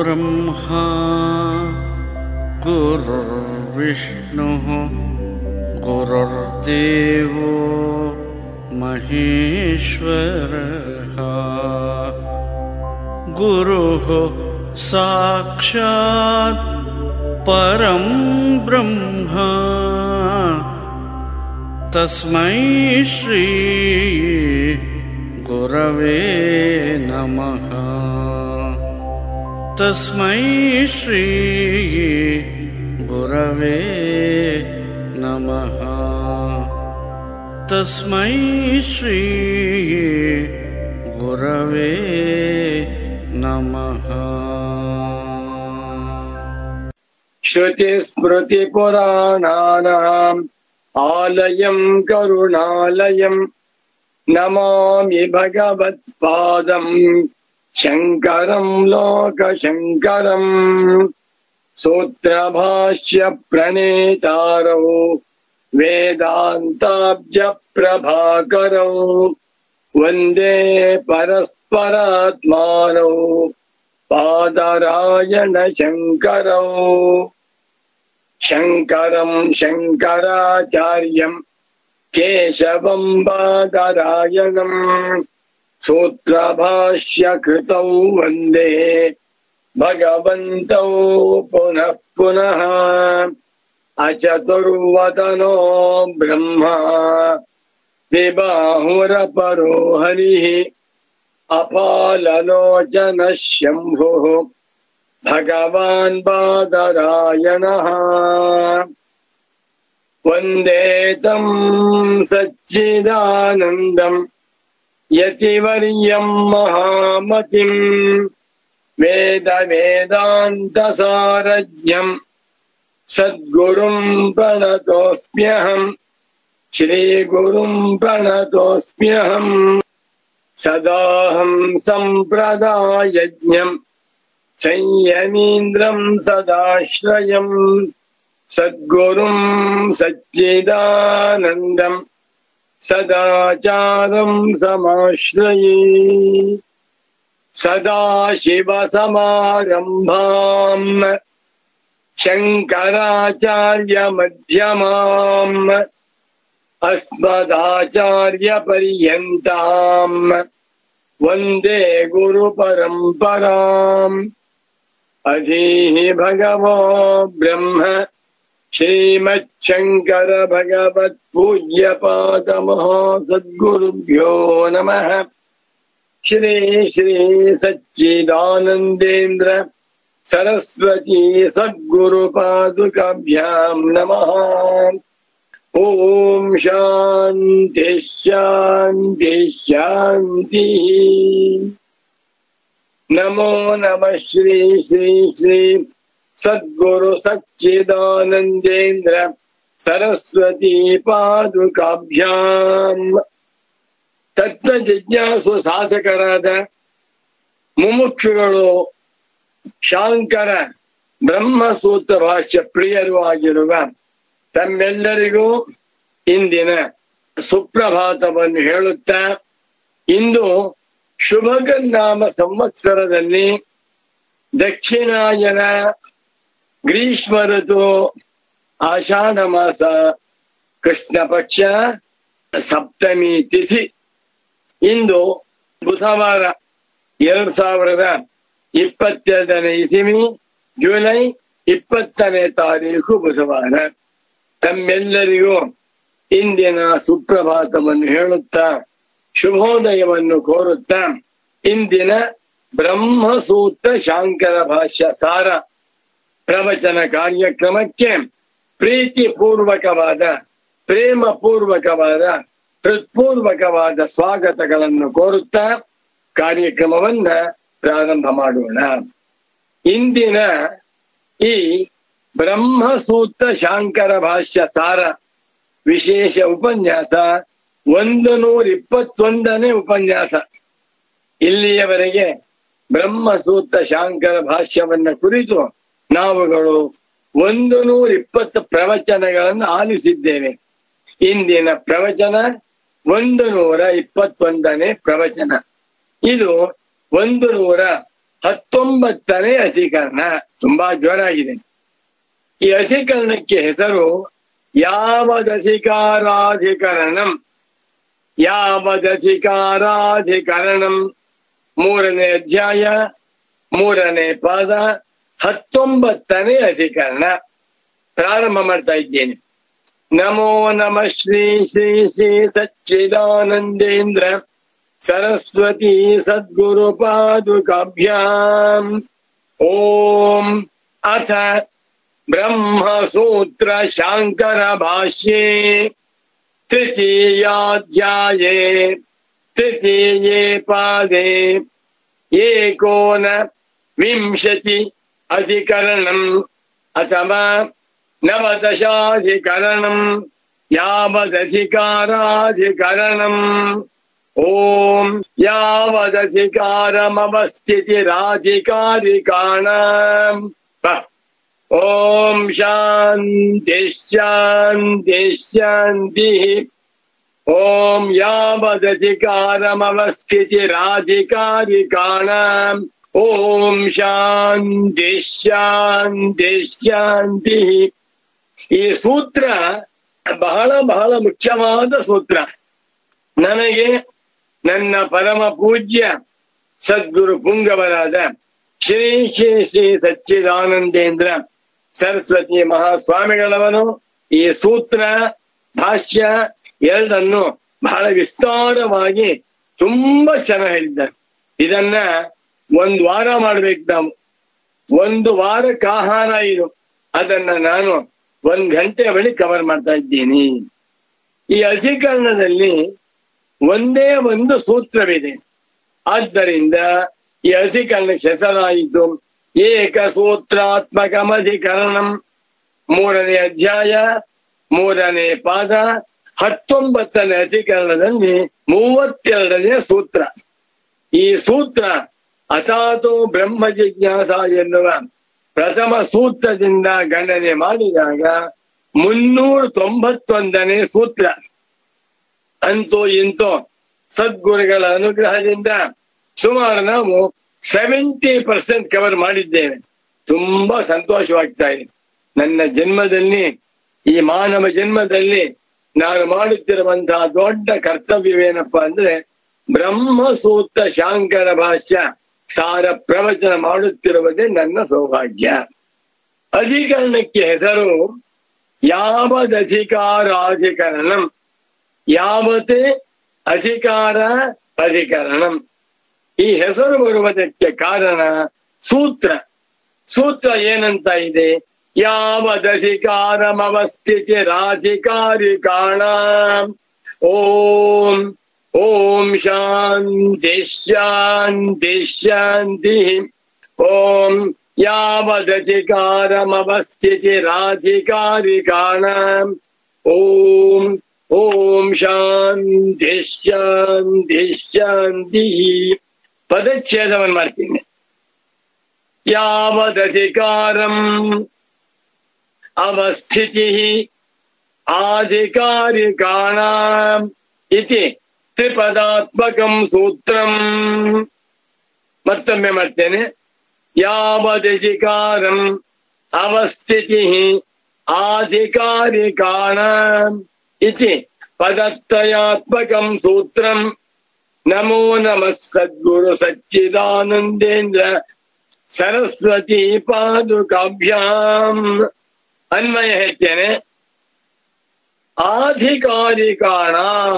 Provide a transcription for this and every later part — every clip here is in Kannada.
गुरुर्ब्रह्मा गुरुर्विष्णुः गुरुर्देवो महेश्वरः गुरुः साक्षात् परं ब्रह्मा तस्मै श्री गुरवे नमः तस्मै श्री गुरवे नमः तस्मै श्री गुरवे नमः श्रुतिस्मृतिपुराणानाम् आलयम् करुणालयम् नमामि भगवत्पादम् शङ्करम् लोकशङ्करम् सूत्रभाष्य प्रणेतारौ वेदान्ताब्जप्रभाकरौ वन्दे परस्परात्मानौ पादरायण शङ्करौ शङ्करम् शङ्कराचार्यम् केशवम् बादरायणम् सूत्रभाष्य कृतौ वन्दे भगवन्तौ पुनः पुनः अचतुर्वदनो ब्रह्मा विबाहुरपरो हरिः अपाललोचनः शम्भुः भगवान् बादरायणः वन्दे तम् सच्चिदानन्दम् यतिवर्यम् महामतिम् वेदवेदान्तसारज्ञम् सद्गुरुम् प्रणतोऽस्म्यहम् श्रीगुरुम् प्रणतोऽस्म्यहम् सदाहम् सम्प्रदायज्ञम् संयमीन्द्रम् सदाश्रयम् सद्गुरुम् सच्चिदानन्दम् सदाचारम् समाश्रये सदाशिवसमारम्भाम् शङ्कराचार्यमध्यमाम् अस्मदाचार्यपर्यन्ताम् वन्दे गुरुपरम्पराम् अधीः भगवो ब्रह्म श्रीमच्छङ्कर भगवत्पूज्यपादमः सद्गुरुभ्यो नमः श्री श्री सच्चिदानन्देन्द्र सरस्वती सद्गुरुपादुकाभ्याम् नमः ॐ शान्ति शान्ति शान्तिः नमो नमः श्री श्री श्री सद्गुरु सच्चिदानन्देन्द्र सरस्वती ಪಾದುಕಾಭ್ಯಾಂ ತತ್ವ ಜಿಜ್ಞಾಸು ಸಾಧಕರಾದ ಮುಮುಕ್ಷುಗಳು ಶಾಂಕರ ಬ್ರಹ್ಮಸೂತ್ರ ಭಾಷ್ಯ ಪ್ರಿಯರು ಆಗಿರುವ ತಮ್ಮೆಲ್ಲರಿಗೂ ಇಂದಿನ ಸುಪ್ರಭಾತವನ್ನು ಹೇಳುತ್ತಾ ಇಂದು ಶುಭಗನ್ನಾಮ ಸಂವತ್ಸರದಲ್ಲಿ ದಕ್ಷಿಣಾಯನ ಗ್ರೀಷ್ಮ ಋತು ಆಷಾಢ ಮಾಸ ಕೃಷ್ಣ ಪಕ್ಷ ಸಪ್ತಮಿ ತಿಥಿ ಇಂದು ಬುಧವಾರ ಎರಡ್ ಸಾವಿರದ ಇಪ್ಪತ್ತೆರಡನೇ ಇಸಿಮಿ ಜುಲೈ ಇಪ್ಪತ್ತನೇ ತಾರೀಕು ಬುಧವಾರ ತಮ್ಮೆಲ್ಲರಿಗೂ ಇಂದಿನ ಸುಪ್ರಭಾತವನ್ನು ಹೇಳುತ್ತಾ ಶುಭೋದಯವನ್ನು ಕೋರುತ್ತಾ ಇಂದಿನ ಬ್ರಹ್ಮಸೂತ್ರ ಶಾಂಕರ ಭಾಷ್ಯ ಸಾರ ಪ್ರವಚನ ಕಾರ್ಯಕ್ರಮಕ್ಕೆ ಪ್ರೀತಿ ಪೂರ್ವಕವಾದ ಪ್ರೇಮ ಪೂರ್ವಕವಾದ ಹೃತ್ಪೂರ್ವಕವಾದ ಸ್ವಾಗತಗಳನ್ನು ಕೋರುತ್ತಾ ಕಾರ್ಯಕ್ರಮವನ್ನ ಪ್ರಾರಂಭ ಮಾಡೋಣ ಇಂದಿನ ಈ ಬ್ರಹ್ಮಸೂತ್ರ ಶಾಂಕರ ಭಾಷ್ಯ ಸಾರ ವಿಶೇಷ ಉಪನ್ಯಾಸ ಒಂದು ನೂರ ಇಪ್ಪತ್ತೊಂದನೇ ಉಪನ್ಯಾಸ ಇಲ್ಲಿಯವರೆಗೆ ಬ್ರಹ್ಮಸೂತ್ರ ಶಾಂಕರ ಭಾಷ್ಯವನ್ನ ಕುರಿತು ನಾವುಗಳು ಒಂದು ನೂರ ಇಪ್ಪತ್ತು ಪ್ರವಚನಗಳನ್ನು ಆಲಿಸಿದ್ದೇವೆ ಇಂದಿನ ಪ್ರವಚನ ಒಂದು ನೂರ ಇಪ್ಪತ್ತೊಂದನೇ ಪ್ರವಚನ ಇದು ಒಂದು ನೂರ ಹತ್ತೊಂಬತ್ತನೇ ಅಧಿಕರಣ ತುಂಬಾ ಜೋರಾಗಿದೆ ಈ ಅಧಿಕರಣಕ್ಕೆ ಹೆಸರು ಯಾವದಧಿಕಾರಾಧಿಕರಣಂ ಯಾವದಧಿಕಾರಾಧಿಕರಣಂ ಮೂರನೇ ಅಧ್ಯಾಯ ಮೂರನೇ ಪಾದ ಹತ್ತೊಂಬತ್ತನೇ ಅಧಿಕರಣ ಪ್ರಾರಂಭ ಮಾಡ್ತಾ ಇದ್ದೇನೆ ನಮೋ ನಮ ಶ್ರೀ ಶ್ರೀ ಶ್ರೀ ಸಚ್ಚಿದಾನಂದೇಂದ್ರ ಸರಸ್ವತಿ ಸದ್ಗುರು ಪಾದುಕಾಭ್ಯಾಂ ಓಂ ಅಥ ಬ್ರಹ್ಮಸೂತ್ರ ಶಾಂಕರ ಭಾಷ್ಯೆ तृतीयाध्याये तृतीये पादे एकोन विंशति अधिकरणम् अथवा नवदशाधिकरणम् यावदधिकाराधिकरणम् ॐ यावदधिकारमवस्थितिराधिकारिकाणाम् ॐ शान्ति शान्ति शान्तिः ॐ यावदधिकारमवस्थितिराधिकारिकाणाम् ॐ ಶಾಂತಿ ಶಾಂತಿ ಶಾಂತಿ ಈ ಸೂತ್ರ ಬಹಳ ಬಹಳ ಮುಖ್ಯವಾದ ಸೂತ್ರ ನನಗೆ ನನ್ನ ಪರಮ ಪೂಜ್ಯ ಸದ್ಗುರು ಪುಂಗವರಾದ ಶ್ರೀ ಶ್ರೀ ಶ್ರೀ ಸಚ್ಚಿದಾನಂದೇಂದ್ರ ಸರಸ್ವತಿ ಮಹಾಸ್ವಾಮಿಗಳವನು ಈ ಸೂತ್ರ ಭಾಷ್ಯ ಎರಡನ್ನು ಬಹಳ ವಿಸ್ತಾರವಾಗಿ ತುಂಬಾ ಚೆನ್ನಾಗಿ ಹೇಳಿದ್ದಾರೆ ಇದನ್ನ ಒಂದ್ ವಾರ ಮಾಡ್ಬೇಕು ನಾವು ಒಂದು ವಾರಕ್ಕೆ ಆಹಾರ ಇದು ಅದನ್ನ ನಾನು ಒಂದ್ ಗಂಟೆ ಬಳಿ ಕವರ್ ಮಾಡ್ತಾ ಇದ್ದೀನಿ ಈ ಅಧಿಕರಣದಲ್ಲಿ ಒಂದೇ ಒಂದು ಸೂತ್ರವಿದೆ ಆದ್ದರಿಂದ ಈ ಅಧಿಕರಣಕ್ಕೆ ಹೆಸರಾಯಿತು ಏಕ ಸೂತ್ರಾತ್ಮಕಮಧಿಕರಣಂ ಮೂರನೇ ಅಧ್ಯಾಯ ಮೂರನೇ ಪಾದ ಹತ್ತೊಂಬತ್ತನೇ ಅಧಿಕರಣದಲ್ಲಿ ಮೂವತ್ತೆರಡನೇ ಸೂತ್ರ ಈ ಸೂತ್ರ ಅಥಾತೋ ಬ್ರಹ್ಮ ಜಿಜ್ಞಾಸ ಎನ್ನುವ ಪ್ರಥಮ ಸೂತ್ರದಿಂದ ಗಣನೆ ಮಾಡಿದಾಗ ಮುನ್ನೂರ ತೊಂಬತ್ತೊಂದನೇ ಸೂತ್ರ ಅಂತೂ ಇಂತೂ ಸದ್ಗುರುಗಳ ಅನುಗ್ರಹದಿಂದ ಸುಮಾರು ನಾವು ಸೆವೆಂಟಿ ಪರ್ಸೆಂಟ್ ಕವರ್ ಮಾಡಿದ್ದೇವೆ ತುಂಬಾ ಸಂತೋಷವಾಗ್ತಾ ಇದೆ ನನ್ನ ಜನ್ಮದಲ್ಲಿ ಈ ಮಾನವ ಜನ್ಮದಲ್ಲಿ ನಾನು ಮಾಡುತ್ತಿರುವಂತಹ ದೊಡ್ಡ ಕರ್ತವ್ಯವೇನಪ್ಪ ಅಂದ್ರೆ ಬ್ರಹ್ಮಸೂತ್ರ ಶಾಂಕರ ಭಾಷ್ಯ ಸಾರ ಪ್ರವಚನ ಮಾಡುತ್ತಿರುವುದೇ ನನ್ನ ಸೌಭಾಗ್ಯ ಅಧಿಕರಣಕ್ಕೆ ಹೆಸರು ಯಾವದಧಿಕಾರಾಧಿಕರಣಂ ಯಾವತ್ ಅಧಿಕಾರ ಅಧಿಕರಣಂ ಈ ಹೆಸರು ಬರುವುದಕ್ಕೆ ಕಾರಣ ಸೂತ್ರ ಸೂತ್ರ ಏನಂತ ಇದೆ ಯಾವದಧಿಕಾರಮವಸ್ಥಿತಿ ರಾಧಿಕಾರಿ ಕಾಣ ಓಂ ಓಂ ಶಾಂತಿ ಶಾಂತಿ ಶಾಂತಿ ಓಂ ಯಾವದಧಿಕಾರಮವಸ್ಥಿತಿ ರಾಧಿಕಾರಿ ಕಾಣ ಓಂ ಓಂ ಶಾಂತಿ ಶಾಂತಿ ಶಾಂತಿ ಪದಚ್ಛೇದವನ್ನು ಮಾಡ್ತೀನಿ ಯಾವದಧಿಕಾರಂ ಅವಸ್ಥಿತಿ ಆಧಿಕಾರಿಕಾಣಾಂ ಇತಿ ತ್ರಿಪದಾತ್ಮಕಂ ಸೂತ್ರಂ ಮತ್ತೊಮ್ಮೆ ಮಾಡ್ತೇನೆ ಯಾವದಧಿಕಾರಂ ಅವಸ್ಥಿತಿ ಆಧಿಕಾರಿಕಾಣಾಂ ಇತಿ ಪದತ್ರಯಾತ್ಮಕಂ ಸೂತ್ರಂ ನಮೋ ನಮಃ ಸದ್ಗುರು ಸಚ್ಚಿದಾನಂದೇಂದ್ರ ಸರಸ್ವತಿ ಪಾದುಕಾಭ್ಯಾಂ ಅನ್ವಯ ಹೇಳ್ತೇನೆ ಆಧಿಕಾರಿಕಾಣ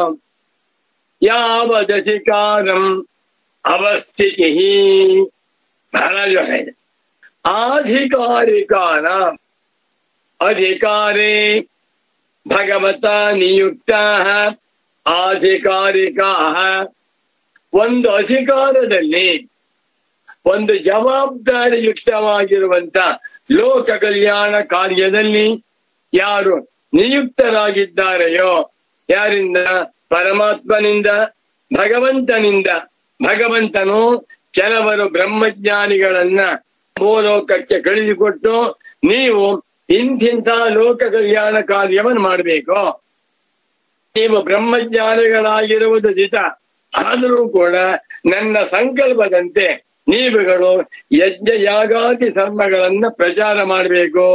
ಯಾವದಧಿಕಾರಂ ಅವಸ್ಥಿತಿ ಬಹಳ ಜೋರ ಇದೆ ಆಧಿಕಾರಿಕಾಣ ಅಧಿಕಾರೇ ಭಗವತ ನಿಯುಕ್ತ ಆಧಿಕಾರಿಕಾ ಒಂದು ಅಧಿಕಾರದಲ್ಲಿ ಒಂದು ಜವಾಬ್ದಾರಿಯುಕ್ತವಾಗಿರುವಂತ ಲೋಕ ಕಲ್ಯಾಣ ಕಾರ್ಯದಲ್ಲಿ ಯಾರು ನಿಯುಕ್ತರಾಗಿದ್ದಾರೆಯೋ ಯಾರಿಂದ ಪರಮಾತ್ಮನಿಂದ ಭಗವಂತನಿಂದ ಭಗವಂತನು ಕೆಲವರು ಬ್ರಹ್ಮಜ್ಞಾನಿಗಳನ್ನ ಭೂಲೋಕಕ್ಕೆ ಕಳಿಸಿಕೊಟ್ಟು ನೀವು ಇಂತಿಂಥ ಲೋಕ ಕಲ್ಯಾಣ ಕಾರ್ಯವನ್ನು ಮಾಡಬೇಕು ನೀವು ಬ್ರಹ್ಮಜ್ಞಾನಿಗಳಾಗಿರುವುದು ದಿತ ಆದರೂ ಕೂಡ ನನ್ನ ಸಂಕಲ್ಪದಂತೆ ನೀವುಗಳು ಯಜ್ಞ ಯಾಗಾದಿ ಧರ್ಮಗಳನ್ನ ಪ್ರಚಾರ ಮಾಡಬೇಕು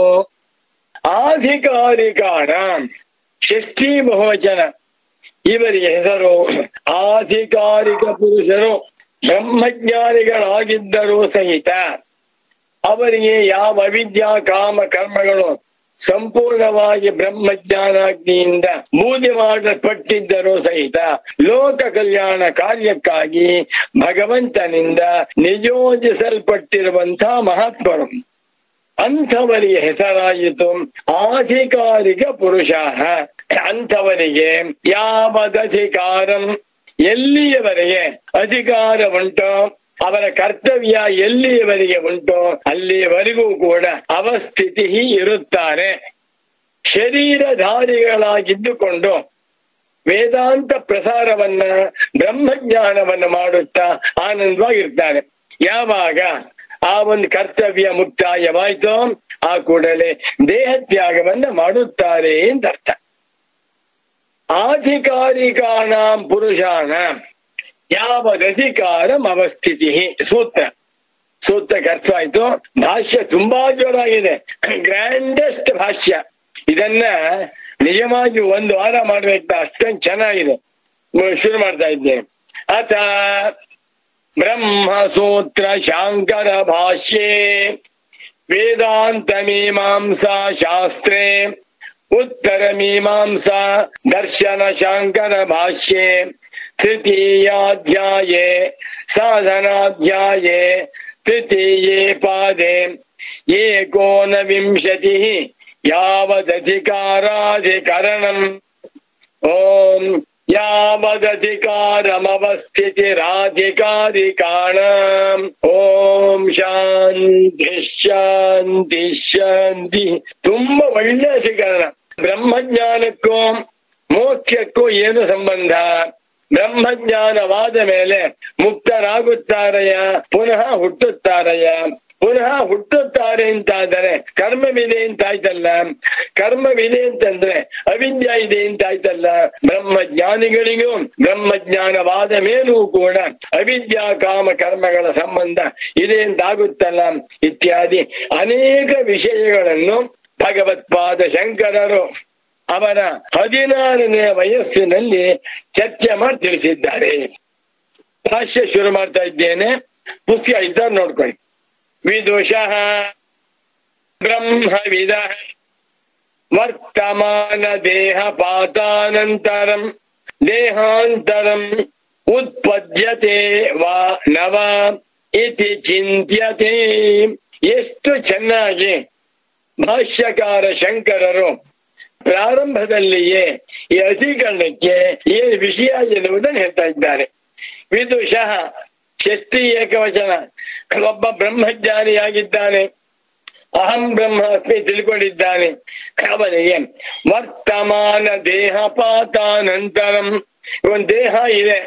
ಆಧಿಕಾರಿಕಾಣ ಷಷ್ಠಿ ಬಹುವಚನ ಇವರಿಗೆ ಹೆಸರು ಆಧಿಕಾರಿಕ ಪುರುಷರು ಬ್ರಹ್ಮಜ್ಞಾನಿಗಳಾಗಿದ್ದರೂ ಸಹಿತ ಅವರಿಗೆ ಯಾವ ಅವಿದ್ಯಾ ಕಾಮ ಕರ್ಮಗಳು ಸಂಪೂರ್ಣವಾಗಿ ಬ್ರಹ್ಮಜ್ಞಾನಾಗ್ನಿಯಿಂದ ಬೂದಿ ಮಾಡಲ್ಪಟ್ಟಿದ್ದರೂ ಸಹಿತ ಲೋಕ ಕಲ್ಯಾಣ ಕಾರ್ಯಕ್ಕಾಗಿ ಭಗವಂತನಿಂದ ನಿಯೋಜಿಸಲ್ಪಟ್ಟಿರುವಂತಹ ಮಹಾತ್ಮರು ಅಂಥವರಿಗೆ ಹೆಸರಾಯಿತು ಆಧಿಕಾರಿಕ ಪುರುಷ ಅಂಥವರಿಗೆ ಯಾವದಧಿಕಾರಂ ಎಲ್ಲಿಯವರೆಗೆ ಅಧಿಕಾರ ಉಂಟೋ ಅವರ ಕರ್ತವ್ಯ ಎಲ್ಲಿಯವರೆಗೆ ಉಂಟೋ ಅಲ್ಲಿಯವರೆಗೂ ಕೂಡ ಅವಸ್ಥಿತಿ ಇರುತ್ತಾರೆ ಶರೀರಧಾರಿಗಳಾಗಿದ್ದುಕೊಂಡು ವೇದಾಂತ ಪ್ರಸಾರವನ್ನ ಬ್ರಹ್ಮಜ್ಞಾನವನ್ನ ಮಾಡುತ್ತಾ ಆನಂದವಾಗಿರ್ತಾರೆ ಯಾವಾಗ ಆ ಒಂದು ಕರ್ತವ್ಯ ಮುಕ್ತಾಯವಾಯ್ತೋ ಆ ಕೂಡಲೇ ದೇಹ ತ್ಯಾಗವನ್ನ ಮಾಡುತ್ತಾರೆ ಅಂತ ಅರ್ಥ ಆಧಿಕಾರಿಕಾಣಾಂ ಪುರುಷಾಣ ಯಾವದಧಿಕಾರಂ ಅವಸ್ಥಿತಿ ಸೂತ್ರ ಸೂತ್ರಕ್ಕೆ ಅರ್ಥ ಆಯ್ತು ಭಾಷ್ಯ ತುಂಬಾ ಜೋರಾಗಿದೆ ಗ್ರ್ಯಾಂಡೆಸ್ಟ್ ಭಾಷ್ಯ ಇದನ್ನ ನಿಜವಾಗಿ ಒಂದು ವಾರ ಮಾಡ್ಬೇಕು ಅಷ್ಟೊಂದು ಚೆನ್ನಾಗಿದೆ ಶುರು ಮಾಡ್ತಾ ಇದ್ದೇನೆ ಅಥ ಬ್ರಹ್ಮಸೂತ್ರ ಶಾಂಕರ ಭಾಷ್ಯೆ ವೇದಾಂತ ಮೀಮಾಂಸಾ ಶಾಸ್ತ್ರೇ ಉತ್ತರ ಮೀಮಾಂಸಾ ದರ್ಶನ ಶಾಂಕರ ಭಾಷ್ಯೆ ತೃತೀಯಾಧ್ಯಾಯೇ ಸಾಧನಾಧ್ಯಾಯೇ ತೃತೀಯೇ ಪಾದೆ ಏಕೋನವಿಂಶತಿ ಯಾವದಧಿಕಾರಾಧಿಕರಣಂ ಓಂ ಯಾವದಧಿಕಾರಮವಸ್ಥಿತಿರಾಧಿಕಾರಿಕಾಣ ಓಂ ಶಾಂತಿ ಶಾಂತಿ ಶಾಂತಿ ತುಂಬಾ ಒಳ್ಳೆಯ ಶಿಕರಣ ಬ್ರಹ್ಮಜ್ಞಾನಕ್ಕೂ ಮೋಕ್ಷಕ್ಕೂ ಏನು ಸಂಬಂಧ ಬ್ರಹ್ಮಜ್ಞಾನವಾದ ಮೇಲೆ ಮುಕ್ತರಾಗುತ್ತಾರೆಯ ಪುನಃ ಹುಟ್ಟುತ್ತಾರೆಯ ಪುನಃ ಹುಟ್ಟುತ್ತಾರೆ ಅಂತಾದರೆ ಕರ್ಮವಿದೆ ಅಂತಾಯ್ತಲ್ಲ ಕರ್ಮವಿದೆ ಅಂತಂದ್ರೆ ಅವಿದ್ಯ ಇದೆ ಅಂತಾಯ್ತಲ್ಲ ಬ್ರಹ್ಮಜ್ಞಾನಿಗಳಿಗೂ ಬ್ರಹ್ಮಜ್ಞಾನವಾದ ಮೇಲೂ ಕೂಡ ಅವಿದ್ಯಾ ಕಾಮ ಕರ್ಮಗಳ ಸಂಬಂಧ ಇದೆ ಅಂತಾಗುತ್ತಲ್ಲ ಇತ್ಯಾದಿ ಅನೇಕ ವಿಷಯಗಳನ್ನು ಭಗವತ್ಪಾದ ಶಂಕರರು ಅವರ ಹದಿನಾರನೇ ವಯಸ್ಸಿನಲ್ಲಿ ಚರ್ಚೆ ಮಾಡಿ ತಿಳಿಸಿದ್ದಾರೆ ಭಾಷ್ಯ ಶುರು ಮಾಡ್ತಾ ಇದ್ದೇನೆ ಪುಸ್ತಕ ಇದ್ದಾರೆ ನೋಡ್ಕೊಳ್ಳಿ ವಿದುಷಃ ಬ್ರಹ್ಮವಿದ ವರ್ತಮಾನ ದೇಹ ಪಾತಾನಂತರಂ ದೇಹಾಂತರಂ ಉತ್ಪದ್ಯತೆ ವಾ ನವ ಇತಿ ಚಿಂತ್ಯತೆ ಎಷ್ಟು ಚೆನ್ನಾಗಿ ಭಾಷ್ಯಕಾರ ಶಂಕರರು ಪ್ರಾರಂಭದಲ್ಲಿಯೇ ಈ ಅಧಿಕರಣಕ್ಕೆ ಏನು ವಿಷಯ ಎನ್ನುವುದನ್ನು ಹೇಳ್ತಾ ಇದ್ದಾರೆ ವಿದುಷಃ ಷಷ್ಠಿ ಏಕವಚನ ಒಬ್ಬ ಬ್ರಹ್ಮಜ್ಞಾನಿಯಾಗಿದ್ದಾನೆ ಅಹಂ ಬ್ರಹ್ಮಾಸ್ಮಿ ತಿಳ್ಕೊಂಡಿದ್ದಾನೆ ಅವನಿಗೆ ವರ್ತಮಾನ ದೇಹಪಾತಾನಂತರಂ ಇವನ್ ದೇಹ ಇದೆ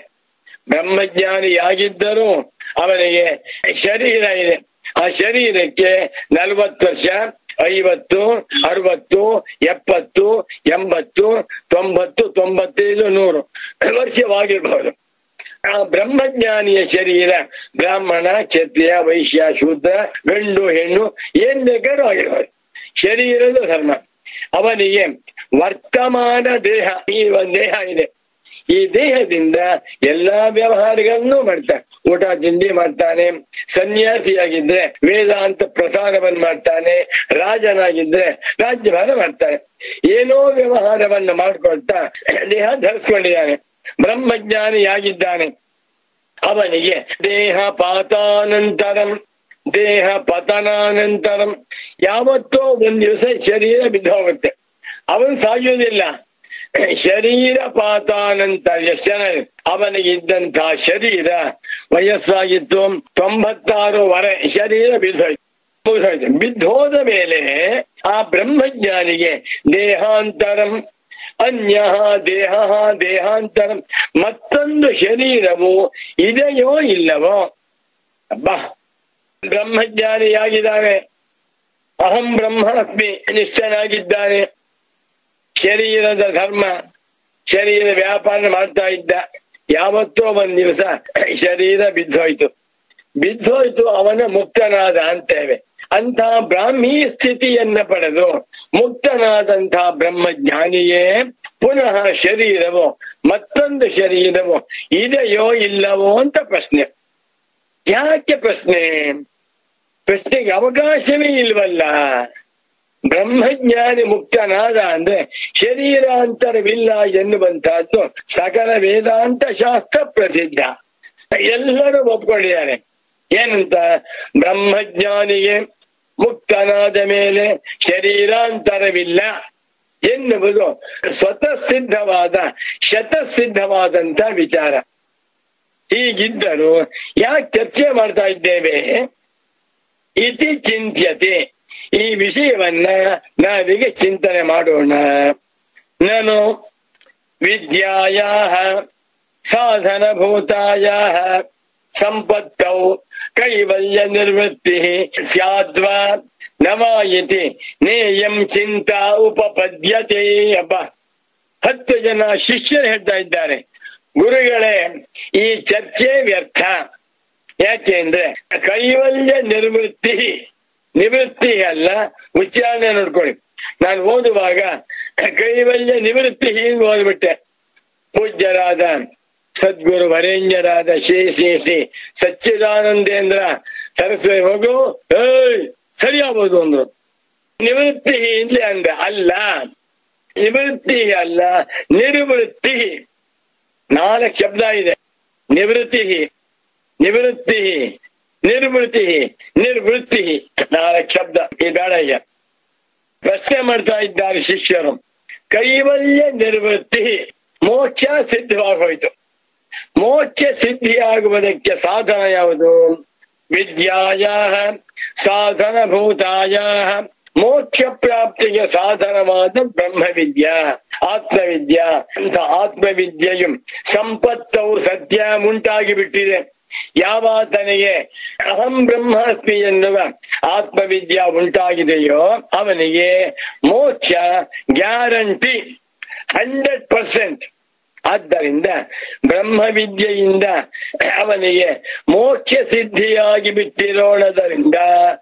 ಬ್ರಹ್ಮಜ್ಞಾನಿಯಾಗಿದ್ದರೂ ಅವನಿಗೆ ಶರೀರ ಇದೆ ಆ ಶರೀರಕ್ಕೆ ನಲವತ್ತು ವರ್ಷ ಐವತ್ತು ಅರವತ್ತು ಎಪ್ಪತ್ತು ಎಂಬತ್ತು ತೊಂಬತ್ತು ತೊಂಬತ್ತೈದು ನೂರು ವರ್ಷವಾಗಿರ್ಬಹುದು ಆ ಬ್ರಹ್ಮಜ್ಞಾನಿಯ ಶರೀರ ಬ್ರಾಹ್ಮಣ ಕ್ಷತ್ರಿಯ ವೈಶ್ಯ ಶೂದ್ರ ಗಂಡು ಹೆಣ್ಣು ಏನ್ ಬೇಕಾದ್ರೂ ಆಗಿರ್ಬೋದು ಶರೀರದ ಧರ್ಮ ಅವನಿಗೆ ವರ್ತಮಾನ ದೇಹ ಈ ಒಂದು ದೇಹ ಇದೆ ಈ ದೇಹದಿಂದ ಎಲ್ಲಾ ವ್ಯವಹಾರಗಳನ್ನು ಮಾಡ್ತಾನೆ ಊಟ ತಿಂಡಿ ಮಾಡ್ತಾನೆ ಸನ್ಯಾಸಿಯಾಗಿದ್ರೆ ವೇದಾಂತ ಪ್ರಸಾರವನ್ನು ಮಾಡ್ತಾನೆ ರಾಜನಾಗಿದ್ರೆ ರಾಜ್ಯಭಾರ ಮಾಡ್ತಾನೆ ಏನೋ ವ್ಯವಹಾರವನ್ನು ಮಾಡ್ಕೊಳ್ತಾ ದೇಹ ಧರಿಸ್ಕೊಂಡಿದ್ದಾನೆ ಬ್ರಹ್ಮಜ್ಞಾನಿಯಾಗಿದ್ದಾನೆ ಅವನಿಗೆ ದೇಹ ಪಾತಾನಂತರಂ ದೇಹ ಪತನಾನಂತರಂ ಯಾವತ್ತೋ ಒಂದ್ ದಿವಸ ಶರೀರ ಬಿದ್ದೋಗುತ್ತೆ ಅವನು ಸಾಯುವುದಿಲ್ಲ ಶರೀರ ಪಾತಾನಂತರ ಎಷ್ಟು ಜನ ಅವನಿಗೆ ಇದ್ದಂತಹ ಶರೀರ ವಯಸ್ಸಾಗಿತ್ತು ತೊಂಬತ್ತಾರು ವರೆ ಶರೀರ ಬಿದ್ದೋಯ್ತು ಮುಗಿದೋಯ್ತು ಬಿದ್ದೋದ ಮೇಲೆ ಆ ಬ್ರಹ್ಮಜ್ಞಾನಿಗೆ ದೇಹಾಂತರಂ ಅನ್ಯ ದೇಹ ದೇಹಾಂತರಂ ಮತ್ತೊಂದು ಶರೀರವು ಇದೆಯೋ ಇಲ್ಲವೋ ಅಬ್ಬಾ ಬ್ರಹ್ಮಜ್ಞಾನಿಯಾಗಿದ್ದಾನೆ ಅಹಂ ಬ್ರಹ್ಮಾಸ್ಮಿ ನಿಷ್ಠನಾಗಿದ್ದಾನೆ ಶರೀರದ ಧರ್ಮ ಶರೀರ ವ್ಯಾಪಾರ ಮಾಡ್ತಾ ಇದ್ದ ಯಾವತ್ತೋ ಒಂದ್ ದಿವಸ ಶರೀರ ಬಿದ್ದೋಯ್ತು ಬಿದ್ದೋಯ್ತು ಅವನ ಮುಕ್ತನಾದ ಅಂತೇವೆ ಅಂತಹ ಬ್ರಾಹ್ಮಿ ಸ್ಥಿತಿಯನ್ನ ಪಡೆದು ಮುಕ್ತನಾದಂತಹ ಬ್ರಹ್ಮಜ್ಞಾನಿಯೇ ಪುನಃ ಶರೀರವೋ ಮತ್ತೊಂದು ಶರೀರವೋ ಇದೆಯೋ ಇಲ್ಲವೋ ಅಂತ ಪ್ರಶ್ನೆ ಯಾಕೆ ಪ್ರಶ್ನೆ ಪ್ರಶ್ನೆಗೆ ಅವಕಾಶವೇ ಇಲ್ವಲ್ಲ ಬ್ರಹ್ಮಜ್ಞಾನಿ ಮುಕ್ತನಾದ ಅಂದ್ರೆ ಶರೀರಾಂತರವಿಲ್ಲ ಎನ್ನುವಂತಹದ್ದು ಸಕಲ ವೇದಾಂತ ಶಾಸ್ತ್ರ ಪ್ರಸಿದ್ಧ ಎಲ್ಲರೂ ಒಪ್ಕೊಂಡಿದ್ದಾರೆ ಏನಂತ ಬ್ರಹ್ಮಜ್ಞಾನಿಗೆ ಮುಕ್ತನಾದ ಮೇಲೆ ಶರೀರಾಂತರವಿಲ್ಲ ಎನ್ನುವುದು ಸ್ವತಃ ಸಿದ್ಧವಾದ ಶತಸಿದ್ಧವಾದಂತ ವಿಚಾರ ಹೀಗಿದ್ದರೂ ಯಾಕೆ ಚರ್ಚೆ ಮಾಡ್ತಾ ಇದ್ದೇವೆ ಇತಿ ಚಿಂತ್ಯತೆ ಈ ವಿಷಯವನ್ನ ನಾವೀಗ ಚಿಂತನೆ ಮಾಡೋಣ ನಾನು ವಿದ್ಯಾಯ ಸಾಧನಭೂತಾಯ ಸಂಪತ್ತೌ ಕೈವಲ್ಯ ನಿವೃತ್ತಿ ಸ್ಯಾದ್ವಾ ನವಾಯಿತಿ ನೇಯಂ ಚಿಂತಾ ಉಪಪದ್ಯತೆ ಅಬ್ಬ ಹತ್ತು ಜನ ಶಿಷ್ಯರು ಹೇಳ್ತಾ ಇದ್ದಾರೆ ಗುರುಗಳೇ ಈ ಚರ್ಚೆ ವ್ಯರ್ಥ ಯಾಕೆಂದ್ರೆ ಕೈವಲ್ಯ ನಿರ್ವೃತ್ತಿ ನಿವೃತ್ತಿ ಅಲ್ಲ ಉಚ್ಚಾರಣೆ ನೋಡ್ಕೊಳ್ಳಿ ನಾನು ಓದುವಾಗ ಕೈವಲ್ಯ ನಿವೃತ್ತಿ ಹೀಗೆ ಓದ್ಬಿಟ್ಟೆ ಪೂಜ್ಯರಾದ ಸದ್ಗುರು ವರೇಣ್ಯರಾದ ಶ್ರೀ ಶ್ರೀ ಶ್ರೀ ಸಚ್ಚಿದಾನಂದೇಂದ್ರ ಸರಸ್ವತಿ ಹೋಗು ಏಯ್ ಸರಿಯಾಗ್ಬೋದು ಅಂದ್ರು ನಿವೃತ್ತಿ ಇಲ್ಲೇ ಅಂದ ಅಲ್ಲ ನಿವೃತ್ತಿ ಅಲ್ಲ ನಿರ್ವೃತ್ತಿ ನಾಲ್ಕು ಶಬ್ದ ಇದೆ ನಿವೃತ್ತಿ ನಿವೃತ್ತಿ ನಿರ್ವೃತ್ತಿ ನಿರ್ವೃತ್ತಿ ನಾಲ್ಕು ಶಬ್ದ ಈ ಬೇಡ ಈಗ ಪ್ರಶ್ನೆ ಮಾಡ್ತಾ ಇದ್ದಾರೆ ಶಿಷ್ಯರು ಕೈವಲ್ಯ ನಿರ್ವೃತ್ತಿ ಮೋಕ್ಷ ಸಿದ್ಧವಾಗೋಯ್ತು ಮೋಕ್ಷ ಸಿದ್ಧಿಯಾಗುವುದಕ್ಕೆ ಸಾಧನ ಯಾವುದು ವಿದ್ಯಾಯ ಸಾಧನಭೂತಾಯ ಮೋಕ್ಷ ಪ್ರಾಪ್ತಿಗೆ ಸಾಧನವಾದ ಬ್ರಹ್ಮವಿದ್ಯಾ ಆತ್ಮವಿದ್ಯಾ ಅಂತ ಆತ್ಮವಿದ್ಯೆಯು ಸಂಪತ್ತವು ಸತ್ಯ ಉಂಟಾಗಿ ಬಿಟ್ಟಿದೆ ಯಾವಾತನಿಗೆ ಅಹಂ ಬ್ರಹ್ಮಾಸ್ಮಿ ಎನ್ನುವ ಆತ್ಮವಿದ್ಯಾ ಉಂಟಾಗಿದೆಯೋ ಅವನಿಗೆ ಮೋಕ್ಷ ಗ್ಯಾರಂಟಿ ಹಂಡ್ರೆಡ್ ಪರ್ಸೆಂಟ್ ಆದ್ದರಿಂದ ಬ್ರಹ್ಮವಿದ್ಯೆಯಿಂದ ಅವನಿಗೆ ಮೋಕ್ಷ ಸಿದ್ಧಿಯಾಗಿ ಬಿಟ್ಟಿರೋಣದರಿಂದ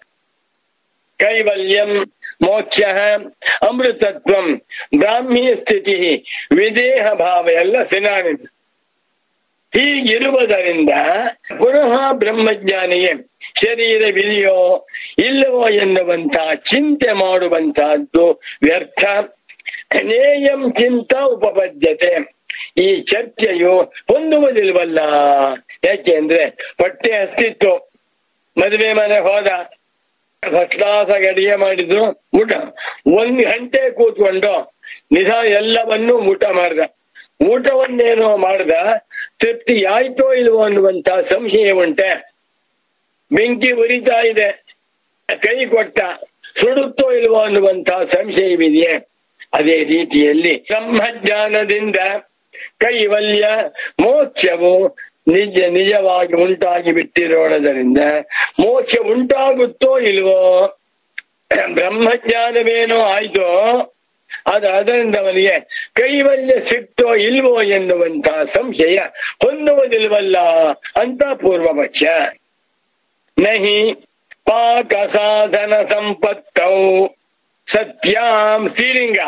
ಕೈವಲ್ಯಂ ಮೋಕ್ಷ ಅಮೃತತ್ವಂ ಬ್ರಾಹ್ಮಿ ಸ್ಥಿತಿ ವಿದೇಹ ಭಾವ ಎಲ್ಲ ಸಿನಾನಿಸ್ ಹೀಗಿರುವುದರಿಂದ ಪುನಃ ಬ್ರಹ್ಮಜ್ಞಾನಿಗೆ ಶರೀರವಿದೆಯೋ ಇಲ್ಲವೋ ಎನ್ನುವಂತಹ ಚಿಂತೆ ಮಾಡುವಂತಹದ್ದು ವ್ಯರ್ಥ ನೇಯಂ ಚಿಂತ ಉಪಪದ್ಯತೆ ಈ ಚರ್ಚೆಯು ಹೊಂದುವುದಿಲ್ವಲ್ಲ ಯಾಕೆಂದ್ರೆ ಹೊಟ್ಟೆ ಹಸ್ತಿತ್ತು ಮದುವೆ ಮನೆ ಹೋದ ಫಸ್ಟ್ ಕ್ಲಾಸ್ ಆಗಿ ಅಡಿಗೆ ಮಾಡಿದ್ರು ಊಟ ಒಂದ್ ಗಂಟೆ ಕೂತ್ಕೊಂಡು ನಿಧ ಎಲ್ಲವನ್ನೂ ಊಟ ಮಾಡ್ದ ಊಟವನ್ನೇನೋ ಮಾಡ್ದ ತೃಪ್ತಿ ಆಯ್ತೋ ಇಲ್ವೋ ಅನ್ನುವಂತ ಸಂಶಯ ಉಂಟೆ ಬೆಂಕಿ ಉರಿತಾ ಇದೆ ಕೈ ಕೊಟ್ಟ ಸುಡುತ್ತೋ ಇಲ್ವೋ ಅನ್ನುವಂತ ಸಂಶಯವಿದೆಯೇ ಅದೇ ರೀತಿಯಲ್ಲಿ ಬ್ರಹ್ಮಜ್ಞಾನದಿಂದ ಕೈವಲ್ಯ ಮೋಕ್ಷವು ನಿಜ ನಿಜವಾಗಿ ಉಂಟಾಗಿ ಬಿಟ್ಟಿರೋಣದರಿಂದ ಮೋಕ್ಷ ಉಂಟಾಗುತ್ತೋ ಇಲ್ವೋ ಬ್ರಹ್ಮಜ್ಞಾನವೇನೋ ಆಯ್ತೋ ಅದು ಅದರಿಂದ ಅವನಿಗೆ ಕೈವಲ್ಯ ಸಿಕ್ತೋ ಇಲ್ವೋ ಎನ್ನುವಂತಹ ಸಂಶಯ ಹೊಂದುವುದಿಲ್ವಲ್ಲ ಅಂತ ಪೂರ್ವ ಪಕ್ಷ ನಹಿ ಪಾಕ ಸಾಧನ ಸಂಪತ್ತೌ ಸತ್ಯಾಂ ಸ್ತ್ರೀಲಿಂಗ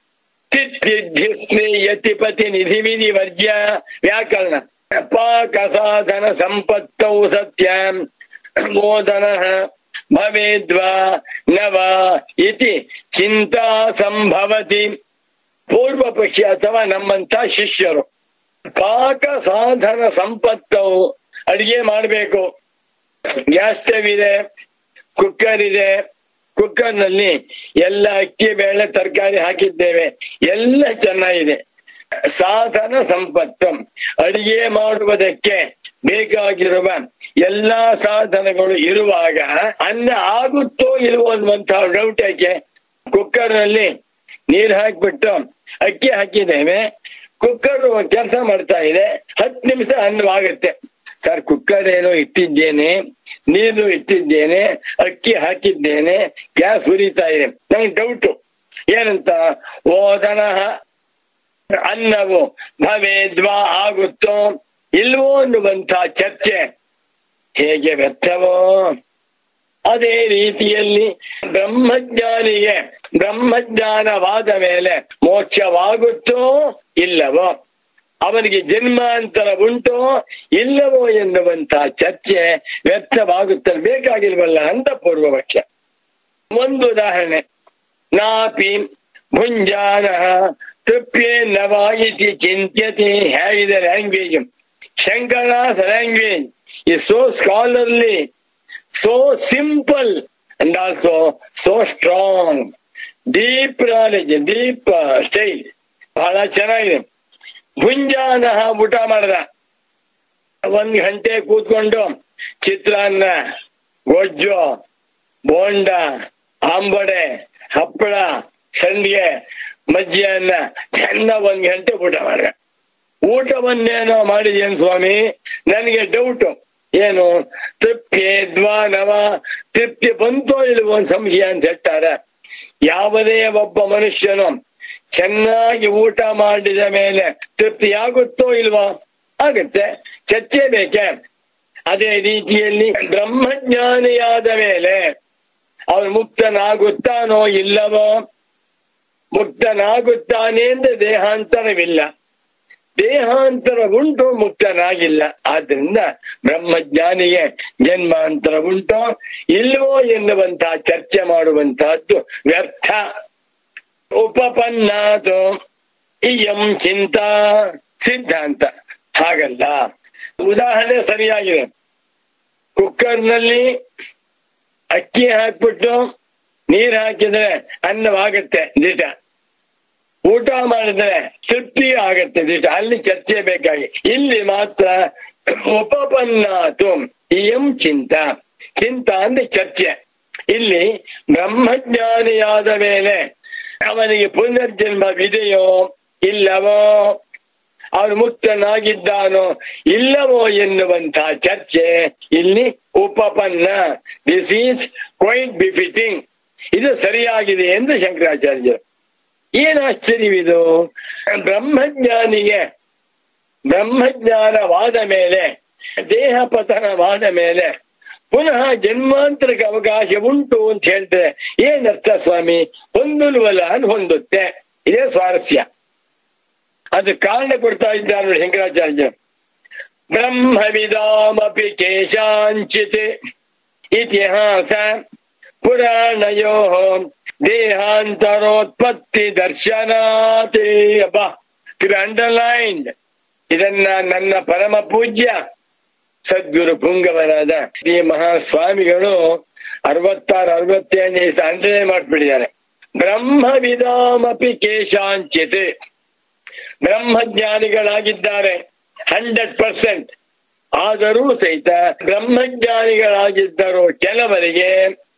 ಯತಿಪತಿ ನಿಧಿ ವಿಧಿ ವರ್ಜ್ಯ ವ್ಯಾಕರಣ ಪಾಕ ಸಾಧನ ಸಂಪತ್ತೌ ಸತ್ಯಾಂ ಮೋದನ ಭವೇದ್ವಾ ನವ ಇತಿ ಚಿಂತಾ ಸಂಭವತಿ ಪೂರ್ವ ಪಕ್ಷಿ ಅಥವಾ ನಮ್ಮಂತ ಶಿಷ್ಯರು ಪಾಕ ಸಾಧನ ಸಂಪತ್ತವು ಅಡಿಗೆ ಮಾಡಬೇಕು ಗ್ಯಾಸ್ ಸ್ಟವ್ ಇದೆ ಕುಕ್ಕರ್ ಇದೆ ಕುಕ್ಕರ್ ನಲ್ಲಿ ಎಲ್ಲ ಅಕ್ಕಿ ಬೇಳೆ ತರಕಾರಿ ಹಾಕಿದ್ದೇವೆ ಎಲ್ಲ ಚೆನ್ನಾಗಿದೆ ಸಾಧನ ಸಂಪತ್ತು ಅಡಿಗೆ ಮಾಡುವುದಕ್ಕೆ ಬೇಕಾಗಿರುವ ಎಲ್ಲಾ ಸಾಧನಗಳು ಇರುವಾಗ ಅನ್ನ ಆಗುತ್ತೋ ಇಲ್ವೋ ಅನ್ನುವಂತಹ ಡೌಟ್ ಯಾಕೆ ಕುಕ್ಕರ್ ನಲ್ಲಿ ನೀರ್ ಹಾಕ್ಬಿಟ್ಟು ಅಕ್ಕಿ ಹಾಕಿದ್ದೇವೆ ಕುಕ್ಕರ್ ಕೆಲಸ ಮಾಡ್ತಾ ಇದೆ ಹತ್ತು ನಿಮಿಷ ಅನ್ನವಾಗುತ್ತೆ ಸರ್ ಕುಕ್ಕರ್ ಏನೋ ಇಟ್ಟಿದ್ದೇನೆ ನೀರು ಇಟ್ಟಿದ್ದೇನೆ ಅಕ್ಕಿ ಹಾಕಿದ್ದೇನೆ ಗ್ಯಾಸ್ ಉರಿತಾ ಇದೆ ನಂಗೆ ಡೌಟು ಏನಂತ ಓದನ ಅನ್ನವು ಭವೇದ್ವಾ ಆಗುತ್ತೋ ಇಲ್ವೋ ಅನ್ನುವಂತ ಚರ್ಚೆ ಹೇಗೆ ವ್ಯರ್ಥವೋ ಅದೇ ರೀತಿಯಲ್ಲಿ ಬ್ರಹ್ಮಜ್ಞಾನಿಗೆ ಬ್ರಹ್ಮಜ್ಞಾನವಾದ ಮೇಲೆ ಮೋಕ್ಷವಾಗುತ್ತೋ ಇಲ್ಲವೋ ಅವನಿಗೆ ಜನ್ಮಾಂತರ ಉಂಟೋ ಇಲ್ಲವೋ ಎನ್ನುವಂತ ಚರ್ಚೆ ವ್ಯರ್ಥವಾಗುತ್ತದೆ ಬೇಕಾಗಿಲ್ವಲ್ಲ ಅಂತ ಪೂರ್ವಪಕ್ಷ ಒಂದು ಉದಾಹರಣೆ ನಾಪಿ ಭುಂಜಾನ ತೃಪ್ಯೇ ನವ ಇತಿ ಚಿಂತ್ಯತೆ ಹೇಗಿದೆ language Shankara's language is so scholarly, so simple, and also so strong. Deep knowledge, deep uh, style. ಬಹಳ ಚೆನ್ನಾಗಿದೆ ಮುಂಜಾನ ಊಟ ಮಾಡ್ದ ಒಂದ್ ಗಂಟೆ ಕೂತ್ಕೊಂಡು ಚಿತ್ರಾನ್ನ ಗೊಜ್ಜು ಬೋಂಡ ಆಂಬಡೆ ಹಪ್ಪಳ ಸಂಡಿಗೆ ಮಜ್ಜಿಯನ್ನ ಚೆನ್ನಾಗ್ ಒಂದ್ ಗಂಟೆ ಊಟ ಮಾಡ್ದ ಊಟವನ್ನೇನೋ ಮಾಡಿದೇನು ಸ್ವಾಮಿ ನನಗೆ ಡೌಟ್ ಏನು ತೃಪ್ತಿ ದ್ವಾ ನವ ತೃಪ್ತಿ ಬಂತೋ ಇಲ್ವೋ ಒಂದು ಸಂಶಯ ಅಂತ ಹೇಳ್ತಾರೆ ಯಾವುದೇ ಒಬ್ಬ ಮನುಷ್ಯನು ಚೆನ್ನಾಗಿ ಊಟ ಮಾಡಿದ ಮೇಲೆ ತೃಪ್ತಿ ಆಗುತ್ತೋ ಇಲ್ವೋ ಆಗುತ್ತೆ ಚರ್ಚೆ ಬೇಕೆ ಅದೇ ರೀತಿಯಲ್ಲಿ ಬ್ರಹ್ಮಜ್ಞಾನಿಯಾದ ಮೇಲೆ ಅವನು ಮುಕ್ತನಾಗುತ್ತಾನೋ ಇಲ್ಲವೋ ಮುಕ್ತನಾಗುತ್ತಾನೆ ಅಂದ್ರೆ ದೇಹಾಂತರವಿಲ್ಲ ದೇಹಾಂತರ ಉಂಟು ಮುಕ್ತನಾಗಿಲ್ಲ ಆದ್ರಿಂದ ಬ್ರಹ್ಮಜ್ಞಾನಿಗೆ ಜನ್ಮಾಂತರ ಉಂಟೋ ಇಲ್ವೋ ಎನ್ನುವಂತಹ ಚರ್ಚೆ ಮಾಡುವಂತಹದ್ದು ವ್ಯರ್ಥ ಉಪಪನ್ನಾತು ಇಯಂ ಚಿಂತಾ ಸಿದ್ಧಾಂತ ಹಾಗಲ್ಲ ಉದಾಹರಣೆ ಸರಿಯಾಗಿದೆ ಕುಕ್ಕರ್ನಲ್ಲಿ ಅಕ್ಕಿ ಹಾಕ್ಬಿಟ್ಟು ನೀರ್ ಹಾಕಿದ್ರೆ ಅನ್ನವಾಗತ್ತೆ ದಿಟ ಊಟ ಮಾಡಿದ್ರೆ ತೃಪ್ತಿ ಆಗತ್ತೆ ದಿಟ ಅಲ್ಲಿ ಚರ್ಚೆ ಬೇಕಾಗಿ ಇಲ್ಲಿ ಮಾತ್ರ ಉಪಪನ್ನಾತು ಇಯಂ ಚಿಂತ ಚಿಂತ ಅಂದ್ರೆ ಚರ್ಚೆ ಇಲ್ಲಿ ಬ್ರಹ್ಮಜ್ಞಾನಿಯಾದ ಮೇಲೆ ಅವನಿಗೆ ಪುನರ್ಜನ್ಮವಿದೆಯೋ ಇಲ್ಲವೋ ಅವನು ಮುಕ್ತನಾಗಿದ್ದಾನೋ ಇಲ್ಲವೋ ಎನ್ನುವಂತಹ ಚರ್ಚೆ ಇಲ್ಲಿ ಉಪಪನ್ನ ದಿಸ್ ಈಸ್ ಕ್ವೈಟ್ ಬಿಫಿಟಿಂಗ್ ಇದು ಸರಿಯಾಗಿದೆ ಎಂದು ಶಂಕರಾಚಾರ್ಯರು ಏನ್ ಆಶ್ಚರ್ಯವಿದು ಬ್ರಹ್ಮಜ್ಞಾನಿಗೆ ಬ್ರಹ್ಮಜ್ಞಾನವಾದ ಮೇಲೆ ದೇಹ ಪತನವಾದ ಮೇಲೆ ಪುನಃ ಜನ್ಮಾಂತರಕ್ಕೆ ಅವಕಾಶ ಉಂಟು ಅಂತ ಹೇಳ್ತಾರೆ ಏನರ್ಥ ಸ್ವಾಮಿ ಹೊಂದಲ್ವಲ್ಲ ಅಂತ ಹೊಂದುತ್ತೆ ಇದೇ ಸ್ವಾರಸ್ಯ ಅದು ಕಾರಣ ಕೊಡ್ತಾ ಇದ್ದಾರೆ ಶಂಕರಾಚಾರ್ಯ ಬ್ರಹ್ಮವಿದಾಮಪಿ ಕೇಶಾಂಚಿತ್ ಇತಿಹಾಸ ಪುರಾಣಯೋ ದೇಹಾಂತರೋತ್ಪತ್ತಿ ದರ್ಶನಾತಿ ಅಬ್ಬ ಅಂಡರ್ಲೈನ್ಡ್ ಇದನ್ನ ನನ್ನ ಪರಮ ಪೂಜ್ಯ ಸದ್ಗುರು ಪುಂಗವರಾದ ಈ ಮಹಾಸ್ವಾಮಿಗಳು ಅರವತ್ತಾರು ಅರವತ್ತೇಳನೇ ಅಂಡರ್ಲೈನ್ ಮಾಡ್ಬಿಟ್ಟಿದ್ದಾರೆ ಬ್ರಹ್ಮವಿದಾಮಪಿ ಕೇಶಾಂಚಿತ್ ಬ್ರಹ್ಮಜ್ಞಾನಿಗಳಾಗಿದ್ದಾರೆ ಹಂಡ್ರೆಡ್ ಪರ್ಸೆಂಟ್ ಆದರೂ ಸಹಿತ ಬ್ರಹ್ಮಜ್ಞಾನಿಗಳಾಗಿದ್ದರು ಕೆಲವರಿಗೆ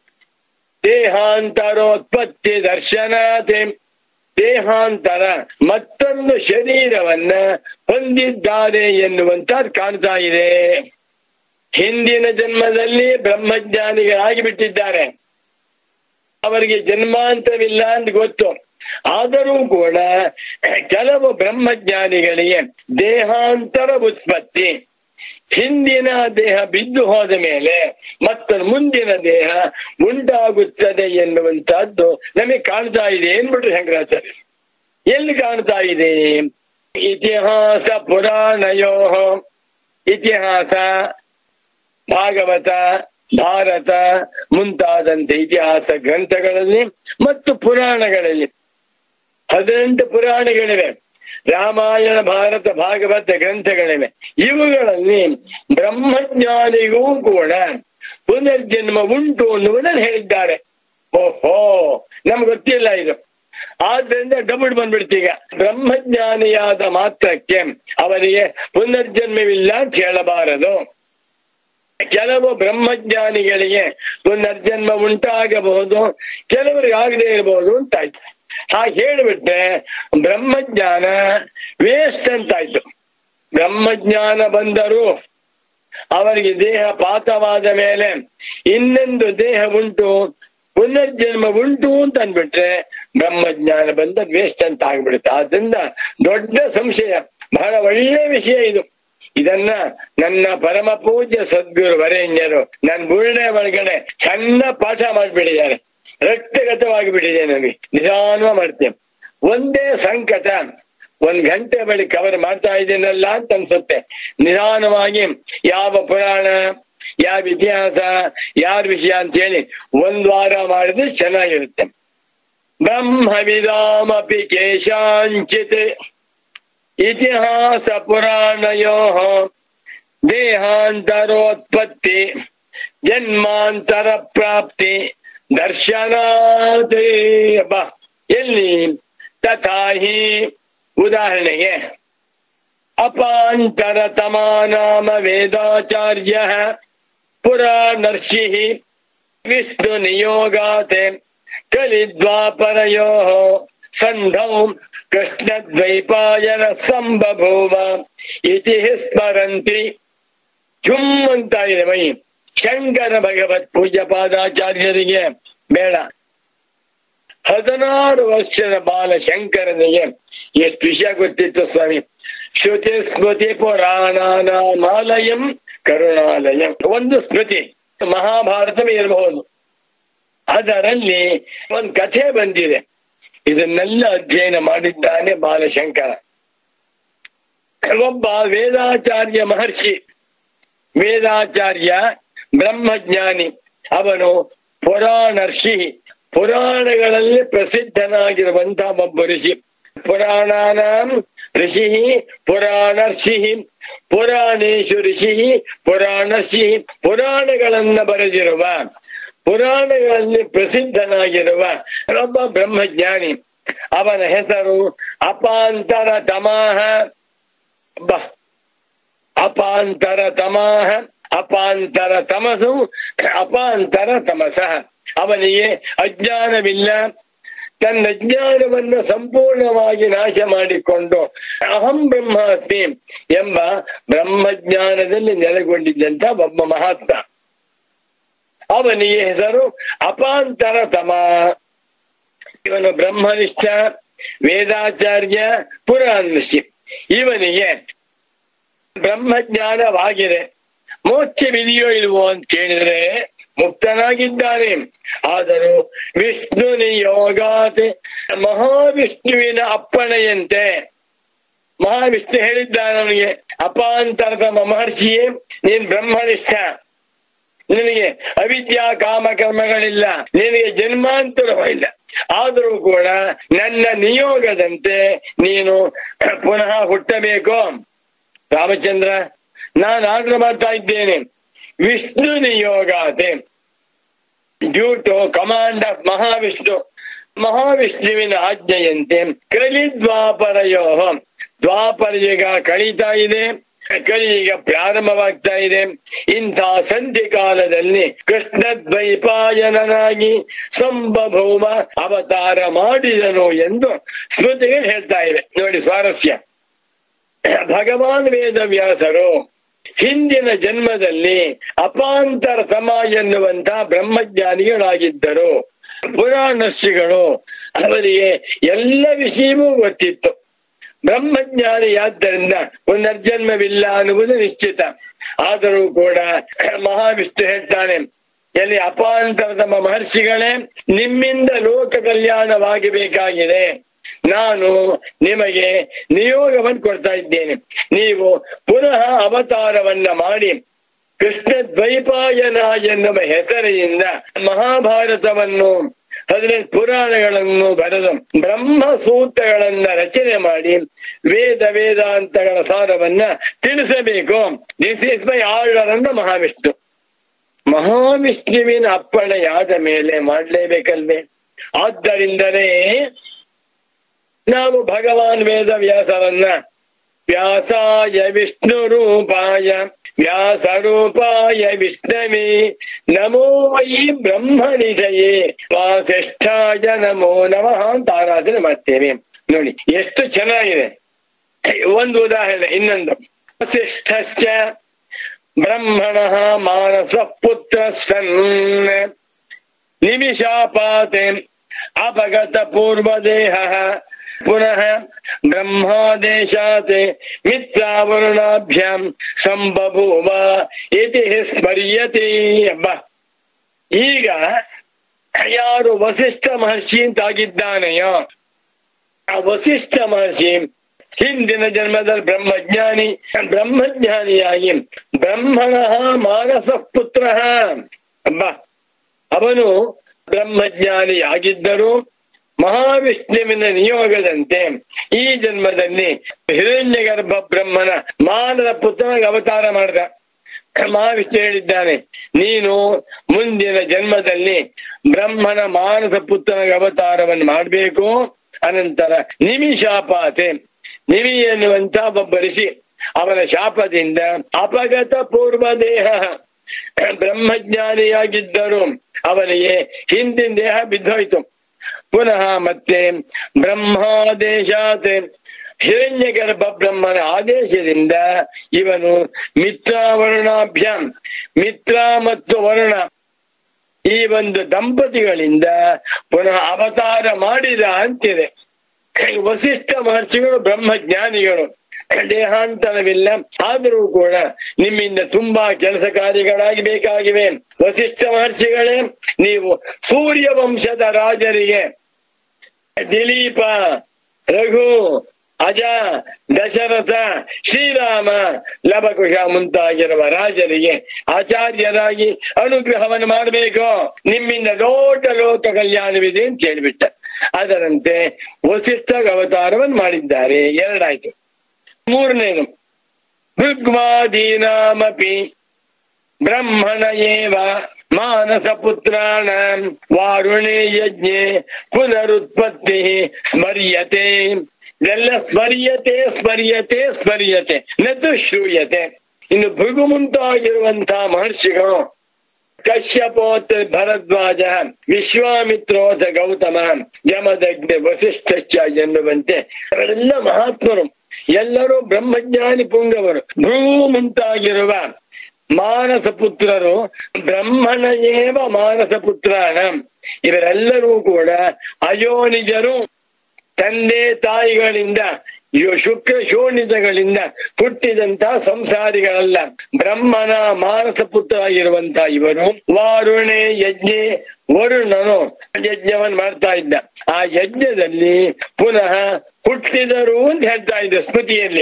ದೇಹಾಂತರೋತ್ಪತ್ತಿ ದರ್ಶನಾತಿ ದೇಹಾಂತರ ಮತ್ತೊಂದು ಶರೀರವನ್ನ ಹೊಂದಿದ್ದಾರೆ ಎನ್ನುವಂತದ್ದು ಕಾಣ್ತಾ ಇದೆ ಹಿಂದಿನ ಜನ್ಮದಲ್ಲಿ ಬ್ರಹ್ಮಜ್ಞಾನಿಗಳಾಗಿ ಬಿಟ್ಟಿದ್ದಾರೆ ಅವರಿಗೆ ಜನ್ಮಾಂತರವಿಲ್ಲ ಅಂತ ಗೊತ್ತು ಆದರೂ ಕೂಡ ಕೆಲವು ಬ್ರಹ್ಮಜ್ಞಾನಿಗಳಿಗೆ ದೇಹಾಂತರ ಉತ್ಪತ್ತಿ ಹಿಂದಿನ ದೇಹ ಬಿದ್ದು ಹೋದ ಮೇಲೆ ಮತ್ತೊಂದು ಮುಂದಿನ ದೇಹ ಉಂಟಾಗುತ್ತದೆ ಎನ್ನುವಂತಹದ್ದು ನಮಗೆ ಕಾಣ್ತಾ ಇದೆ ಏನ್ಬಿಟ್ರು ಶಂಕರಾಚಾರ್ಯ ಎಲ್ಲಿ ಕಾಣ್ತಾ ಇದೆ ಇತಿಹಾಸ ಪುರಾಣಯೋ ಇತಿಹಾಸ ಭಾಗವತ ಭಾರತ ಮುಂತಾದಂತೆ ಇತಿಹಾಸ ಗ್ರಂಥಗಳಲ್ಲಿ ಮತ್ತು ಪುರಾಣಗಳಲ್ಲಿ ಹದಿನೆಂಟು ಪುರಾಣಗಳಿವೆ ರಾಮಾಯಣ ಭಾರತ ಭಾಗವತ ಗ್ರಂಥಗಳಿವೆ ಇವುಗಳಲ್ಲಿ ಬ್ರಹ್ಮಜ್ಞಾನಿಗೂ ಕೂಡ ಪುನರ್ಜನ್ಮ ಉಂಟು ಅನ್ನುವುದನ್ನು ಹೇಳಿದ್ದಾರೆ ಓಹೋ ನಮ್ಗೆ ಗೊತ್ತಿಲ್ಲ ಇದು ಆದ್ರಿಂದ ಡಬಲ್ ಬಂದ್ಬಿಡ್ತೀಗ ಬ್ರಹ್ಮಜ್ಞಾನಿಯಾದ ಮಾತ್ರಕ್ಕೆ ಅವರಿಗೆ ಪುನರ್ಜನ್ಮವಿಲ್ಲ ಅಂತ ಹೇಳಬಾರದು ಕೆಲವು ಬ್ರಹ್ಮಜ್ಞಾನಿಗಳಿಗೆ ಪುನರ್ಜನ್ಮ ಉಂಟಾಗಬಹುದು ಕೆಲವರಿಗೆ ಆಗದೆ ಇರಬಹುದು ಅಂತಾಯ್ತು ಹಾಗೆ ಹೇಳಿಬಿಟ್ರೆ ಬ್ರಹ್ಮಜ್ಞಾನ ವೇಸ್ಟ್ ಅಂತಾಯ್ತು ಬ್ರಹ್ಮಜ್ಞಾನ ಬಂದರೂ ಅವರಿಗೆ ದೇಹ ಪಾತವಾದ ಮೇಲೆ ಇನ್ನೊಂದು ದೇಹ ಉಂಟು ಪುನರ್ಜನ್ಮ ಉಂಟು ಅಂತ ಅಂದ್ಬಿಟ್ರೆ ಬ್ರಹ್ಮಜ್ಞಾನ ಬಂದ ವೇಸ್ಟ್ ಅಂತ ಆಗ್ಬಿಡುತ್ತೆ ಆದ್ರಿಂದ ದೊಡ್ಡ ಸಂಶಯ ಬಹಳ ಒಳ್ಳೆ ವಿಷಯ ಇದು ಇದನ್ನ ನನ್ನ ಪರಮ ಪೂಜ್ಯ ಸದ್ಗುರು ವರೇಣ್ಯರು ನನ್ನ ಬುರುಡೆ ಒಳಗಡೆ ಚೆನ್ನ ಪಾಠ ಮಾಡಿಬಿಟ್ಟಿದ್ದಾರೆ ರಕ್ತಗತವಾಗಿ ಬಿಟ್ಟಿದೆ ನನಗೆ ನಿಧಾನ ಮಾಡ್ತೇನೆ ಒಂದೇ ಸಂಕಟ ಒಂದ್ ಗಂಟೆ ಬಳಿ ಕವರ್ ಮಾಡ್ತಾ ಇದ್ದೀನಲ್ಲ ಅಂತ ಅನ್ಸುತ್ತೆ ನಿಧಾನವಾಗಿ ಯಾವ ಪುರಾಣ ಯಾವ ಇತಿಹಾಸ ಯಾರ ವಿಷಯ ಅಂತ ಹೇಳಿ ಒಂದ್ ವಾರ ಮಾಡಿದ್ರೆ ಚೆನ್ನಾಗಿರುತ್ತೆ ಬ್ರಹ್ಮವಿದಾಮಪಿ ಕೇಶಾಂಚಿತ್ ಇತಿಹಾಸ ಪುರಾಣಯೋ ದೇಹಾಂತರೋತ್ಪತ್ತಿ ಜನ್ಮಾಂತರ ಪ್ರಾಪ್ತಿ ದರ್ಶನಾತ್ ಬಾ ಎಲ್ಲಿ ತಥಾಹಿ ಉದಾಹರಣೆಗೆ ಅಪಾಂತರ ತಮಾನಾಮ ವೇದಾಚಾರ್ಯ ಪುರಾಣರ್ಷಿ ವಿಷ್ಣು ನಿಯೋಗಾತೆ ಕಲಿದ್ವಾಪರಯೋ ಸಂಧೌ ಕೃಷ್ಣದ್ವೈಪಾಯನ ಸಂಬಭೂವ ಇತಿ ಸ್ಮರಂತಿ ಝುಮ್ ಅಂತ ಇದೆ ಮೈ ಶಂಕರ ಭಗವತ್ ಪೂಜ್ಯ ಪಾದಾಚಾರ್ಯರಿಗೆ ಬೇಡ ಹದಿನಾರು ವರ್ಷದ ಬಾಲ ಶಂಕರನಿಗೆ ಎಷ್ಟು ವಿಷಯ ಗೊತ್ತಿತ್ತು ಸ್ವಾಮಿ ಶ್ರುತಿ ಸ್ಮೃತಿ ಪುರಾಣಾನ ಮಾಲಯಂ ಕರುಣಾಲಯಂ ಒಂದು ಸ್ಮೃತಿ ಮಹಾಭಾರತವೇ ಇರಬಹುದು ಅದರಲ್ಲಿ ಒಂದು ಕಥೆ ಬಂದಿದೆ ಇದನ್ನೆಲ್ಲ ಅಧ್ಯಯನ ಮಾಡಿದ್ದಾನೆ ಬಾಲಶಂಕರ ಒಬ್ಬ ವೇದಾಚಾರ್ಯ ಮಹರ್ಷಿ ವೇದಾಚಾರ್ಯ ಬ್ರಹ್ಮಜ್ಞಾನಿ ಅವನು ಪುರಾಣರ್ಷಿ ಪುರಾಣಗಳಲ್ಲಿ ಪ್ರಸಿದ್ಧನಾಗಿರುವಂತಹ ಒಬ್ಬ ಋಷಿ ಪುರಾಣಾನ ಋಷಿ ಪುರಾಣರ್ಷಿ ಪುರಾಣೇಶು ಋಷಿ ಪುರಾಣರ್ಷಿ ಪುರಾಣಗಳನ್ನ ಬರೆದಿರುವ ಪುರಾಣಗಳಲ್ಲಿ ಪ್ರಸಿದ್ಧನಾಗಿರುವ ಒಬ್ಬ ಬ್ರಹ್ಮಜ್ಞಾನಿ ಅವನ ಹೆಸರು ಅಪಾಂತರ ತಮಾಹ ಬ ಅಪಾಂತರ ತಮಾಹ ಅಪಾಂತರ ತಮಸು ಅಪಾಂತರ ತಮಸಃ ಅವನಿಗೆ ಅಜ್ಞಾನವಿಲ್ಲ ತನ್ನ ಜ್ಞಾನವನ್ನ ಸಂಪೂರ್ಣವಾಗಿ ನಾಶ ಮಾಡಿಕೊಂಡು ಅಹಂ ಬ್ರಹ್ಮಾಸ್ಮಿ ಎಂಬ ಬ್ರಹ್ಮಜ್ಞಾನದಲ್ಲಿ ನೆಲೆಗೊಂಡಿದ್ದಂತ ಒಬ್ಬ ಮಹಾತ್ಮ ಅವನಿಗೆ ಹೆಸರು ಅಪಾಂತರ ತಮ ಇವನು ಬ್ರಹ್ಮನಿಷ್ಠ ವೇದಾಚಾರ್ಯ ಪುರಾಣರ್ಷಿ ಇವನಿಗೆ ಬ್ರಹ್ಮಜ್ಞಾನವಾಗಿದೆ ಮೋಕ್ಷವಿದೆಯೋ ಇಲ್ವೋ ಅಂತ ಕೇಳಿದ್ರೆ ಮುಕ್ತನಾಗಿದ್ದಾನೆ ಆದರೂ ವಿಷ್ಣು ನಿಯೋಗಾತ್ ಮಹಾವಿಷ್ಣುವಿನ ಅಪ್ಪಣೆಯಂತೆ ಮಹಾವಿಷ್ಣು ಹೇಳಿದ್ದಾನೆ ಅವನಿಗೆ ಅಪಾಂತರದ ಮಹರ್ಷಿಯೇ ನೀನ್ ಬ್ರಹ್ಮನಿಷ್ಠ ನಿನಗೆ ಅವಿದ್ಯಾ ಕಾಮಕರ್ಮಗಳಿಲ್ಲ ನಿನಗೆ ಜನ್ಮಾಂತರವೂ ಇಲ್ಲ ಆದರೂ ಕೂಡ ನನ್ನ ನಿಯೋಗದಂತೆ ನೀನು ಪುನಃ ಹುಟ್ಟಬೇಕು ರಾಮಚಂದ್ರ ನಾನು ಆರ್ಡರ್ ಮಾಡ್ತಾ ಇದ್ದೇನೆ ವಿಷ್ಣು ನಿಯೋಗಾತೆ due to command of Mahavishnu ಮಹಾವಿಷ್ಣುವಿನ ಆಜ್ಞೆಯಂತೆ ಕಲಿದ್ವಾಪರಯೋ ದ್ವಾಪರ ಯುಗ ಕಳೀತಾ ಇದೆ ಕಲಿಯುಗ ಪ್ರಾರಂಭವಾಗ್ತಾ ಇದೆ ಇಂಥ ಸಂಧಿ ಕಾಲದಲ್ಲಿ ಕೃಷ್ಣ ದ್ವೈಪಾಯನನಾಗಿ ಸಂಭಭೌಮ ಅವತಾರ ಮಾಡಿದನು ಎಂದು ಸ್ಮೃತಿಗಳು ಹೇಳ್ತಾ ಇವೆ ನೋಡಿ ಸ್ವಾರಸ್ಯ ಭಗವಾನ್ ವೇದವ್ಯಾಸರು ಹಿಂದಿನ ಜನ್ಮದಲ್ಲಿ ಅಪಾಂತರ ತಮ ಎನ್ನುವಂತ ಬ್ರಹ್ಮಜ್ಞಾನಿಗಳಾಗಿದ್ದರು ಪುರಾಣರ್ಷಿಗಳು ಅವರಿಗೆ ಎಲ್ಲ ವಿಷಯವೂ ಗೊತ್ತಿತ್ತು ಬ್ರಹ್ಮಜ್ಞಾನಿಯಾದ್ದರಿಂದ ಪುನರ್ಜನ್ಮವಿಲ್ಲ ಅನ್ನುವುದು ನಿಶ್ಚಿತ ಆದರೂ ಕೂಡ ಮಹಾವಿಷ್ಣು ಹೇಳ್ತಾನೆ ಎಲ್ಲಿ ಅಪಾಂತರ ತಮ್ಮ ಮಹರ್ಷಿಗಳೇ ನಿಮ್ಮಿಂದ ಲೋಕ ಕಲ್ಯಾಣವಾಗಿ ಬೇಕಾಗಿದೆ ನಾನು ನಿಮಗೆ ನಿಯೋಗವನ್ನು ಕೊಡ್ತಾ ಇದ್ದೇನೆ ನೀವು ಪುನಃ ಅವತಾರವನ್ನ ಮಾಡಿ ಕೃಷ್ಣ ದ್ವೈಪಾಯನ ಎನ್ನುವ ಹೆಸರಿನಿಂದ ಮಹಾಭಾರತವನ್ನು ಹದಿನೆಂಟು ಪುರಾಣಗಳನ್ನು ಬರೆದು ಬ್ರಹ್ಮ ಸೂತ್ರಗಳನ್ನ ರಚನೆ ಮಾಡಿ ವೇದ ವೇದಾಂತಗಳ ಸಾರವನ್ನ ತಿಳಿಸಬೇಕು ದಿಸ್ ಇಸ್ ಮೈ ಆರ್ಡರ್ ಅಂತ ಮಹಾವಿಷ್ಣು ಮಹಾವಿಷ್ಣುವಿನ ಅಪ್ಪಣೆಯಾದ ಮೇಲೆ ಮಾಡ್ಲೇಬೇಕಲ್ವೇ ಆದ್ದರಿಂದಲೇ ನಾವು ಭಗವಾನ್ ವೇದ ವ್ಯಾಸರನ್ನ ವ್ಯಾಸಾಯ ವಿಷ್ಣು ರೂಪಾಯ ವ್ಯಾಸ ರೂಪಾಯ ವಿಷ್ಣವೇ ನಮೋ ವೈ ಬ್ರಹ್ಮನಿಜಯೇ ವಾಸಿಷ್ಠಾಯ ನಮೋ ನಮಃ ಅಂತ ಆರಾಧನೆ ಮಾಡ್ತೇವೆ ನೋಡಿ ಎಷ್ಟು ಚೆನ್ನಾಗಿದೆ ಒಂದು ಉದಾಹರಣೆ ಇನ್ನೊಂದು ವಸಿಷ್ಠಶ್ಚ ಬ್ರಹ್ಮಣ ಮಾನಸ ಪುತ್ರ ಸನ್ ನಿಮಿಷಾಪಾತೆ ಅಪಗತ ಪೂರ್ವದೇಹ ಪುನಃ ಬ್ರಹ್ಮಾದೇಶಾತ್ ಮಿತ್ರಾವರುಣಾಭ್ಯಾಂ ಸಂಬಭೂವ ಇತಿ ಸ್ಮರ್ಯತೆ ಅಬ್ಬ ಈಗ ಯಾರು ವಸಿಷ್ಠ ಮಹರ್ಷಿ ಅಂತಾಗಿದ್ದಾನೆಯೋ ಆ ವಸಿಷ್ಠ ಮಹರ್ಷಿ ಹಿಂದಿನ ಜನ್ಮದಲ್ಲಿ ಬ್ರಹ್ಮಜ್ಞಾನಿ ಬ್ರಹ್ಮಜ್ಞಾನಿಯಾಗಿ ಬ್ರಹ್ಮಣ ಮಾನಸ ಪುತ್ರ ಅಬ್ಬ ಅವನು ಬ್ರಹ್ಮಜ್ಞಾನಿಯಾಗಿದ್ದರು ಮಹಾವಿಷ್ಣುವಿನ ನಿಯೋಗದಂತೆ ಈ ಜನ್ಮದಲ್ಲಿ ಹಿರಣ್ಯಗರ್ಭ ಬ್ರಹ್ಮನ ಮಾನದ ಪುತ್ರನಿಗೆ ಅವತಾರ ಮಾಡಿದ ಮಹಾವಿಷ್ಣು ಹೇಳಿದ್ದಾನೆ ನೀನು ಮುಂದಿನ ಜನ್ಮದಲ್ಲಿ ಬ್ರಹ್ಮನ ಮಾನಸ ಪುತ್ರನಿಗೆ ಅವತಾರವನ್ನು ಮಾಡಬೇಕು ಅನಂತರ ನಿಮಿ ಶಾಪಾತೆ ನಿಮಿ ಎನ್ನುವಂತ ಒಬ್ಬರಿಸಿ ಅವನ ಶಾಪದಿಂದ ಅಪಗತ ಪೂರ್ವ ದೇಹ ಬ್ರಹ್ಮಜ್ಞಾನಿಯಾಗಿದ್ದರು ಅವನಿಗೆ ಹಿಂದಿನ ದೇಹ ಬಿದ್ದೋಯ್ತು ಪುನಃ ಮತ್ತೆ ಬ್ರಹ್ಮಾದೇಶಾತ್ ಹಿರಣ್ಯ ಗರ್ಭ ಬ್ರಹ್ಮನ ಆದೇಶದಿಂದ ಇವನು ಮಿತ್ರಾವರುಣಾಭ್ಯಾಂ ಮಿತ್ರ ಮತ್ತು ವರುಣ ಈ ಒಂದು ದಂಪತಿಗಳಿಂದ ಪುನಃ ಅವತಾರ ಮಾಡಿದ ಅಂತಿದೆ ವಸಿಷ್ಠ ಮಹರ್ಷಿಗಳು ಬ್ರಹ್ಮಜ್ಞಾನಿಗಳು ದೇಹಾಂತರವಿಲ್ಲ ಆದರೂ ಕೂಡ ನಿಮ್ಮಿಂದ ತುಂಬಾ ಕೆಲಸ ಕಾರ್ಯಗಳಾಗಿ ಬೇಕಾಗಿವೆ ವಸಿಷ್ಠ ಮಹರ್ಷಿಗಳೇ ನೀವು ಸೂರ್ಯ ವಂಶದ ರಾಜರಿಗೆ ದಿಲೀಪ ರಘು ಅಜ ದಶರಥ ಶ್ರೀರಾಮ ಲವಕುಶ ಮುಂತಾಗಿರುವ ರಾಜರಿಗೆ ಆಚಾರ್ಯರಾಗಿ ಅನುಗ್ರಹವನ್ನು ಮಾಡಬೇಕು ನಿಮ್ಮಿಂದ ದೊಡ್ಡ ಲೋಕ ಕಲ್ಯಾಣವಿದೆ ಅಂತ ಹೇಳಿಬಿಟ್ಟ ಅದರಂತೆ ವಸಿಷ್ಠ ಅವತಾರವನ್ನು ಮಾಡಿದ್ದಾರೆ ಎರಡಾಯ್ತು ಮೂರನೇನು ಭೃಗ್ವಾದೀನಾಮಪಿ ಬ್ರಹ್ಮಣ ಏವ ಮಾನಸ ಪುತ್ರಾಣ ವಾರುಣೇ ಯಜ್ಞೆ ಪುನರುತ್ಪತ್ತಿ ಸ್ಮರ್ಯತೆ ಇದೆಲ್ಲ ಸ್ಮರ್ಯತೆ ಸ್ಮರ್ಯತೆ ಸ್ಮರ್ಯತೆ ನತು ಶ್ರೂಯತೆ ಇನ್ನು ಭೃಗು ಮುಂತಾಗಿರುವಂತಹ ಮಹರ್ಷಿಗಳು ಕಶ್ಯಪೋತ್ ಭರದ್ವಾಜ ವಿಶ್ವಾಮಿತ್ರೋಥ ಗೌತಮ ಯಮದಗ್ನ ವಸಿಷ್ಠಶ್ಚ ಎನ್ನುವಂತೆ ಅವರೆಲ್ಲ ಮಹಾತ್ಮರು ಎಲ್ಲರೂ ಬ್ರಹ್ಮಜ್ಞಾನಿ ಪುಂಗವರು ಭೃಗು ಮುಂತಾಗಿರುವ ಮಾನಸ ಪುತ್ರರು ಬ್ರಹ್ಮಣ ಏವ ಮಾನಸ ಪುತ್ರಾಣ ಇವರೆಲ್ಲರೂ ಕೂಡ ಅಯೋನಿಜರು ತಂದೆ ತಾಯಿಗಳಿಂದ ಯೋ- ಶುಕ್ರ ಶೋಣಿತಗಳಿಂದ ಹುಟ್ಟಿದಂತ ಸಂಸಾರಿಗಳಲ್ಲ ಬ್ರಹ್ಮನ ಮಾನಸ ಪುತ್ರ ಆಗಿರುವಂತ ಇವರು ವಾರುಣೆ ಯಜ್ಞೆ ವರುಣನು ಯಜ್ಞವನ್ನು ಮಾಡ್ತಾ ಇದ್ದ ಆ ಯಜ್ಞದಲ್ಲಿ ಪುನಃ ಹುಟ್ಟಿದರು ಅಂತ ಹೇಳ್ತಾ ಇದ್ದ ಸ್ಮೃತಿಯಲ್ಲಿ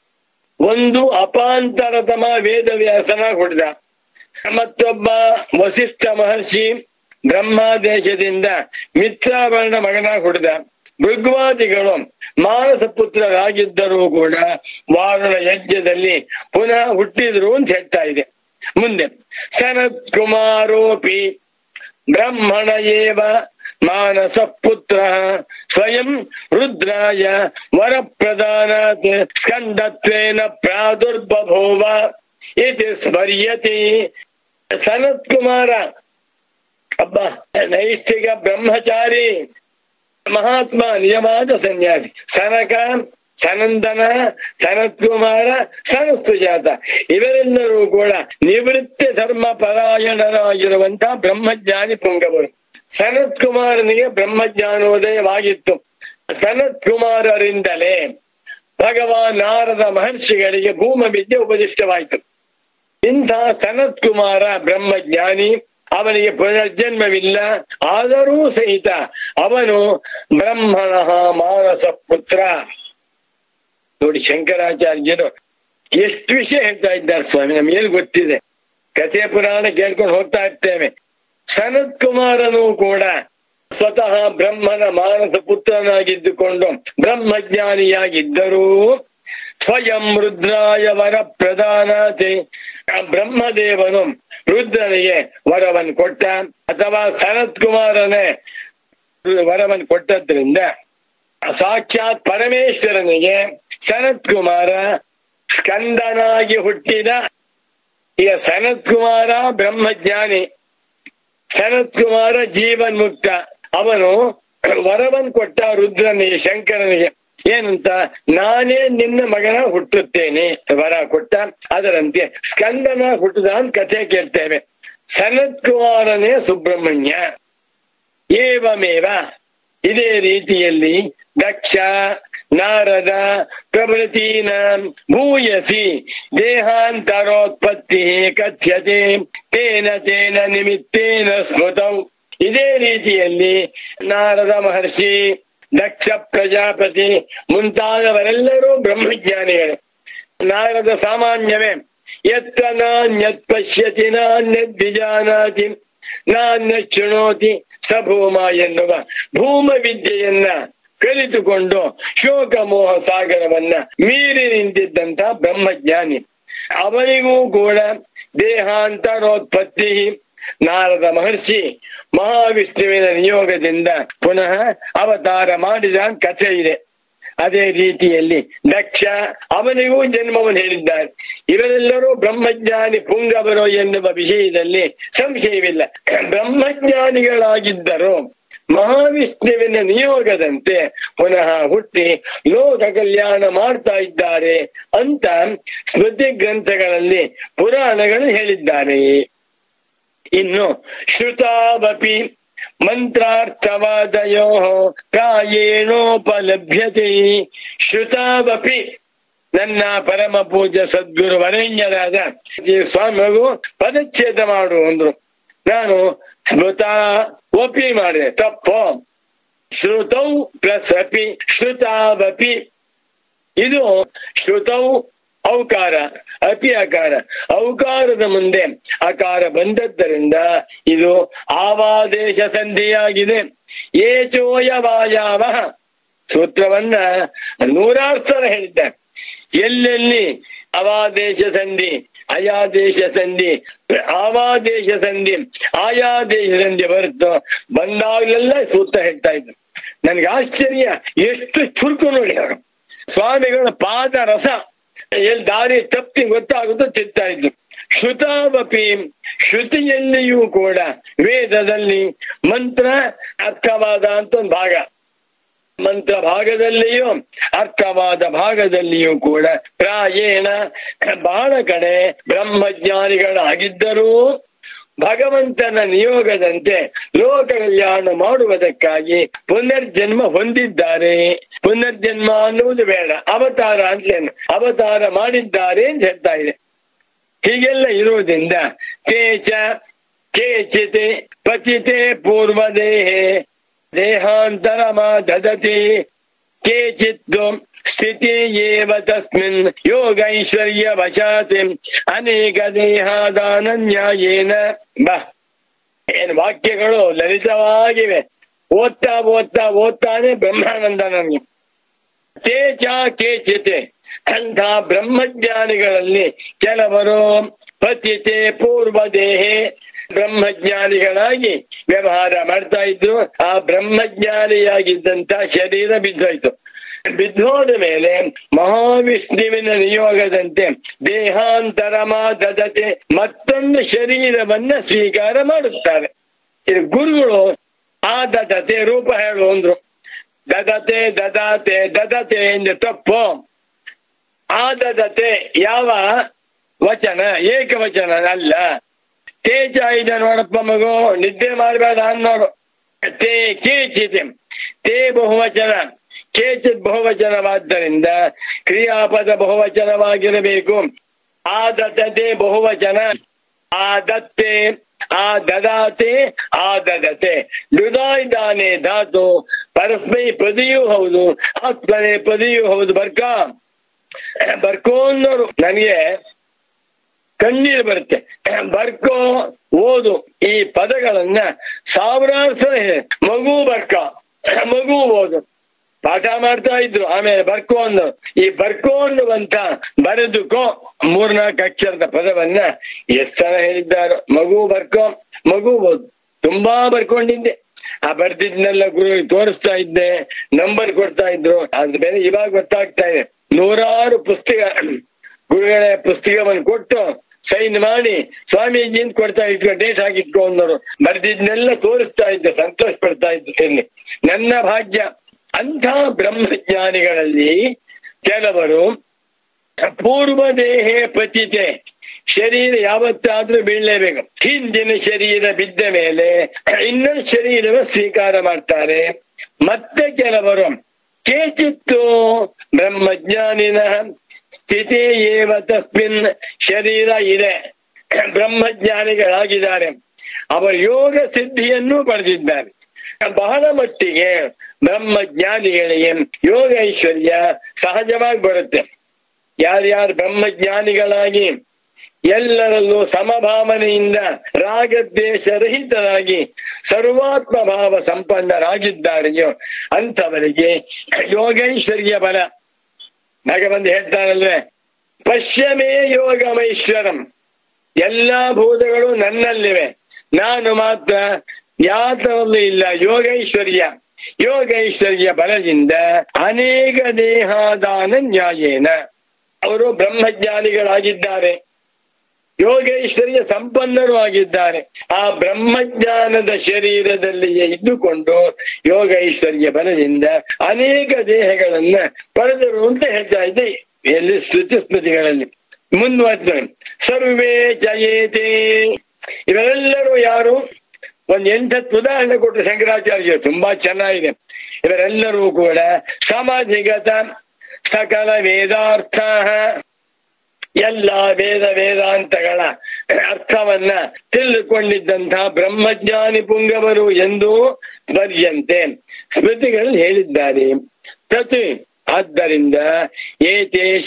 ಒಂದು ಅಪಾಂತರತಮ ವೇದವ್ಯಾಸನ ಹುಟ್ಟಿದ ಮತ್ತೊಬ್ಬ ವಸಿಷ್ಠ ಮಹರ್ಷಿ ಬ್ರಹ್ಮಾದೇಶದಿಂದ ಮಿತ್ರಾವರ್ಣ ಮಗನ ಹುಟ್ಟಿದ ಭೃಗ್ವಾದಿಗಳು ಮಾನಸ ಪುತ್ರರಾಗಿದ್ದರೂ ಕೂಡ ವಾರುಣ ಯಜ್ಞದಲ್ಲಿ ಪುನಃ ಹುಟ್ಟಿದ್ರು ಅಂತ ಹೇಳ್ತಾ ಇದೆ ಮುಂದೆ ಸನತ್ ಕುಮಾರೋಪಿ ಬ್ರಹ್ಮಣ ಏವ ಮಾನಸ ಪುತ್ರ ಸ್ವಯಂ ರುದ್ರಾಯ ವರಪ್ರದಾನಾತ್ ಸ್ಕಂದತ್ವೇನ ಪ್ರಾದುರ್ಬಭೂವ ಇತಿ ಸ್ಮರ್ಯತಿ ಸನತ್ ಕುಮಾರ ಅಬ್ಬ ನೈಷ್ಠಿಕ ಬ್ರಹ್ಮಚಾರಿ ಮಹಾತ್ಮ ನಿಜವಾದ ಸನ್ಯಾಸಿ ಸನಕ ಸನಂದನ ಸನತ್ಕುಮಾರ ಸನಸ್ತುಜಾತ ಇವರೆಲ್ಲರೂ ಕೂಡ ನಿವೃತ್ತ ಧರ್ಮ ಪರಾಯಣರಾಗಿರುವಂತ ಬ್ರಹ್ಮಜ್ಞಾನಿ ಪುಂಗವರು ಸನತ್ ಕುಮಾರನಿಗೆ ಬ್ರಹ್ಮಜ್ಞಾನೋದಯವಾಗಿತ್ತು ಸನತ್ ಕುಮಾರರಿಂದಲೇ ಭಗವಾನ್ ನಾರದ ಮಹರ್ಷಿಗಳಿಗೆ ಭೂಮ ವಿದ್ಯೆ ಉಪದಿಷ್ಟವಾಯಿತು ಇಂಥ ಸನತ್ ಕುಮಾರ ಬ್ರಹ್ಮಜ್ಞಾನಿ ಅವನಿಗೆ ಪುನರ್ಜನ್ಮವಿಲ್ಲ ಆದರೂ ಸಹಿತ ಅವನು ಬ್ರಹ್ಮಣ ಮಾನಸ ಪುತ್ರ ನೋಡಿ ಶಂಕರಾಚಾರ್ಯರು ಎಷ್ಟು ವಿಷಯ ಹೇಳ್ತಾ ಇದ್ದಾರೆ ಸ್ವಾಮಿ ನಮ್ಗೇನು ಗೊತ್ತಿದೆ ಕಥೆ ಪುರಾಣ ಕೇಳ್ಕೊಂಡು ಹೋಗ್ತಾ ಇರ್ತೇವೆ ಸನತ್ ಕುಮಾರನು ಕೂಡ ಸ್ವತಃ ಬ್ರಹ್ಮನ ಮಾನಸ ಪುತ್ರನಾಗಿದ್ದುಕೊಂಡು ಬ್ರಹ್ಮಜ್ಞಾನಿಯಾಗಿದ್ದರೂ ಸ್ವಯಂ ರುದ್ರಾಯ ವರ ಪ್ರಧಾನತೆ ಬ್ರಹ್ಮದೇವನು ರುದ್ರನಿಗೆ ವರವನ್ನು ಕೊಟ್ಟ ಅಥವಾ ಸನತ್ ಕುಮಾರನೇ ವರವನ್ನು ಕೊಟ್ಟದ್ರಿಂದ ಸಾಕ್ಷಾತ್ ಪರಮೇಶ್ವರನಿಗೆ ಸನತ್ ಕುಮಾರ ಸ್ಕಂದನಾಗಿ ಹುಟ್ಟಿದ ಈಗ ಸನತ್ ಕುಮಾರ ಬ್ರಹ್ಮಜ್ಞಾನಿ ಸನತ್ ಕುಮಾರ ಜೀವನ್ ಮುಕ್ತ ಅವನು ವರವನ್ನು ಕೊಟ್ಟ ರುದ್ರನಿಗೆ ಶಂಕರನಿಗೆ ಏನಂತ ನಾನೇ ನಿನ್ನ ಮಗನ ಹುಟ್ಟುತ್ತೇನೆ ವರ ಕೊಟ್ಟ ಅದರಂತೆ ಸ್ಕಂದನ ಹುಟ್ಟದ ಅಂತ ಕಥೆ ಕೇಳ್ತೇವೆ ಸನತ್ ಕುಮಾರನೇ ಸುಬ್ರಹ್ಮಣ್ಯ ಏವಮೇವ ಇದೇ ರೀತಿಯಲ್ಲಿ ದಕ್ಷ ನಾರದ ಪ್ರಭೃತೀನ ಭೂಯಸಿ ದೇಹಾಂತರೋತ್ಪತ್ತಿ ಕಥ್ಯತೆ ತೇನ ತೇನ ನಿಮಿತ್ತೇನ ಸ್ಮೃತಂ ಇದೇ ರೀತಿಯಲ್ಲಿ ನಾರದ ಮಹರ್ಷಿ ದಕ್ಷ ಪ್ರಜಾಪತಿ ಮುಂತಾದವರೆಲ್ಲರೂ ಬ್ರಹ್ಮಜ್ಞಾನಿಗಳೇ ನಾರದ ಸಾಮಾನ್ಯವೇ ಯತ್ತ ನಾನ್ಯತ್ ಪಶ್ಯತಿ ನಾನ್ಯದ್ವಿಜಾನಾತಿ ನಾನ್ಯ ಶೃಣೋತಿ ಸಭೂಮ ಎನ್ನುವ ಭೂಮ ವಿದ್ಯೆಯನ್ನ ಕಲಿತುಕೊಂಡು ಶೋಕ ಮೋಹ ಸಾಗರವನ್ನ ಮೀರಿ ನಿಂತಿದ್ದಂತ ಬ್ರಹ್ಮಜ್ಞಾನಿ ಅವನಿಗೂ ಕೂಡ ದೇಹಾಂತರೋತ್ಪತ್ತಿ ನಾರದ ಮಹರ್ಷಿ ಮಹಾವಿಷ್ಣುವಿನ ನಿಯೋಗದಿಂದ ಪುನಃ ಅವತಾರ ಮಾಡಿದ ಕಥೆ ಇದೆ ಅದೇ ರೀತಿಯಲ್ಲಿ ದಕ್ಷ ಅವನಿಗೂ ಜನ್ಮವನ್ನು ಹೇಳಿದ್ದಾರೆ ಇವರೆಲ್ಲರೂ ಬ್ರಹ್ಮಜ್ಞಾನಿ ಪುಂಗವರು ಎನ್ನುವ ವಿಷಯದಲ್ಲಿ ಸಂಶಯವಿಲ್ಲ ಬ್ರಹ್ಮಜ್ಞಾನಿಗಳಾಗಿದ್ದರು ಮಹಾವಿಷ್ಣುವಿನ ನಿಯೋಗದಂತೆ ಪುನಃ ಹುಟ್ಟಿ ಲೋಕ ಕಲ್ಯಾಣ ಮಾಡ್ತಾ ಇದ್ದಾರೆ ಅಂತ ಸ್ಮೃತಿ ಗ್ರಂಥಗಳಲ್ಲಿ ಪುರಾಣಗಳು ಹೇಳಿದ್ದಾರೆ ಇನ್ನು ಶ್ರುತಾವಪಿ ಮಂತ್ರಾರ್ಥವಾದಯೋ ಕಾಯೇನೋಪಲಭ್ಯತೆ ಶ್ರುತಾವಪಿ ನನ್ನ ಪರಮ ಪೂಜ್ಯ ಸದ್ಗುರು ವರೇಣ್ಯರಾದ ಈ ಸ್ವಾಮಿಗೂ ಪದಚ್ಛೇದ ಮಾಡು ಅಂದ್ರು ನಾನು ಸ್ಮೃತ ಒಪಿ ಮಾಡಿದೆ ತಪ್ಪು ಶ್ರುತೌ ಪ್ಲಸ್ ಅಪಿ ಶ್ರುತಾವಪಿ ಇದು ಶ್ರುತೌ ಔಕಾರ ಅಪಿ ಅಕಾರ ಔಕಾರದ ಮುಂದೆ ಅಕಾರ ಬಂದದ್ದರಿಂದ ಇದು ಆವಾದೇಶ ಸಂಧಿಯಾಗಿದೆ ಏಚೋಯವಾಯಾವ ಸೂತ್ರವನ್ನ ನೂರಾರು ಸಲ ಹೇಳಿದ್ದಾರೆ ಎಲ್ಲೆಲ್ಲಿ ಅವಾದೇಶ ಸಂಧಿ ಅಯಾದೇಶ ಸಂಧಿ ಆವಾದೇಶ ಸಂಧಿ ಆಯಾದೇಶ ಸಂಧಿ ಬರುತ್ತೋ ಬಂದಾಗಲೆಲ್ಲ ಸೂತ್ರ ಹೇಳ್ತಾ ಇದ್ರು ನನ್ಗೆ ಆಶ್ಚರ್ಯ ಎಷ್ಟು ಚುರುಕು ನೋಡಿ ಅವರು ಸ್ವಾಮಿಗಳ ಪಾದ ರಸ ಎಲ್ಲಿ ದಾರಿ ತಪ್ಪಿ ಗೊತ್ತಾಗುತ್ತೋ ಚಿತ್ತಾ ಇದ್ರು ಶ್ರುತಾವಪಿ ಶ್ರುತಿಯಲ್ಲಿಯೂ ಕೂಡ ವೇದದಲ್ಲಿ ಮಂತ್ರ ಅರ್ಥವಾದ ಅಂತ ಒಂದು ಭಾಗ ಮಂತ್ರ ಭಾಗದಲ್ಲಿಯೂ ಅರ್ಥವಾದ ಭಾಗದಲ್ಲಿಯೂ ಕೂಡ ಪ್ರಾಯೇಣ ಬಹಳ ಕಡೆ ಬ್ರಹ್ಮಜ್ಞಾನಿಗಳಾಗಿದ್ದರೂ ಭಗವಂತನ ನಿಯೋಗದಂತೆ ಲೋಕ ಕಲ್ಯಾಣ ಮಾಡುವುದಕ್ಕಾಗಿ ಪುನರ್ಜನ್ಮ ಹೊಂದಿದ್ದಾರೆ ಪುನರ್ಜನ್ಮ ಅನ್ನುವುದು ಬೇಡ ಅವತಾರ ಅಂತೇನು ಅವತಾರ ಮಾಡಿದ್ದಾರೆ ಅಂತ ಹೇಳ್ತಾ ಇದೆ ಹೀಗೆಲ್ಲ ಇರುವುದರಿಂದ ತೇಚ ಕೇಚಿತೆ ಪತಿತೆ ಪೂರ್ವದೇಹೆ ದೇಹಾಂತರಮ ದದತಿ ಕೇಚಿತ್ತು ಸ್ಥಿತಿ ಏವ ತಸ್ಮಿನ್ ಯೋಗೈಶ್ವರ್ಯ ವಶಾತ್ ಅನೇಕ ದೇಹಾದಾನನ್ಯಾಯೇನ ಬಾ ಏನು ವಾಕ್ಯಗಳು ಲಲಿತವಾಗಿವೆ ಓದ್ತಾ ಓದ್ತಾ ಓದ್ತಾನೆ ಬ್ರಹ್ಮಾನಂದ ನನಗೆ ತೇಜ ಕೇಚಿತೆ ಅಂಥ ಬ್ರಹ್ಮಜ್ಞಾನಿಗಳಲ್ಲಿ ಕೆಲವರು ಪತಿತೆ ಪೂರ್ವ ದೇಹೆ ಬ್ರಹ್ಮಜ್ಞಾನಿಗಳಾಗಿ ವ್ಯವಹಾರ ಮಾಡ್ತಾ ಇದ್ರು ಆ ಬ್ರಹ್ಮಜ್ಞಾನಿಯಾಗಿದ್ದಂತ ಶರೀರ ಬಿದ್ದೋಯ್ತು ಬಿದ್ದೋದ ಮೇಲೆ ಮಹಾವಿಷ್ಣುವಿನ ನಿಯೋಗದಂತೆ ದೇಹಾಂತರಮ ದದತೆ ಮತ್ತೊಂದು ಶರೀರವನ್ನ ಸ್ವೀಕಾರ ಮಾಡುತ್ತಾರೆ ಇದು ಗುರುಗಳು ಆ ದದತೆ ರೂಪ ಹೇಳು ಅಂದ್ರು ದದತೆ ದದಾತೆ ದದತೆ ಎಂದು ತಪ್ಪು ಆದದತೆ ಯಾವ ವಚನ ಏಕವಚನ ಅಲ್ಲ ತೇಜ ಇದೆ ನೋಡಪ್ಪ ಮಗು ನಿದ್ದೆ ಮಾಡಬೇಡ ಅನ್ನೋರು ತೇ ಕೇಚಿತೆ ತೇ ಬಹುವಚನ ಕೇಚಿತ್ ಬಹುವಚನವಾದ್ದರಿಂದ ಕ್ರಿಯಾಪದ ಬಹುವಚನವಾಗಿರಬೇಕು ಆದತೆ ಬಹುವಚನ ಆದತ್ತೆ ಆ ದದಾತೆ ಆ ದದತೆ ಡುದಾ ಇದ್ದಾನೆ ಧಾತು ಪರಸ್ಮೈ ಪದಿಯೂ ಹೌದು ಆತ್ಮನೆ ಪದಿಯೂ ಹೌದು ಬರ್ಕ ಬರ್ಕೋನ್ನೋರು ನನಗೆ ಕಣ್ಣೀರು ಬರುತ್ತೆ ಬರ್ಕೋ ಓದು ಈ ಪದಗಳನ್ನ ಸಾವಿರಾರು ಸಲ ಹೇಳಿ ಮಗು ಬರ್ಕ ಮಗು ಓದು ಪಾಠ ಮಾಡ್ತಾ ಇದ್ರು ಆಮೇಲೆ ಬರ್ಕೋ ಅಂದ್ರು ಈ ಬರ್ಕೋ ಅನ್ನುವಂತ ಬರೆದುಕೋ ಮೂರ್ನಾಲ್ಕು ಅಕ್ಷರದ ಪದವನ್ನ ಎಷ್ಟ್ ಸಲ ಹೇಳಿದ್ದಾರೋ ಮಗು ಬರ್ಕೋ ಮಗು ಓದು ತುಂಬಾ ಬರ್ಕೊಂಡಿದ್ದೆ ಆ ಬರ್ದಿದ್ನೆಲ್ಲ ಗುರು ತೋರಿಸ್ತಾ ಇದ್ದೆ ನಂಬರ್ ಕೊಡ್ತಾ ಇದ್ರು ಅದ್ರ ಬೇರೆ ಇವಾಗ ಗೊತ್ತಾಗ್ತಾ ಇದೆ ನೂರಾರು ಪುಸ್ತಕ ಗುರುಗಳ ಪುಸ್ತಕವನ್ನು ಕೊಟ್ಟು ಸೈನ್ ಮಾಡಿ ಸ್ವಾಮೀಜಿ ಅಂತ ಕೊಡ್ತಾ ಇಟ್ಕೊ ಡೇಟ್ ಹಾಕಿ ಇಟ್ಕೊ ಅಂದವರು ಬರ್ದಿದ್ನೆಲ್ಲ ತೋರಿಸ್ತಾ ಇದ್ದೆ ಸಂತೋಷ ಪಡ್ತಾ ಇದ್ದು ಇಲ್ಲಿ ನನ್ನ ಭಾಗ್ಯ ಅಂಥ ಬ್ರಹ್ಮಜ್ಞಾನಿಗಳಲ್ಲಿ ಕೆಲವರು ಪೂರ್ವ ದೇಹೇ ಪತಿತೆ ಶರೀರ ಯಾವತ್ತಾದ್ರೂ ಬೀಳಲೇಬೇಕು ಹಿಂದಿನ ಶರೀರ ಬಿದ್ದ ಮೇಲೆ ಇನ್ನೊಂದು ಶರೀರವ ಸ್ವೀಕಾರ ಮಾಡ್ತಾರೆ ಮತ್ತೆ ಕೆಲವರು ಕೇಚಿತ್ತು ಬ್ರಹ್ಮಜ್ಞಾನಿನ ಸ್ಥಿತಿ ಏವ ತಸ್ಮಿನ್ ಶರೀರ ಇದೆ ಬ್ರಹ್ಮಜ್ಞಾನಿಗಳಾಗಿದ್ದಾರೆ ಅವರು ಯೋಗ ಸಿದ್ಧಿಯನ್ನು ಪಡೆದಿದ್ದಾರೆ ಬಹಳ ಮಟ್ಟಿಗೆ ಬ್ರಹ್ಮಜ್ಞಾನಿಗಳಿಗೆ ಯೋಗ ಐಶ್ವರ್ಯ ಸಹಜವಾಗಿ ಬರುತ್ತೆ ಯಾರ್ಯಾರು ಬ್ರಹ್ಮಜ್ಞಾನಿಗಳಾಗಿ ಎಲ್ಲರಲ್ಲೂ ಸಮಭಾವನೆಯಿಂದ ರಾಗದ್ವೇಷ ರಹಿತರಾಗಿ ಸರ್ವಾತ್ಮ ಭಾವ ಸಂಪನ್ನರಾಗಿದ್ದಾರೆಯೋ ಅಂಥವರಿಗೆ ಯೋಗೈಶ್ವರ್ಯ ಬಲ ಭಗವಂತ ಹೇಳ್ತಾರಲ್ವೇ ಪಶ್ಯಮೇ ಯೋಗಮೈಶ್ವರಂ ಎಲ್ಲಾ ಭೂತಗಳು ನನ್ನಲ್ಲಿವೆ ನಾನು ಮಾತ್ರ ಯಾತರಲ್ಲೂ ಇಲ್ಲ ಯೋಗೈಶ್ವರ್ಯ ಯೋಗೈಶ್ವರ್ಯ ಬಲದಿಂದ ಅನೇಕ ದೇಹಾದಾನ ನ್ಯಾಯೇನ ಅವರು ಬ್ರಹ್ಮಜ್ಞಾನಿಗಳಾಗಿದ್ದಾರೆ ಯೋಗೈಶ್ವರ್ಯ ಸಂಪನ್ನರು ಆಗಿದ್ದಾರೆ ಆ ಬ್ರಹ್ಮಜ್ಞಾನದ ಶರೀರದಲ್ಲಿಯೇ ಇದ್ದುಕೊಂಡು ಯೋಗೈಶ್ವರ್ಯ ಬಲದಿಂದ ಅನೇಕ ದೇಹಗಳನ್ನ ಪಡೆದರು ಅಂತ ಹೇಳ್ತಾ ಇದ್ದೆ ಎಲ್ಲಿ ಸ್ತುತಿ ಸ್ಮೃತಿಗಳಲ್ಲಿ ಮುಂದುವರೆದ ಸರ್ವೇ ಜಯೇತೆ ಇವರೆಲ್ಲರೂ ಯಾರು ಒಂದ್ ಎಂಟತ್ತು ಉದಾಹರಣೆ ಕೊಟ್ಟು ಶಂಕರಾಚಾರ್ಯ ತುಂಬಾ ಚೆನ್ನಾಗಿದೆ ಇವರೆಲ್ಲರೂ ಕೂಡ ಸಮಾಧಿಗತ ಸಕಲ ವೇದಾರ್ಥ ಎಲ್ಲ ವೇದ ವೇದಾಂತಗಳ ಅರ್ಥವನ್ನ ತಿಳಿದುಕೊಂಡಿದ್ದಂತಹ ಬ್ರಹ್ಮಜ್ಞಾನಿ ಪುಂಗವರು ಎಂದು ಸ್ಮರ್ಯಂತೆ ಸ್ಮೃತಿಗಳಲ್ಲಿ ಹೇಳಿದ್ದಾರೆ ಪ್ರತಿ ಆದ್ದರಿಂದ ಏತೇಷ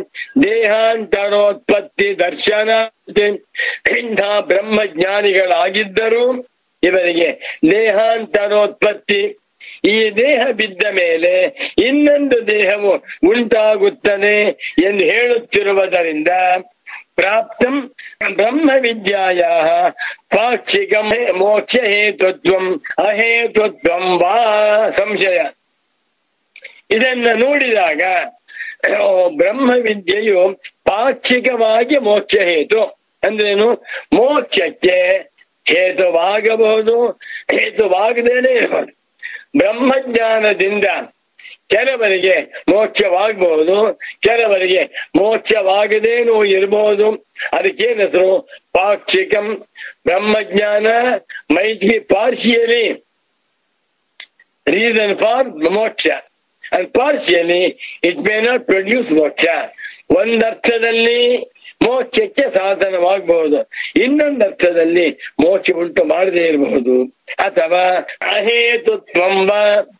ದೇಹಾಂತರೋತ್ಪತ್ತಿ ದರ್ಶನ ಇಂಥ ಬ್ರಹ್ಮಜ್ಞಾನಿಗಳಾಗಿದ್ದರು ಇವರಿಗೆ ದೇಹಾಂತರೋತ್ಪತ್ತಿ ಈ ದೇಹ ಬಿದ್ದ ಮೇಲೆ ಇನ್ನೊಂದು ದೇಹವು ಉಂಟಾಗುತ್ತದೆ ಎಂದು ಹೇಳುತ್ತಿರುವುದರಿಂದ ಪ್ರಾಪ್ತಂ ಬ್ರಹ್ಮ ವಿದ್ಯಾಯ ಪಾಕ್ಷಿಕಂ ಮೋಕ್ಷ ಹೇತುತ್ವಂ ಅಹೇತುತ್ವಂ ವಾ ಸಂಶಯ ಇದನ್ನ ನೋಡಿದಾಗ ಬ್ರಹ್ಮ ವಿದ್ಯೆಯು ಪಾಕ್ಷಿಕವಾಗಿ ಮೋಕ್ಷ ಹೇತು ಅಂದ್ರೇನು ಮೋಕ್ಷಕ್ಕೆ ಹೇತುವಾಗಬಹುದು ಹೇತುವಾಗದೇನೆ ಇರಬಹುದು ಬ್ರಹ್ಮಜ್ಞಾನದಿಂದ ಕೆಲವರಿಗೆ ಮೋಕ್ಷವಾಗಬಹುದು ಕೆಲವರಿಗೆ ಮೋಕ್ಷವಾಗದೇನೂ ಇರಬಹುದು ಅದಕ್ಕೇನ ಹೆಸರು ಪಾಕ್ಷಿಕಂ ಬ್ರಹ್ಮಜ್ಞಾನ might be partially reason for moksha and partially it may not produce moksha ಒಂದರ್ಥದಲ್ಲಿ ಮೋಕ್ಷಕ್ಕೆ ಸಾಧನವಾಗಬಹುದು ಇನ್ನೊಂದರ್ಥದಲ್ಲಿ ಮೋಕ್ಷ ಉಂಟು ಮಾಡದೇ ಇರಬಹುದು ಅಥವಾ ಅಹೇತುತ್ವಂಬ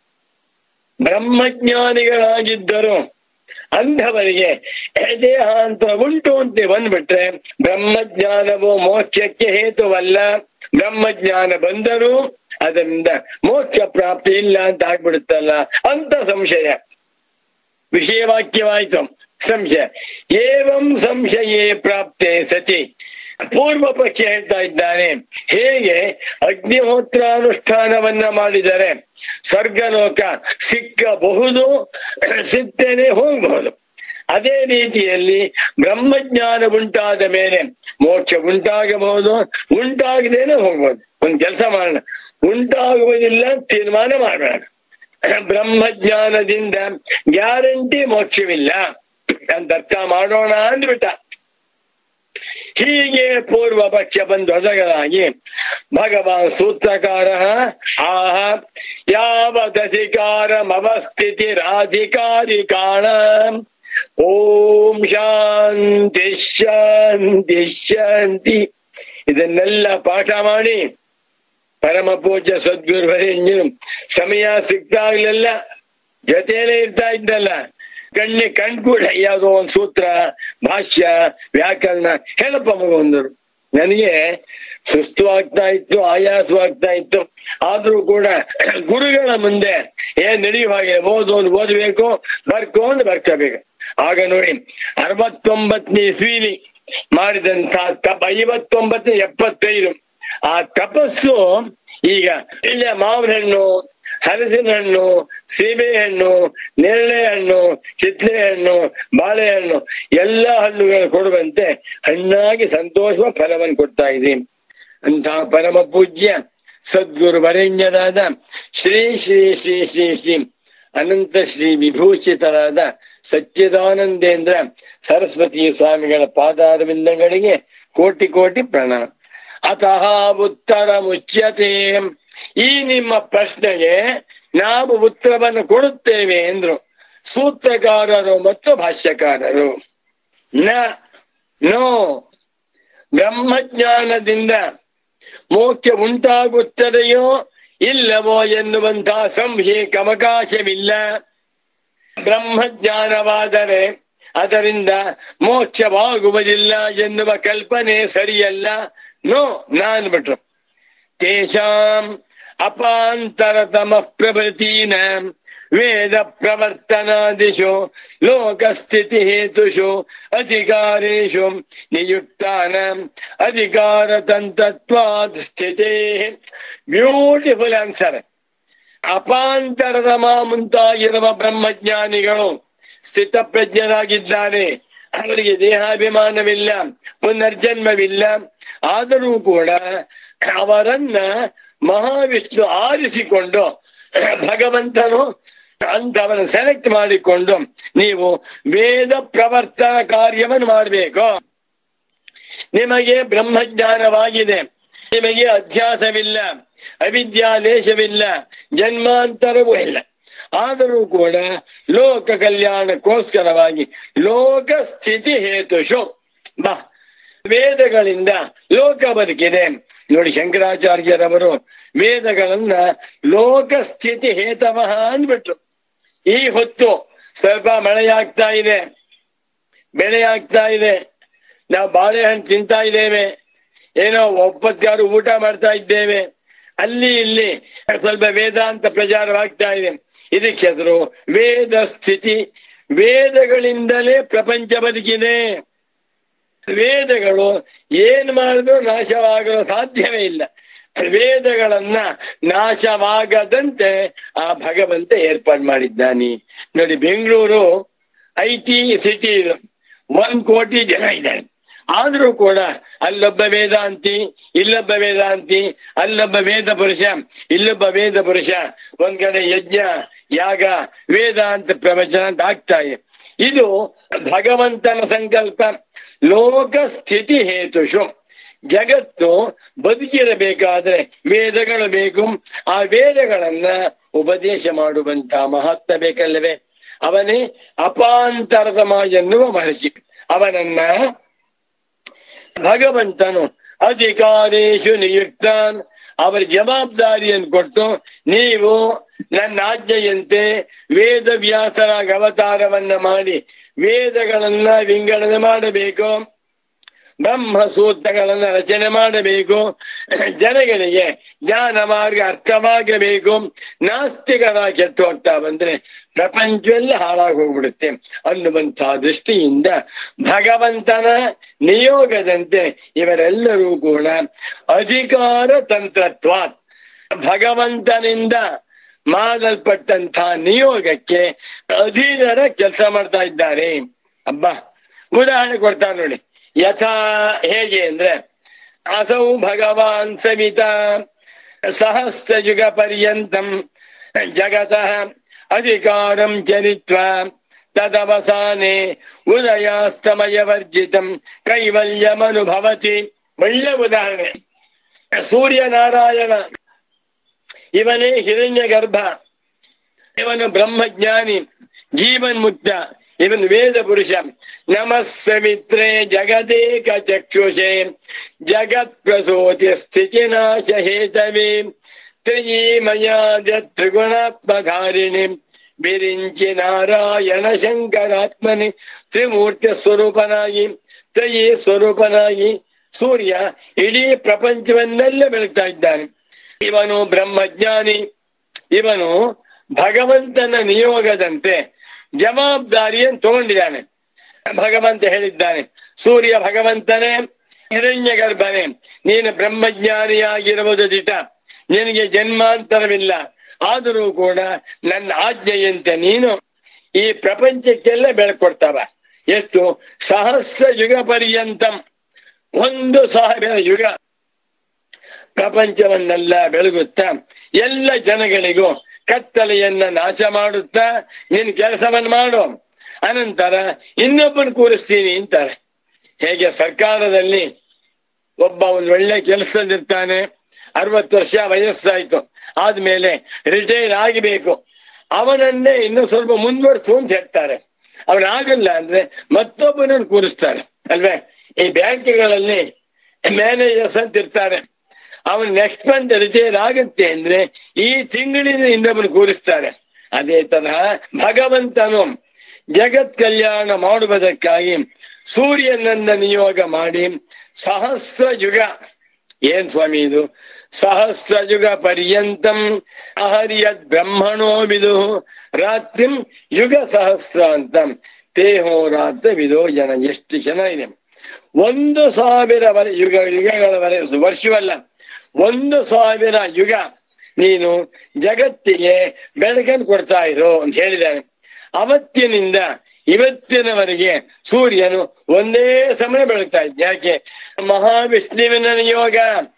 ಬ್ರಹ್ಮಜ್ಞಾನಿಗಳಾಗಿದ್ದರು ಅಂಧವರಿಗೆ ದೇಹಾಂತರ ಉಂಟು ಅಂತ ಬಂದ್ಬಿಟ್ರೆ ಬ್ರಹ್ಮಜ್ಞಾನವು ಮೋಕ್ಷಕ್ಕೆ ಹೇತುವಲ್ಲ ಬ್ರಹ್ಮಜ್ಞಾನ ಬಂದರೂ ಅದರಿಂದ ಮೋಕ್ಷ ಪ್ರಾಪ್ತಿ ಇಲ್ಲ ಅಂತ ಆಗ್ಬಿಡುತ್ತಲ್ಲ ಅಂತ ಸಂಶಯ ವಿಷಯವಾಕ್ಯವಾಯಿತು ಸಂಶಯ ಏವಂ ಸಂಶಯೇ ಪ್ರಾಪ್ತೆ ಸತಿ ಪೂರ್ವ ಪಕ್ಷ ಹೇಳ್ತಾ ಇದ್ದಾನೆ ಹೇಗೆ ಅಗ್ನಿಹೋತ್ರಾನುಷ್ಠಾನವನ್ನ ಮಾಡಿದರೆ ಸ್ವರ್ಗಲೋಕ ಸಿಕ್ಕಬಹುದು ಸಿಗ್ತೇನೆ ಹೋಗಬಹುದು ಅದೇ ರೀತಿಯಲ್ಲಿ ಬ್ರಹ್ಮಜ್ಞಾನ ಉಂಟಾದ ಮೇಲೆ ಮೋಕ್ಷ ಉಂಟಾಗಬಹುದು ಉಂಟಾಗದೇನೆ ಹೋಗ್ಬೋದು ಒಂದ್ ಕೆಲಸ ಮಾಡೋಣ ಉಂಟಾಗುವುದಿಲ್ಲ ತೀರ್ಮಾನ ಮಾಡೋಣ ಬ್ರಹ್ಮಜ್ಞಾನದಿಂದ ಗ್ಯಾರಂಟಿ ಮೋಕ್ಷವಿಲ್ಲ ಅಂತ ಅರ್ಥ ಮಾಡೋಣ ಅಂದ್ಬಿಟ್ಟ ಹೀಗೆ ಪೂರ್ವ ಪಕ್ಷ ಬಂದು ಹೊಸಗಳಾಗಿ ಭಗವಾನ್ ಸೂತ್ರಕಾರ ಆಹ ಯಾವದಧಿಕಾರಮವಸ್ಥಿತಿ ರಾಧಿಕಾರಿ ಕಾಣ ಓಂ ಶಾಂತಿ ಶಾಂತಿ ಶಾಂತಿ ಇದನ್ನೆಲ್ಲ ಪಾಠ ಮಾಡಿ ಪರಮ ಪೂಜ್ಯ ಸದ್ಗುರುವರೇಣ್ಯರು ಸಮಯ ಸಿಕ್ತಾಗ್ಲೆಲ್ಲ ಜೊತೆಯಲ್ಲೇ ಇರ್ತಾ ಇದ್ದಲ್ಲ ಕಣ್ಣಿ ಕಣ್ಕೂಡ ಯಾವುದೋ ಒಂದು ಸೂತ್ರ ಭಾಷ್ಯ ವ್ಯಾಕರಣ ಹೇಳಪ್ಪ ಮಗ ಒಂದರು ನನಗೆ ಸುಸ್ತು ಆಗ್ತಾ ಇತ್ತು ಆಯಾಸವಾಗ್ತಾ ಇತ್ತು ಆದ್ರೂ ಕೂಡ ಗುರುಗಳ ಮುಂದೆ ಏನ್ ನಡೆಯುವ ಹಾಗೆ ಓದೋದು ಓದಬೇಕು ಬರ್ಕೊಂಡು ಬರ್ಕೋಬೇಕು ಆಗ ನೋಡಿ ಅರವತ್ತೊಂಬತ್ತನೇ ಇಸ್ವೀಲಿ ಮಾಡಿದಂತ ತಪ ಐವತ್ತೊಂಬತ್ತು ಎಪ್ಪತ್ತೈದು ಆ ತಪಸ್ಸು ಈಗ ಇಲ್ಲೇ ಮಾವಿನ ಹಣ್ಣು ಹಲಸಿನ ಹಣ್ಣು ಸೀಬೆ ಹಣ್ಣು ನೇರಳೆ ಹಣ್ಣು ಕಿತ್ಲೆ ಹಣ್ಣು ಬಾಳೆಹಣ್ಣು ಎಲ್ಲಾ ಹಣ್ಣುಗಳು ಕೊಡುವಂತೆ ಹಣ್ಣಾಗಿ ಸಂತೋಷ ಫಲವನ್ನು ಕೊಡ್ತಾ ಇದ್ದೀನಿ ಅಂತಹ ಪರಮ ಪೂಜ್ಯ ಸದ್ಗುರು ವರೆಣ್ಯರಾದ ಶ್ರೀ ಶ್ರೀ ಶ್ರೀ ಶ್ರೀ ಶ್ರೀ ಅನಂತ ಶ್ರೀ ವಿಭೂಷಿತರಾದ ಸಚ್ಚಿದಾನಂದೇಂದ್ರ ಸರಸ್ವತಿ ಸ್ವಾಮಿಗಳ ಪಾದಾರವಿಂದಗಳಿಗೆ ಕೋಟಿ ಕೋಟಿ ಪ್ರಣಾಮ ಅತಃ ಉತ್ತರ ಮುಚ್ಯತೆ ಈ ನಿಮ್ಮ ಪ್ರಶ್ನೆಗೆ ನಾವು ಉತ್ತರವನ್ನು ಕೊಡುತ್ತೇವೆ ಎಂದ್ರು ಸೂತ್ರಕಾರರು ಮತ್ತು ಭಾಷ್ಯಕಾರರು ನ ನೋ ಬ್ರಹ್ಮಜ್ಞಾನದಿಂದ ಮೋಕ್ಷ ಉಂಟಾಗುತ್ತದೆಯೋ ಇಲ್ಲವೋ ಎನ್ನುವಂತಹ ಸಂಶಯಕ್ಕೆ ಅವಕಾಶವಿಲ್ಲ ಬ್ರಹ್ಮಜ್ಞಾನವಾದರೆ ಅದರಿಂದ ಮೋಕ್ಷವಾಗುವುದಿಲ್ಲ ಎನ್ನುವ ಕಲ್ಪನೆ ಸರಿಯಲ್ಲ ನೋ ನಾನ್ ಬಿಟ್ರು ತೇಷಾಂ ಅಪಾಂತರತಮ ಪ್ರಭೃತೀನ ವೇದ ಪ್ರವರ್ತನಾದಿಷು ಲೋಕಸ್ಥಿತಿ ಹೇತುಷು ಅಧಿಕಾರೇಷು ನಿಯುಕ್ತಾನ ಅಧಿಕಾರ ತಂತ್ರತ್ವಾದ್ ಸ್ಥಿತಿ ಬ್ಯೂಟಿಫುಲ್ ಆನ್ಸರ್ ಅಪಾಂತರದ ಮುಂತಾಗಿರುವ ಬ್ರಹ್ಮಜ್ಞಾನಿಗಳು ಸ್ಥಿತಪ್ರಜ್ಞರಾಗಿದ್ದಾರೆ ಅವರಿಗೆ ದೇಹಾಭಿಮಾನವಿಲ್ಲ ಪುನರ್ಜನ್ಮವಿಲ್ಲ ಆದರೂ ಕೂಡ ಅವರನ್ನ ಮಹಾವಿಷ್ಣು ಆರಿಸಿಕೊಂಡು ಭಗವಂತನು ಅಂತವನ್ನ ಸೆಲೆಕ್ಟ್ ಮಾಡಿಕೊಂಡು ನೀವು ವೇದ ಪ್ರವರ್ತನ ಕಾರ್ಯವನ್ನು ಮಾಡಬೇಕು ನಿಮಗೆ ಬ್ರಹ್ಮಜ್ಞಾನವಾಗಿದೆ ನಿಮಗೆ ಅಧ್ಯಾಸವಿಲ್ಲ ಅವಿದ್ಯಾಲೇಶವಿಲ್ಲ ಜನ್ಮಾಂತರವೂ ಇಲ್ಲ ಆದರೂ ಕೂಡ ಲೋಕ ಕಲ್ಯಾಣಕ್ಕೋಸ್ಕರವಾಗಿ ಲೋಕ ಸ್ಥಿತಿ ಹೇತುಷು ಬಾ ವೇದಗಳಿಂದ ಲೋಕ ಬದುಕಿದೆ ನೋಡಿ ಶಂಕರಾಚಾರ್ಯರವರು ವೇದಗಳನ್ನ ಲೋಕ ಸ್ಥಿತಿ ಹೇತವಹ ಅಂದ್ಬಿಟ್ರು ಈ ಹೊತ್ತು ಸ್ವಲ್ಪ ಮಳೆಯಾಗ್ತಾ ಇದೆ ಬೆಳೆ ಆಗ್ತಾ ಇದೆ ನಾವು ಬಾಳೆಹಣ್ಣು ತಿಂತಾ ಇದ್ದೇವೆ ಏನೋ ಒಪ್ಪತ್ತಾರು ಊಟ ಮಾಡ್ತಾ ಇದ್ದೇವೆ ಅಲ್ಲಿ ಇಲ್ಲಿ ಸ್ವಲ್ಪ ವೇದಾಂತ ಪ್ರಚಾರವಾಗ್ತಾ ಇದೆ ಇದಕ್ಕೆ ಹೆಸರು ವೇದ ಸ್ಥಿತಿ ವೇದಗಳಿಂದಲೇ ಪ್ರಪಂಚ ಬದುಕಿದೆ ವೇದಗಳು ಏನ್ ಮಾಡಿದ್ರು ನಾಶವಾಗಲು ಸಾಧ್ಯವೇ ಇಲ್ಲ ವೇದಗಳನ್ನ ನಾಶವಾಗದಂತೆ ಆ ಭಗವಂತ ಏರ್ಪಾಡು ಮಾಡಿದ್ದಾನೆ ನೋಡಿ ಬೆಂಗಳೂರು ಐ ಟಿ ಸಿಟಿ ಇದು ಒಂದ್ ಕೋಟಿ ಜನ ಇದ್ದಾರೆ ಆದ್ರೂ ಕೂಡ ಅಲ್ಲೊಬ್ಬ ವೇದಾಂತಿ ಇಲ್ಲೊಬ್ಬ ವೇದಾಂತಿ ಅಲ್ಲೊಬ್ಬ ವೇದ ಪುರುಷ ಇಲ್ಲೊಬ್ಬ ವೇದ ಪುರುಷ ಒಂದ್ ಕಡೆ ಯಜ್ಞ ಯಾಗ ವೇದಾಂತ ಪ್ರವಚನ ಅಂತ ಆಗ್ತಾ ಇದೆ ಇದು ಭಗವಂತನ ಸಂಕಲ್ಪ ಲೋಕ ಸ್ಥಿತಿ ಹೇತುಷು ಜಗತ್ತು ಬದುಕಿರಬೇಕಾದ್ರೆ ವೇದಗಳು ಬೇಕು ಆ ವೇದಗಳನ್ನ ಉಪದೇಶ ಮಾಡುವಂತ ಮಹತ್ವ ಬೇಕಲ್ಲವೇ ಅವನೇ ಅಪಾಂತರತಮ ಎನ್ನುವ ಮಹರ್ಷಿ ಅವನನ್ನ ಭಗವಂತನು ಅಧಿಕಾರೇಶು ನಿಯುಕ್ತಾನ್ ಅವರ ಜವಾಬ್ದಾರಿಯನ್ನು ಕೊಟ್ಟು ನೀವು ನನ್ನ ಆಜ್ಞೆಯಂತೆ ವೇದ ವ್ಯಾಸರಾಗ ಅವತಾರವನ್ನ ಮಾಡಿ ವೇದಗಳನ್ನ ವಿಂಗಡಣೆ ಮಾಡಬೇಕು ಬ್ರಹ್ಮ ಸೂತ್ರಗಳನ್ನ ರಚನೆ ಮಾಡಬೇಕು ಜನಗಳಿಗೆ ಜ್ಞಾನ ಮಾರ್ಗ ಅರ್ಥವಾಗಬೇಕು ನಾಸ್ತಿಕರಾಗಿ ಕೆತ್ತು ಹೋಗ್ತಾ ಬಂದ್ರೆ ಪ್ರಪಂಚವೆಲ್ಲ ಹಾಳಾಗಿ ಹೋಗ್ಬಿಡುತ್ತೆ ಅನ್ನುವಂತಹ ದೃಷ್ಟಿಯಿಂದ ಭಗವಂತನ ನಿಯೋಗದಂತೆ ಇವರೆಲ್ಲರೂ ಕೂಡ ಅಧಿಕಾರ ತಂತ್ರತ್ವ ಭಗವಂತನಿಂದ ಮಾಡಲ್ಪಟ್ಟಂತಹ ನಿಯೋಗಕ್ಕೆ ಅಧೀನರ ಕೆಲಸ ಮಾಡ್ತಾ ಇದ್ದಾರೆ ಅಬ್ಬಾ ಉದಾಹರಣೆ ಕೊಡ್ತಾರೆ ನೋಡಿ ಯಥಾ ಹೇಗೆ ಅಂದ್ರೆ ಅಸೌ ಭಗವಾನ್ ಸವಿತ ಸಹಸ್ರ ಯುಗ ಪರ್ಯಂತಂ ಜಗತಃ ಅಧಿಕಾರಂ ಚರಿತ್ವ ತದವಸಾನೆ ಉದಯಾಸ್ತಮಯ ವರ್ಜಿತಂ ಕೈವಲ್ಯಮನುಭವತಿ ಒಳ್ಳೆ ಉದಾಹರಣೆ ಸೂರ್ಯನಾರಾಯಣ ಇವನೇ ಹಿರಣ್ಯ ಗರ್ಭ ಇವನು ಬ್ರಹ್ಮಜ್ಞಾನಿ ಜೀವನ್ ಮುಕ್ತ ಇವನ್ ವೇದ ಪುರುಷ ನಮಃ ಸವಿತ್ರೇ ಜಗದೇಕ ಚಕ್ಷುಷೆ ಜಗತ್ ಪ್ರಸೂತಿ ಸ್ಥಿತಿ ನಾಶ ಹೇತವೇ ತ್ರಿಯೀಮಯಾದ ತ್ರಿಗುಣಾತ್ಮಧಾರಿಣಿ ಬಿರಿಂಚಿ ನಾರಾಯಣ ಶಂಕರಾತ್ಮನಿ ತ್ರಿಮೂರ್ತಿ ಸ್ವರೂಪನಾಗಿ ತ್ರಯೀ ಸ್ವರೂಪನಾಗಿ ಸೂರ್ಯ ಇಡೀ ಪ್ರಪಂಚವನ್ನೆಲ್ಲ ಬೆಳಗ್ತಾ ಇದ್ದಾನೆ ಇವನು ಬ್ರಹ್ಮಜ್ಞಾನಿ ಇವನು ಭಗವಂತನ ನಿಯೋಗದಂತೆ ಜವಾಬ್ದಾರಿಯನ್ನು ತಗೊಂಡಿದ್ದಾನೆ ಭಗವಂತ ಹೇಳಿದ್ದಾನೆ ಸೂರ್ಯ ಭಗವಂತನೇ ಹಿರಣ್ಯ ಗರ್ಭನೇ ನೀನು ಬ್ರಹ್ಮಜ್ಞಾನಿಯಾಗಿರುವುದು ದಿಟ ನಿನಗೆ ಜನ್ಮಾಂತರವಿಲ್ಲ ಆದರೂ ಕೂಡ ನನ್ನ ಆಜ್ಞೆಯಂತೆ ನೀನು ಈ ಪ್ರಪಂಚಕ್ಕೆಲ್ಲ ಬೆಳಕೊಡ್ತಾವ ಎಷ್ಟು ಸಹಸ್ರ ಯುಗ ಪರ್ಯಂತಂ ಒಂದು ಸಾವಿರ ಯುಗ ಪ್ರಪಂಚವನ್ನೆಲ್ಲ ಬೆಳಗುತ್ತಾ ಎಲ್ಲ ಜನಗಳಿಗೂ ಕತ್ತಲೆಯನ್ನ ನಾಶ ಮಾಡುತ್ತಾ ನಿನ್ ಕೆಲಸವನ್ನ ಮಾಡು ಅನಂತರ ಇನ್ನೊಬ್ಬನ್ ಕೂರಿಸ್ತೀನಿ ಅಂತಾರೆ ಹೇಗೆ ಸರ್ಕಾರದಲ್ಲಿ ಒಬ್ಬ ಒಂದು ಒಳ್ಳೆ ಕೆಲಸದಲ್ಲಿರ್ತಾನೆ ಅರವತ್ತು ವರ್ಷ ವಯಸ್ಸಾಯ್ತು ಆದ್ಮೇಲೆ ರಿಟೈರ್ ಆಗಬೇಕು ಅವನನ್ನೇ ಇನ್ನು ಸ್ವಲ್ಪ ಮುಂದುವರ್ಸು ಅಂತ ಹೇಳ್ತಾರೆ ಅವನಾಗಲ್ಲ ಅಂದ್ರೆ ಮತ್ತೊಬ್ಬನನ್ನು ಕೂರಿಸ್ತಾರೆ ಅಲ್ವೇ ಈ ಬ್ಯಾಂಕ್ಗಳಲ್ಲಿ ಮ್ಯಾನೇಜರ್ಸ್ ಅಂತ ಇರ್ತಾರೆ ಅವನು ನೆಕ್ಸ್ಟ್ ಮಂತ್ ರಿಟೈರ್ ಆಗುತ್ತೆ ಅಂದ್ರೆ ಈ ತಿಂಗಳಿನ ಇನ್ನೊಬ್ಬನು ಕೂರಿಸ್ತಾರೆ ಅದೇ ತರಹ ಭಗವಂತನು ಜಗತ್ ಕಲ್ಯಾಣ ಮಾಡುವುದಕ್ಕಾಗಿ ಸೂರ್ಯನನ್ನ ನಿಯೋಗ ಮಾಡಿ ಸಹಸ್ರ ಯುಗ ಏನ್ ಸ್ವಾಮಿ ಇದು ಸಹಸ್ರ ಯುಗ ಪರ್ಯಂತಂ ಅಹರ್ಯದ್ ಬ್ರಹ್ಮಣೋ ವಿದು ರಾತ್ರಿಂ ಯುಗ ಸಹಸ್ರ ಅಂತ ತೇಹೋ ರಾತ್ರ ವಿದೋ ಜನ ಎಷ್ಟು ಜನ ಇದೆ ಒಂದು ಸಾವಿರ ವರ ಯುಗ ಯುಗಗಳವರೆಗೆ ವರ್ಷವಲ್ಲ ಒಂದು ಸಾವಿರ ಯುಗ ನೀನು ಜಗತ್ತಿಗೆ ಬೆಳಕನ್ನು ಕೊಡ್ತಾ ಇರು ಅಂತ ಹೇಳಿದ್ದಾನೆ ಅವತ್ತಿನಿಂದ ಇವತ್ತಿನವರೆಗೆ ಸೂರ್ಯನು ಒಂದೇ ಸಮಯ ಬೆಳಗ್ತಾ ಇದ್ದ ಯಾಕೆ ಮಹಾವಿಷ್ಣುವಿನ ನಿಯೋಗ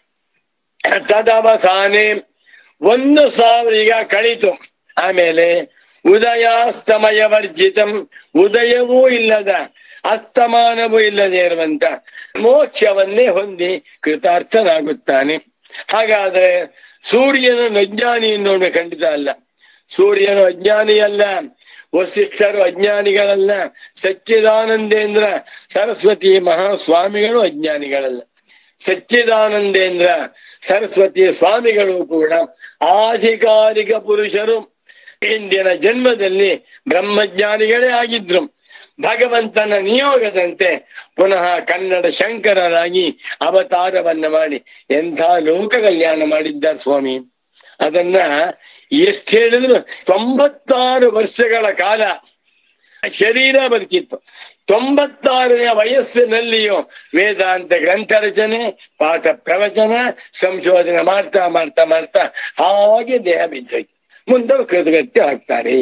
ತದವಸಾನೆ ಒಂದು ಸಾವಿರ ಈಗ ಕಳೀತು ಆಮೇಲೆ ಉದಯಾಸ್ತಮಯ ವರ್ಜಿತಂ ಉದಯವೂ ಇಲ್ಲದ ಅಸ್ತಮಾನವೂ ಇಲ್ಲದೆ ಇರುವಂತ ಮೋಕ್ಷವನ್ನೇ ಹೊಂದಿ ಕೃತಾರ್ಥನಾಗುತ್ತಾನೆ ಹಾಗಾದ್ರೆ ಸೂರ್ಯನು ಅಜ್ಞಾನಿ ಎನ್ನುವ ಖಂಡಿತ ಅಲ್ಲ ಸೂರ್ಯನು ಅಜ್ಞಾನಿ ಅಲ್ಲ ವಸಿಷ್ಠರು ಅಜ್ಞಾನಿಗಳಲ್ಲ ಸಚ್ಚಿದಾನಂದೇಂದ್ರ ಸರಸ್ವತಿ ಮಹಾಸ್ವಾಮಿಗಳು ಅಜ್ಞಾನಿಗಳಲ್ಲ ಸಚ್ಚಿದಾನಂದೇಂದ್ರ ಸರಸ್ವತಿ ಸ್ವಾಮಿಗಳು ಕೂಡ ಆಧಿಕಾರಿಕ ಪುರುಷರು ಇಂದಿನ ಜನ್ಮದಲ್ಲಿ ಬ್ರಹ್ಮಜ್ಞಾನಿಗಳೇ ಆಗಿದ್ರು ಭಗವಂತನ ನಿಯೋಗದಂತೆ ಪುನಃ ಕನ್ನಡ ಶಂಕರರಾಗಿ ಅವತಾರವನ್ನ ಮಾಡಿ ಎಂಥ ಲೋಕ ಕಲ್ಯಾಣ ಮಾಡಿದ್ದಾರೆ ಸ್ವಾಮಿ ಅದನ್ನ ಎಷ್ಟು ಹೇಳಿದ್ರು ತೊಂಬತ್ತಾರು ವರ್ಷಗಳ ಕಾಲ ಶರೀರ ಬದುಕಿತ್ತು ತೊಂಬತ್ತಾರನೆಯ ವಯಸ್ಸಿನಲ್ಲಿಯೂ ವೇದಾಂತ ಗ್ರಂಥ ರಚನೆ ಪಾಠ ಪ್ರವಚನ ಸಂಶೋಧನೆ ಮಾಡ್ತಾ ಮಾಡ್ತಾ ಮಾಡ್ತಾ ಹಾಗೆ ದೇಹ ಬಿದ್ದೋಯ್ತು ಮುಂದೆ ಕೃತಗತ್ಯ ಆಗ್ತಾರೆ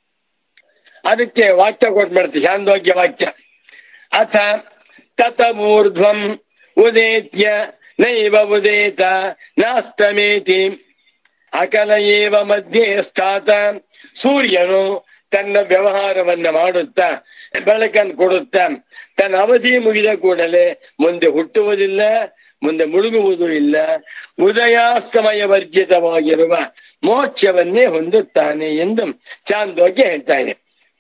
ಅದಕ್ಕೆ ವಾಕ್ಯ ಕೊಟ್ಟು ಮಾಡ್ತೀವಿ ಶಾಂದೋಗ್ಯ ವಾಕ್ಯ ಅಥ ತತ ಊರ್ಧ್ವಂ ಉದೇತ್ಯ ನೈವ ಉದೇತ ನಾಸ್ತಮೇತಿ ಅಕಲ ಏವ ಮಧ್ಯೆ ಸ್ಥಾತ ಸೂರ್ಯನು ತನ್ನ ವ್ಯವಹಾರವನ್ನ ಮಾಡುತ್ತಾ ಬೆಳಕನ್ನು ಕೊಡುತ್ತಾ ತನ್ನ ಅವಧಿ ಮುಗಿದ ಕೂಡಲೇ ಮುಂದೆ ಹುಟ್ಟುವುದಿಲ್ಲ ಮುಂದೆ ಮುಳುಗುವುದೂ ಇಲ್ಲ ಉದಯಾಸ್ತಮಯ ವರ್ಜಿತವಾಗಿರುವ ಮೋಕ್ಷವನ್ನೇ ಹೊಂದುತ್ತಾನೆ ಎಂದು ಚಾಂದೋಗ್ಯ ಹೇಳ್ತಾ ಇದೆ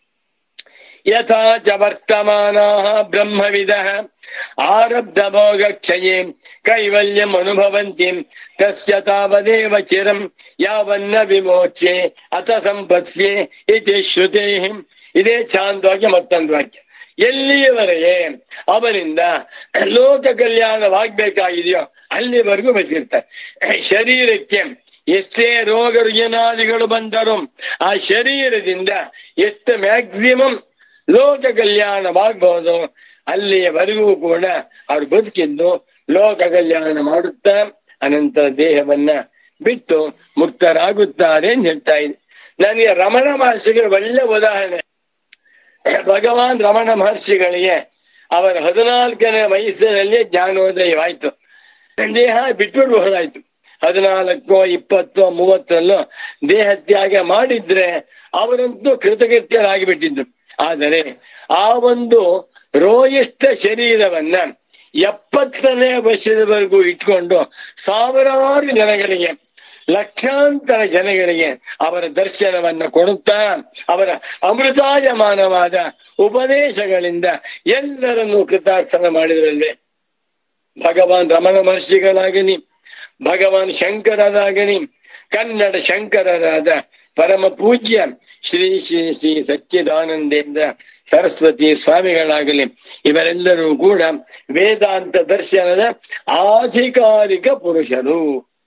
ಯಥಾ ಚ ವರ್ತಮಾನಾ ಬ್ರಹ್ಮವಿದ ಆರಬ್ಧ ಭೋಗ ಕ್ಷಯೇ ಕೈವಲ್ಯಂ ಅನುಭವಂತಿ ತಸ್ಯ ತಾವದೇವ ಚಿರಂ ಯಾವನ್ನ ವಿಮೋಚ್ಯೆ ಅಥ ಸಂಪತ್ಸ್ಯೆ ಇತಿ ಶ್ರುತೇ ಇದೇ ಚಾಂದೋಗ್ಯ ಮತ್ತೊಂದು ವಾಕ್ಯ ಎಲ್ಲಿಯವರೆಗೆ ಅವನಿಂದ ಲೋಕ ಕಲ್ಯಾಣವಾಗ್ಬೇಕಾಗಿದೆಯೋ ಅಲ್ಲಿವರೆಗೂ ಬದುಕಿರ್ತಾರೆ ಶರೀರಕ್ಕೆ ಎಷ್ಟೇ ರೋಗ ರುಜಿನಾದಿಗಳು ಬಂದರೂ ಆ ಶರೀರದಿಂದ ಎಷ್ಟು ಮ್ಯಾಕ್ಸಿಮಮ್ ಲೋಕ ಕಲ್ಯಾಣವಾಗಬಹುದು ಅಲ್ಲಿಯವರೆಗೂ ಕೂಡ ಅವ್ರು ಬದುಕಿದ್ದು ಲೋಕ ಕಲ್ಯಾಣ ಮಾಡುತ್ತಾ ಅನಂತರ ದೇಹವನ್ನ ಬಿಟ್ಟು ಮುಕ್ತರಾಗುತ್ತಾರೆ ಅಂತ ಹೇಳ್ತಾ ಇದೆ ನನಗೆ ರಮಣ ಮಹರ್ಷಿಗಳ ಒಳ್ಳೆ ಉದಾಹರಣೆ ಭಗವಾನ್ ರಮಣ ಮಹರ್ಷಿಗಳಿಗೆ ಅವರ ಹದಿನಾಲ್ಕನೇ ವಯಸ್ಸಿನಲ್ಲಿ ಜ್ಞಾನೋದಯವಾಯ್ತು ದೇಹ ಬಿಟ್ಬಿಡ್ಬಹುದಾಯ್ತು ಹದಿನಾಲ್ಕೋ ಇಪ್ಪತ್ತೋ ಮೂವತ್ತರಲ್ಲೋ ದೇಹ ತ್ಯಾಗ ಮಾಡಿದ್ರೆ ಅವರಂತೂ ಕೃತಕೃತ್ಯರಾಗಿ ಬಿಟ್ಟಿದ್ರು ಆದರೆ ಆ ಒಂದು ರೋಯಿಷ್ಠ ಶರೀರವನ್ನ ಎಪ್ಪತ್ತನೇ ವರ್ಷದವರೆಗೂ ಇಟ್ಕೊಂಡು ಸಾವಿರಾರು ಜನಗಳಿಗೆ ಲಕ್ಷಾಂತರ ಜನಗಳಿಗೆ ಅವರ ದರ್ಶನವನ್ನ ಕೊಡುತ್ತಾ ಅವರ ಅಮೃತಾಯಮಾನವಾದ ಉಪದೇಶಗಳಿಂದ ಎಲ್ಲರನ್ನೂ ಕೃತಾರ್ಥನ ಮಾಡಿದ್ರಲ್ವೇ ಭಗವಾನ್ ರಮಣ ಮಹರ್ಷಿಗಳಾಗಲಿ ಭಗವಾನ್ ಶಂಕರರಾಗಲಿ ಕನ್ನಡ ಶಂಕರರಾದ ಪರಮ ಪೂಜ್ಯ ಶ್ರೀ ಶ್ರೀ ಶ್ರೀ ಸಚ್ಚಿದಾನಂದೇಂದ್ರ ಸರಸ್ವತಿ ಸ್ವಾಮಿಗಳಾಗಲಿ ಇವರೆಲ್ಲರೂ ಕೂಡ ವೇದಾಂತ ದರ್ಶನದ ಆಧಿಕಾರಿಕ ಪುರುಷರು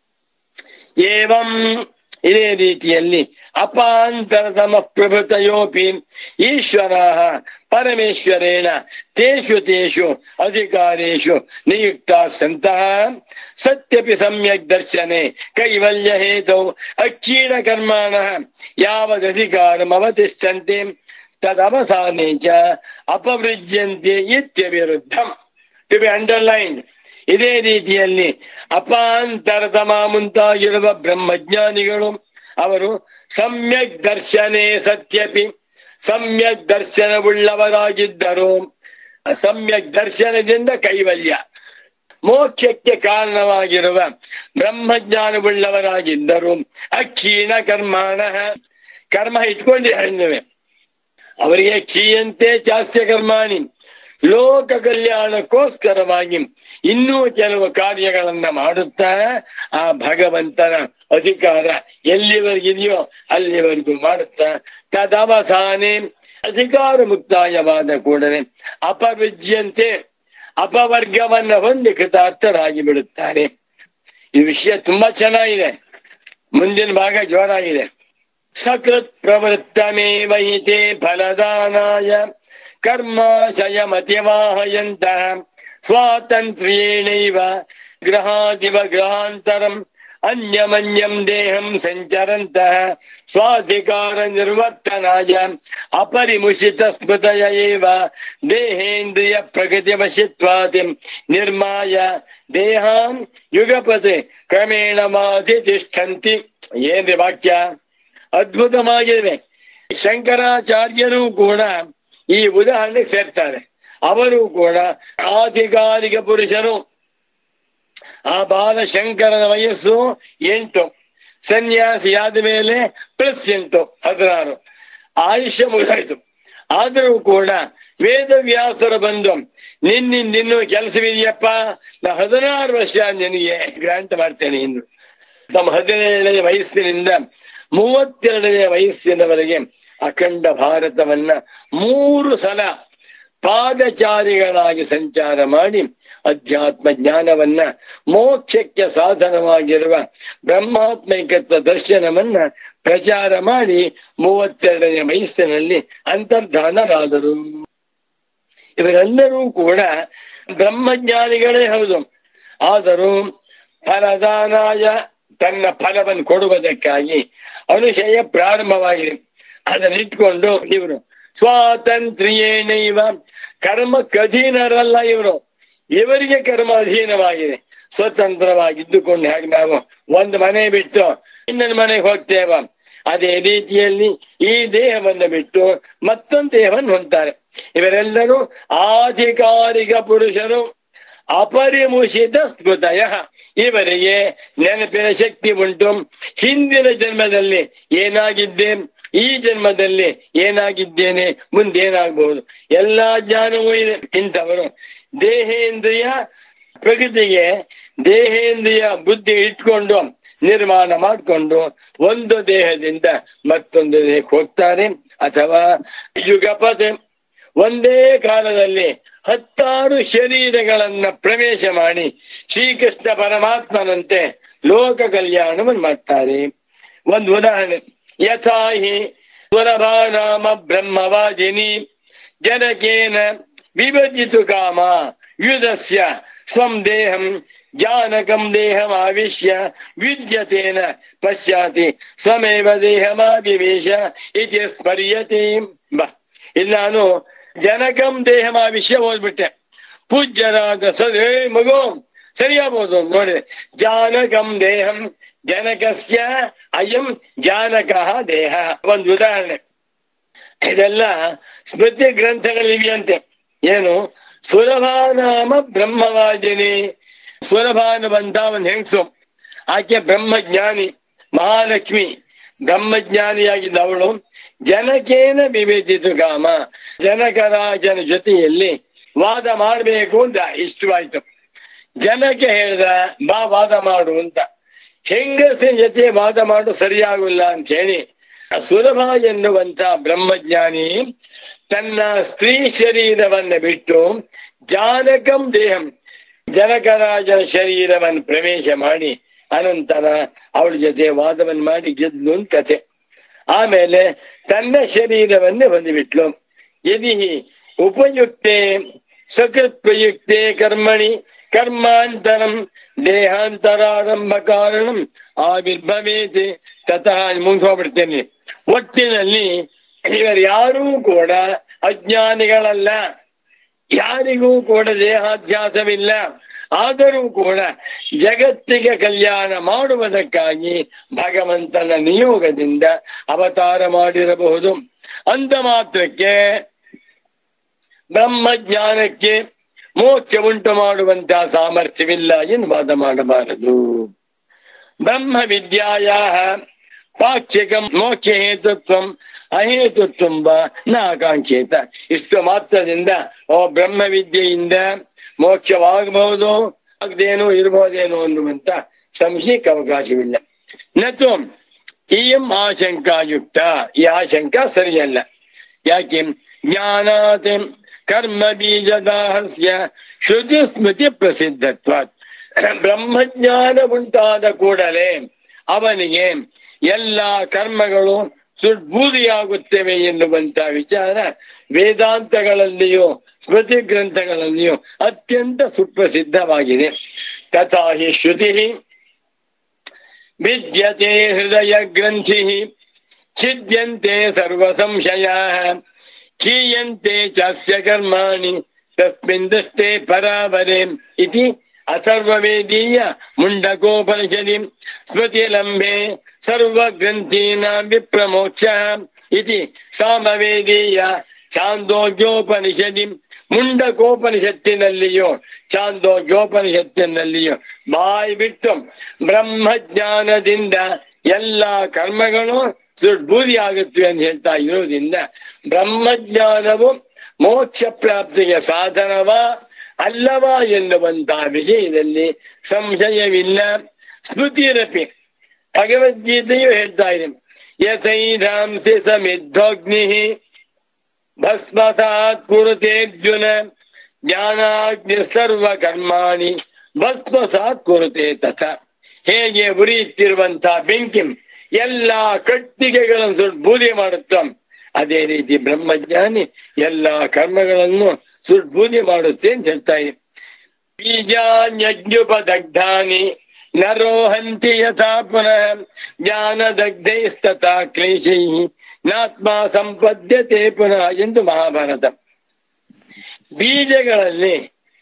ಏವಂ ಇದೇ ರೀತಿಯಲ್ಲಿ ಅಪಾಂತರತಮ ಪ್ರಭೃತಯೋಪಿ ಈಶ್ವರ ಪರಮೇಶ್ವರೇಣ ತೇಷು ತೇಷು ಅಧಿಕಾರೇಶು ನಿಯುಕ್ತ ಸಂತಹ ಸತ್ಯಪಿ ಸಮ್ಯಕ್ ದರ್ಶನೆ ಕೈವಲ್ಯ ಹೇತೌ ಅಕ್ಷೀಣ ಕರ್ಮಾಣ ಯಾವದಧಿಕಾರಂ ಅವತಿಷ್ಠಂತೆ ತದವಸಾನೆ ಚ ಅಪವೃಜ್ಯಂತೆ ಇತ್ಯವಿರುದ್ಧಂ ಟು ಬಿ ಅಂಡರ್ಲೈನ್ ಇದೇ ರೀತಿಯಲ್ಲಿ ಅಪಾಂತರತಮ ಮುಂತಾಗಿರುವ ಬ್ರಹ್ಮಜ್ಞಾನಿಗಳು ಅವರು ಸಮ್ಯಕ್ ದರ್ಶನೆ ಸತ್ಯಪಿ ಸಮ್ಯಕ್ ದರ್ಶನವುಳ್ಳವರಾಗಿದ್ದರು ಸಮ್ಯಕ್ ದರ್ಶನದಿಂದ ಕೈವಲ್ಯ ಮೋಕ್ಷಕ್ಕೆ ಕಾರಣವಾಗಿರುವ ಬ್ರಹ್ಮಜ್ಞಾನವುಳ್ಳವರಾಗಿದ್ದರು ಅಕ್ಷೀಣ ಕರ್ಮಾಣ ಕರ್ಮ ಇಟ್ಕೊಂಡಿದ್ದಾರೆ ಅವರಿಗೆ ಕ್ಷೀಯಂತೆ ಚಾಸ್ಯ ಕರ್ಮಾಣಿ ಲೋಕ ಕಲ್ಯಾಣಕ್ಕೋಸ್ಕರವಾಗಿ ಇನ್ನೂ ಕೆಲವು ಕಾರ್ಯಗಳನ್ನ ಮಾಡುತ್ತಾ ಆ ಭಗವಂತನ ಅಧಿಕಾರ ಎಲ್ಲಿವರೆಗಿದೆಯೋ ಅಲ್ಲಿವರೆಗೂ ಮಾಡುತ್ತಾ ತದವಸಾನೆ ಅಧಿಕಾರ ಮುಕ್ತಾಯವಾದ ಕೂಡಲೇ ಅಪವಿಜ್ಯಂತೆ ಅಪವರ್ಗವನ್ನ ಹೊಂದಿ ಕೃತಾರ್ಥರಾಗಿ ಬಿಡುತ್ತಾರೆ ಈ ವಿಷಯ ತುಂಬಾ ಚೆನ್ನಾಗಿದೆ ಮುಂದಿನ ಭಾಗ ಜೋರಾಗಿದೆ ಸಕೃತ್ ಪ್ರವೃತ್ತಮೇವ ಹಿತೆ ಫಲದಾನಾಯ ಕರ್ಮಾಶಯಮತಿವಾಹಯಂತಹ ಸ್ವಾತಂತ್ರ್ಯೇಣೈವ ಗ್ರಹಾದಿವ ಗ್ರಹಾಂತರಂ ಅನ್ಯಮನ್ಯಂ ದೇಹಂ ಸಂಚರಂತಹ ಸ್ವಾಧಿಕಾರ ನಿರ್ವರ್ತನಾಯ ಅಪರಿಮುಷಿತ ಸ್ಮೃತಯ ಏವ ದೇಹೇಂದ್ರಿಯ ಪ್ರಗತಿ ವಶಿತ್ವಾತಿ ನಿರ್ಮಾಯ ದೇಹಾನ್ ಯುಗಪತೆ ಕ್ರಮೇಣ ಮಾಧಿ ತಿಷ್ಠಂತಿ ಏನ್ರಿ ವಾಕ್ಯ ಅದ್ಭುತವಾಗಿದೆ ಶಂಕರಾಚಾರ್ಯರು ಕೂಡ ಈ ಉದಾಹರಣೆಗೆ ಸೇರ್ತಾರೆ ಅವರು ಕೂಡ ಆಧಿಕಾರಿಕ ಪುರುಷರು ಆ ಬಾಲಶಂಕರನ ವಯಸ್ಸು ಎಂಟು ಸನ್ಯಾಸಿಯಾದ ಮೇಲೆ ಪ್ಲಸ್ ಎಂಟು ಹದಿನಾರು ಆಯುಷ್ಯ ಮುಗಿದಾಯ್ತು ಆದರೂ ಕೂಡ ವೇದವ್ಯಾಸರು ಬಂದು ನಿನ್ನಿಂದಿನ್ನೂ ಕೆಲಸವಿದೆಯಪ್ಪ ನಾ ಹದಿನಾರು ವರ್ಷ ನಿನಗೆ ಗ್ರಾಂಟ್ ಮಾಡ್ತೇನೆ ಇನ್ನು ತಮ್ಮ ಹದಿನೇಳನೇ ವಯಸ್ಸಿನಿಂದ ಮೂವತ್ತೆರಡನೇ ವಯಸ್ಸಿನವರೆಗೆ ಅಖಂಡ ಭಾರತವನ್ನ ಮೂರು ಸಲ ಪಾದಚಾರಿಗಳಾಗಿ ಸಂಚಾರ ಮಾಡಿ ಅಧ್ಯಾತ್ಮ ಜ್ಞಾನವನ್ನ ಮೋಕ್ಷಕ್ಕೆ ಸಾಧನವಾಗಿರುವ ಬ್ರಹ್ಮಾತ್ಮೈಕತ್ವ ದರ್ಶನವನ್ನ ಪ್ರಚಾರ ಮಾಡಿ ಮೂವತ್ತೆರಡನೇ ವಯಸ್ಸಿನಲ್ಲಿ ಅಂತರ್ಧಾನರಾದರು ಇವರೆಲ್ಲರೂ ಕೂಡ ಬ್ರಹ್ಮಜ್ಞಾನಿಗಳೇ ಹೌದು ಆದರೂ ಫಲದಾನಾಯ ತನ್ನ ಫಲವನ್ನು ಕೊಡುವುದಕ್ಕಾಗಿ ಅನುಶಯ ಪ್ರಾರಂಭವಾಗಿದೆ ಅದನ್ನಿಟ್ಕೊಂಡು ಇವರು ಸ್ವಾತಂತ್ರ್ಯೇಣೈವ ಕರ್ಮ ಕಧೀನರಲ್ಲ ಇವರು ಇವರಿಗೆ ಕರ್ಮ ಅಧೀನವಾಗಿದೆ ಸ್ವತಂತ್ರವಾಗಿದ್ದುಕೊಂಡು ಹಾಗೆ ನಾವು ಒಂದು ಮನೆ ಬಿಟ್ಟು ಇನ್ನೊಂದು ಮನೆಗೆ ಹೋಗ್ತೇವ ಅದೇ ರೀತಿಯಲ್ಲಿ ಈ ದೇಹವನ್ನು ಬಿಟ್ಟು ಮತ್ತೊಂದು ದೇಹವನ್ನು ಹೊಂತಾರೆ ಇವರೆಲ್ಲರೂ ಆಧಿಕಾರಿಕ ಪುರುಷರು ಅಪರಿಮುಷಿತ ಸ್ಮೃತಯ ಇವರಿಗೆ ನೆನಪಿನ ಶಕ್ತಿ ಉಂಟು ಹಿಂದಿನ ಜನ್ಮದಲ್ಲಿ ಏನಾಗಿದ್ದೆ ಈ ಜನ್ಮದಲ್ಲಿ ಏನಾಗಿದ್ದೇನೆ ಮುಂದೇನಾಗಬಹುದು ಎಲ್ಲಾ ಜ್ಞಾನವೂ ಇದೆ ಇಂಥವರು ದೇಹೇಂದ್ರಿಯ ಪ್ರಕೃತಿಗೆ ದೇಹೇಂದ್ರಿಯ ಬುದ್ಧಿ ಇಟ್ಕೊಂಡು ನಿರ್ಮಾಣ ಮಾಡಿಕೊಂಡು ಒಂದು ದೇಹದಿಂದ ಮತ್ತೊಂದು ದೇಹಕ್ಕೆ ಹೋಗ್ತಾರೆ ಅಥವಾ ಯುಗಪತೆ ಒಂದೇ ಕಾಲದಲ್ಲಿ ಹತ್ತಾರು ಶರೀರಗಳನ್ನ ಪ್ರವೇಶ ಮಾಡಿ ಶ್ರೀಕೃಷ್ಣ ಪರಮಾತ್ಮನಂತೆ ಲೋಕ ಕಲ್ಯಾಣವನ್ನು ಮಾಡ್ತಾರೆ ಒಂದು ಉದಾಹರಣೆ ಯಥಾಹಿ ಸ್ವರಭಾನಾಮ ಬ್ರಹ್ಮವಾದಿನಿ ಜನಕೇನ ವಿಭಜಿತು ಕಾಮ ಯುಧಸ್ಯ ಸ್ವಂ ದೇಹಂ ಜಾನಕಂ ದೇಹಮಾವಿಶ್ಯ ವಿದ್ಯತೇನ ಪಶ್ಚಾತಿ ಸ್ವಮೇವ ದೇಹಮಾವಿವೇಶ ಇತಿ ಸ್ಮರ್ಯತೆ ಬಾ ಇಲ್ಲಿ ನಾನು ಜನಕಂ ದೇಹಮಾವಿಶ್ಯ ಓದ್ಬಿಟ್ಟೆ ಪೂಜ್ಯರಾದ ಸದೇ ಮಗು ಸರಿಯಾಗಬಹುದು ನೋಡಿ ಜಾನಕಂ ದೇಹಂ ಜನಕಸ್ಯ ಅಯಂ ಜಾನಕ ದೇಹ ಒಂದು ಉದಾಹರಣೆ ಇದೆಲ್ಲ ಸ್ಮೃತಿ ಗ್ರಂಥಗಳಿವೆಯಂತೆ ಏನು ಸುರಭಾನಾಮ ಬ್ರಹ್ಮವಾದಿನಿ ಸುರಭಾನುವಂತ ಒಂದು ಹೆಂಗಸು ಆಕೆ ಬ್ರಹ್ಮಜ್ಞಾನಿ ಮಹಾಲಕ್ಷ್ಮಿ ಬ್ರಹ್ಮಜ್ಞಾನಿಯಾಗಿದ್ದ ಅವಳು ಜನಕೇನ ವಿವೇಚಿತು ಕಾಮ ಜನಕರಾಜನ ಜೊತೆಯಲ್ಲಿ ವಾದ ಮಾಡಬೇಕು ಅಂತ ಇಷ್ಟವಾಯ್ತು ಜನಕ್ಕೆ ಹೇಳ್ದ ಬಾ ವಾದ ಮಾಡು ಅಂತ ಹೆಂಗಸಿನ ಜೊತೆ ವಾದ ಮಾಡು ಸರಿಯಾಗಿಲ್ಲ ಅಂತ ಹೇಳಿ ಸುಲಭ ಎನ್ನುವಂತ ಬ್ರಹ್ಮಜ್ಞಾನಿ ತನ್ನ ಸ್ತ್ರೀ ಶರೀರವನ್ನ ಬಿಟ್ಟು ಜಾನಕಂ ದೇಹಂ ಜನಕರಾಜನ ಶರೀರವನ್ನು ಪ್ರವೇಶ ಮಾಡಿ ಅನಂತರ ಅವಳ ಜೊತೆ ವಾದವನ್ನು ಮಾಡಿ ಗೆದ್ಲು ಅಂತ ಕಥೆ ಆಮೇಲೆ ತನ್ನ ಶರೀರವನ್ನೇ ಹೊಂದಿಬಿಟ್ಲು ಯದಿ ಉಪಯುಕ್ತೆ ಸಕೃತ್ ಪ್ರಯುಕ್ತೆ ಕರ್ಮಣಿ ಕರ್ಮಾಂತರಂ ದೇಹಾಂತರಾರಂಭ ಕಾರಣಂ ಆವಿರ್ಭವೇತಿ ತತಃ ಮುಂದೆ ಹೋಗ್ಬಿಡ್ತೇನೆ ಒಟ್ಟಿನಲ್ಲಿ ಇವರು ಯಾರೂ ಕೂಡ ಅಜ್ಞಾನಿಗಳಲ್ಲ ಯಾರಿಗೂ ಕೂಡ ದೇಹಾಧ್ಯಾಸವಿಲ್ಲ ಆದರೂ ಕೂಡ ಜಗತ್ತಿಗೆ ಕಲ್ಯಾಣ ಮಾಡುವುದಕ್ಕಾಗಿ ಭಗವಂತನ ನಿಯೋಗದಿಂದ ಅವತಾರ ಮಾಡಿರಬಹುದು ಅಂದ ಮಾತ್ರಕ್ಕೆ ಬ್ರಹ್ಮಜ್ಞಾನಕ್ಕೆ ಮೋಕ್ಷ ಉಂಟು ಮಾಡುವಂತಹ ಸಾಮರ್ಥ್ಯವಿಲ್ಲ ಎಂದು ವಾದ ಮಾಡಬಾರದು ಬ್ರಹ್ಮ ವಿದ್ಯಾಯ ಪಾಕ್ಷಿಕ ಮೋಕ್ಷ ಹೇತುತ್ವ ಅಹೇತುತ್ವ ನ ಆಕಾಂಕ್ಷಿತ ಇಷ್ಟು ಮಾತ್ರದಿಂದ ಓ ಬ್ರಹ್ಮ ವಿದ್ಯೆಯಿಂದ ಮೋಕ್ಷವಾಗಬಹುದು ಆಗದೇನೋ ಇರಬಹುದೇನೋ ಅನ್ನುವಂತ ಸಂಶಯಕ್ಕೆ ಅವಕಾಶವಿಲ್ಲ ನತು ಇಯಂ ಆಶಂಕಾಯುಕ್ತ ಈ ಆಶಂಕ ಸರಿಯಲ್ಲ ಯಾಕೆ ಜ್ಞಾನಾತ್ ಕರ್ಮ ಬೀಜದಾಹಸ್ಯ ಶ್ರುತಿ ಸ್ಮೃತಿ ಪ್ರಸಿದ್ಧತ್ವಾತ್ ಬ್ರಹ್ಮಜ್ಞಾನ ಉಂಟಾದ ಕೂಡಲೇ ಅವನಿಗೆ ಎಲ್ಲ ಕರ್ಮಗಳು ಸುಡ್ಬೂದಿಯಾಗುತ್ತವೆ ಎನ್ನುವಂತ ವಿಚಾರ ವೇದಾಂತಗಳಲ್ಲಿಯೂ ಸ್ಮೃತಿ ಗ್ರಂಥಗಳಲ್ಲಿಯೂ ಅತ್ಯಂತ ಸುಪ್ರಸಿದ್ಧವಾಗಿದೆ ತಥಾ ಹಿ ಶ್ರುತಿ ವಿದ್ಯತೆ ಹೃದಯ ಗ್ರಂಥಿ ಛಿದ್ಯಂತೆ ಸರ್ವ ಸಂಶಯ ಕ್ಷೀಯಂತೆ ಚಾಸ್ಯ ಕರ್ಮಾಣಿ ತಸ್ಮಿನ್ ದೃಷ್ಟೇ ಪರಾವರೆ ಇತಿ ಅಥರ್ವವೇದೀಯ ಮುಂಡಕೋಪನಿಷದಿ ಸ್ಮೃತಿಲಂಬೆ ಸರ್ವಗ್ರಂಥೀನಾಂ ವಿಪ್ರಮೋಕ್ಷ ಇತಿ ಸಾಮವೇದೀಯ ಚಾಂದೋಗ್ಯೋಪನಿಷದಿ ಮುಂಡಕೋಪನಿಷತ್ತಿನಲ್ಲಿಯೋ ಚಾಂದೋಗ್ಯೋಪನಿಷತ್ತಿನಲ್ಲಿಯೋ ಬಾಯಿ ಬಿಟ್ಟು ಬ್ರಹ್ಮಜ್ಞಾನದಿಂದ ಎಲ್ಲ ಕರ್ಮಗಳು ದುರ್ಬೂದಿ ಆಗುತ್ತವೆ ಅಂತ ಹೇಳ್ತಾ ಇರೋದ್ರಿಂದ ಬ್ರಹ್ಮಜ್ಞಾನವು ಮೋಕ್ಷ ಪ್ರಾಪ್ತಿಗೆ ಸಾಧನವ ಅಲ್ಲವಾ ಎನ್ನುವಂತಹ ವಿಷಯದಲ್ಲಿ ಸಂಶಯವಿಲ್ಲ ಸ್ಮೃತಿರಪಿ ಭಗವದ್ಗೀತೆಯು ಹೇಳ್ತಾ ಇದೆ ಯಥೈಧಾಂಸಿ ಸಮಿದ್ಧೋಗ್ನಿ ಭಸ್ಮಸಾತ್ ಕುರುತೇರ್ಜುನ ಜ್ಞಾನಾಗ್ನಿ ಸರ್ವ ಕರ್ಮಾಣಿ ಭಸ್ಮಸಾತ್ ಕುರುತೆ ತಥ ಹೇಗೆ ಉರಿಯುತ್ತಿರುವಂತಹ ಬೆಂಕಿ ಎಲ್ಲಾ ಕಟ್ಟಿಗೆಗಳನ್ನು ಸುಟ್ಟು ಬೂದಿ ಮಾಡುತ್ತ ಅದೇ ರೀತಿ ಬ್ರಹ್ಮಜ್ಞಾನಿ ಎಲ್ಲಾ ಕರ್ಮಗಳನ್ನು ಸುಟ್ಟು ಬೂದಿ ಮಾಡುತ್ತೆ ಅಂತ ಹೇಳ್ತಾ ಇದೆ ಬೀಜಾನ್ಯಜ್ಞುಪದಗ್ಧಾನಿ ನರೋಹಂತಿ ಯಥಾ ಪುನಃ ಜ್ಞಾನದಗ್ಧೈಸ್ತಥಾ ಕ್ಲೇಶೈ ನಾತ್ಮ ಸಂಪದ್ಯತೆ ಪುನಃ ಎಂದು ಮಹಾಭಾರತ ಬೀಜಗಳಲ್ಲಿ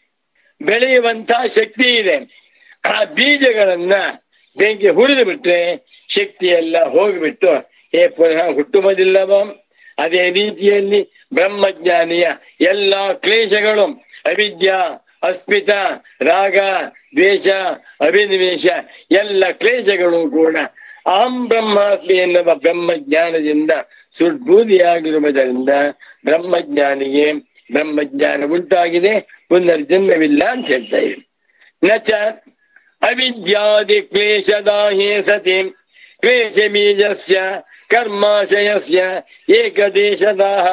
ಬೆಳೆಯುವಂತಹ ಶಕ್ತಿ ಇದೆ ಆ ಬೀಜಗಳನ್ನ ಬೆಂಕಿ ಹುರಿದು ಬಿಟ್ರೆ ಶಕ್ತಿ ಎಲ್ಲ ಹೋಗಿಬಿಟ್ಟು ಏ ಪುನಃ ಹುಟ್ಟುವುದಿಲ್ಲವ ಅದೇ ರೀತಿಯಲ್ಲಿ ಬ್ರಹ್ಮಜ್ಞಾನಿಯ ಎಲ್ಲಾ ಕ್ಲೇಶಗಳು ಅವಿದ್ಯ ಅಸ್ಮಿತ ರಾಗ ದ್ವೇಷ ಅಭಿನಿವೇಶ ಎಲ್ಲ ಕ್ಲೇಶಗಳು ಕೂಡ ಅಹಂ ಬ್ರಹ್ಮಾಸ್ಮಿ ಎನ್ನುವ ಬ್ರಹ್ಮಜ್ಞಾನದಿಂದ ಸುಡ್ಬೂದಿಯಾಗಿರುವುದರಿಂದ ಬ್ರಹ್ಮಜ್ಞಾನಿಗೆ ಬ್ರಹ್ಮಜ್ಞಾನ ಉಂಟಾಗಿದೆ ಪುನರ್ಜನ್ಮವಿಲ್ಲ ಅಂತ ಹೇಳ್ತಾ ಇದೆ ನಚ ಅವಿದ್ಯಾದಿ ಕ್ಲೇಶದಾಹೇ ಸತಿ ಕ್ಲೇಶ ಬೀಜಸ್ಯ ಕರ್ಮಾಶಯಸ್ಯ ಏಕದೇಶದಾಹ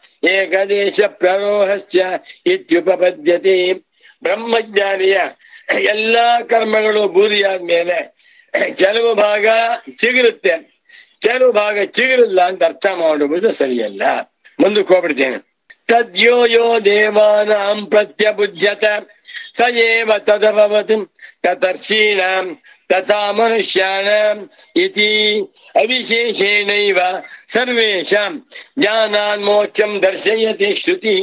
ಏಕದೇಶ ಪ್ರರೋಹಸ್ಯ ಇತ್ಯುಪಪದ್ಯತೆ ಬ್ರಹ್ಮಜ್ಞಾನಿಯ ಎಲ್ಲಾ ಕರ್ಮಗಳು ಬೂದಿಯಾದ್ಮೇಲೆ ಕೆಲವು ಭಾಗ ಚಿಗುರುತ್ತೆ ಕೆಲವು ಭಾಗ ಚಿಗುರಿಲ್ಲ ಅಂತ ಅರ್ಥ ಮಾಡುವುದು ಸರಿಯಲ್ಲ ಮುಂದಕ್ಕೆ ಹೋಗ್ಬಿಡ್ತೇನೆ ತದ್ಯೋ ಯೋ ದೇವಾನಾಂ ಪ್ರತ್ಯಬುಜ್ಯತ ಸ ಏವ ತದಭವತ್ ತತರ್ಷೀಣಾಂ ತಥಾ ಮನುಷ್ಯಾಣಾಂ ಇತಿ ಅವಿಶೇಷೇಣೈವ ಸರ್ವೇಷಾಂ ಜ್ಞಾನಾನ್ ಮೋಕ್ಷಂ ದರ್ಶಯತಿ ಶ್ರುತಿ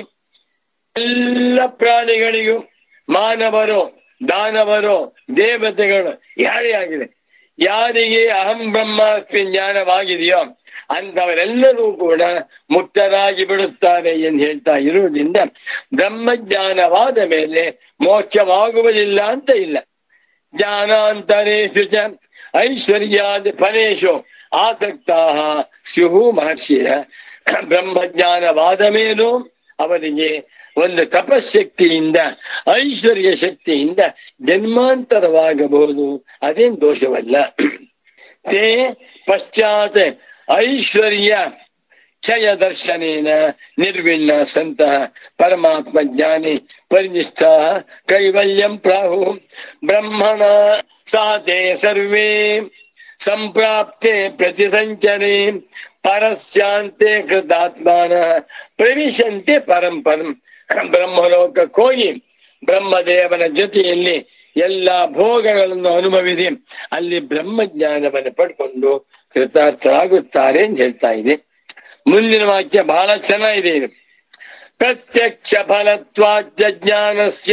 ಎಲ್ಲ ಪ್ರಾಣಿಗಳಿಗೂ ಮಾನವರು ದಾನವರು ದೇವತೆಗಳು ಯಾರೇ ಆಗಿದೆ ಯಾರಿಗೆ ಅಹಂ ಬ್ರಹ್ಮಾಸ್ಮಿ ಜ್ಞಾನವಾಗಿದೆಯೋ ಅಂತವರೆಲ್ಲರೂ ಕೂಡ ಮುಕ್ತರಾಗಿ ಬಿಡುತ್ತಾರೆ ಎಂದು ಹೇಳ್ತಾ ಇರುವುದರಿಂದ ಬ್ರಹ್ಮಜ್ಞಾನವಾದ ಮೇಲೆ ಮೋಕ್ಷವಾಗುವುದಿಲ್ಲ ಅಂತ ಇಲ್ಲ ಜ್ಞಾನಾಂತರೇಶು ಚ ಐಶ್ವರ್ಯಾದಿ ಫಲೇಶು ಆಸಕ್ತಾ ಸ್ಯುಹು ಮಹರ್ಷಿಯ ಬ್ರಹ್ಮಜ್ಞಾನವಾದ ಮೇಲೂ ಅವರಿಗೆ ಒಂದು ತಪಶಕ್ತಿಯಿಂದ ಐಶ್ವರ್ಯ ಶಕ್ತಿಯಿಂದ ಜನ್ಮಾಂತರವಾಗಬಹುದು ಅದೇನ್ ದೋಷವಲ್ಲ ತೇ ಪಶ್ಚಾತ್ ಐಶ್ವರ್ಯ ಕ್ಷಯ ದರ್ಶನೇನ ನಿರ್ವಿಣ್ಣ ಸಂತಹ ಪರಮಾತ್ಮ ಜ್ಞಾನಿ ಪರಿನಿಷ್ಠ ಕೈವಲ್ಯಂ ಪ್ರಾಹು ಬ್ರಹ್ಮಣ ಸಾತೆ ಸರ್ವೇ ಸಂಪ್ರಾಪ್ತೆ ಪ್ರತಿಸಂಚರೆ ಪರಸ್ಯಾಂತೆ ಕೃತಾತ್ಮಾನ ಪ್ರವಿಶಂತೆ ಪರಂಪರಂ ಬ್ರಹ್ಮಲೋಕಕ್ಕೆ ಹೋಗಿ ಬ್ರಹ್ಮದೇವನ ಜೊತೆಯಲ್ಲಿ ಎಲ್ಲಾ ಭೋಗಗಳನ್ನು ಅನುಭವಿಸಿ ಅಲ್ಲಿ ಬ್ರಹ್ಮಜ್ಞಾನವನ್ನು ಪಡ್ಕೊಂಡು ಕೃತಾರ್ಥರಾಗುತ್ತಾರೆ ಅಂತ ಹೇಳ್ತಾ ಇದೆ ಮುಂದಿನ ವಾಕ್ಯ ಬಹಳ ಚೆನ್ನಾಗಿದೆ ಇದು ಪ್ರತ್ಯಕ್ಷ ಫಲತ್ವಾದ್ಯ ಜ್ಞಾನಸ್ಯ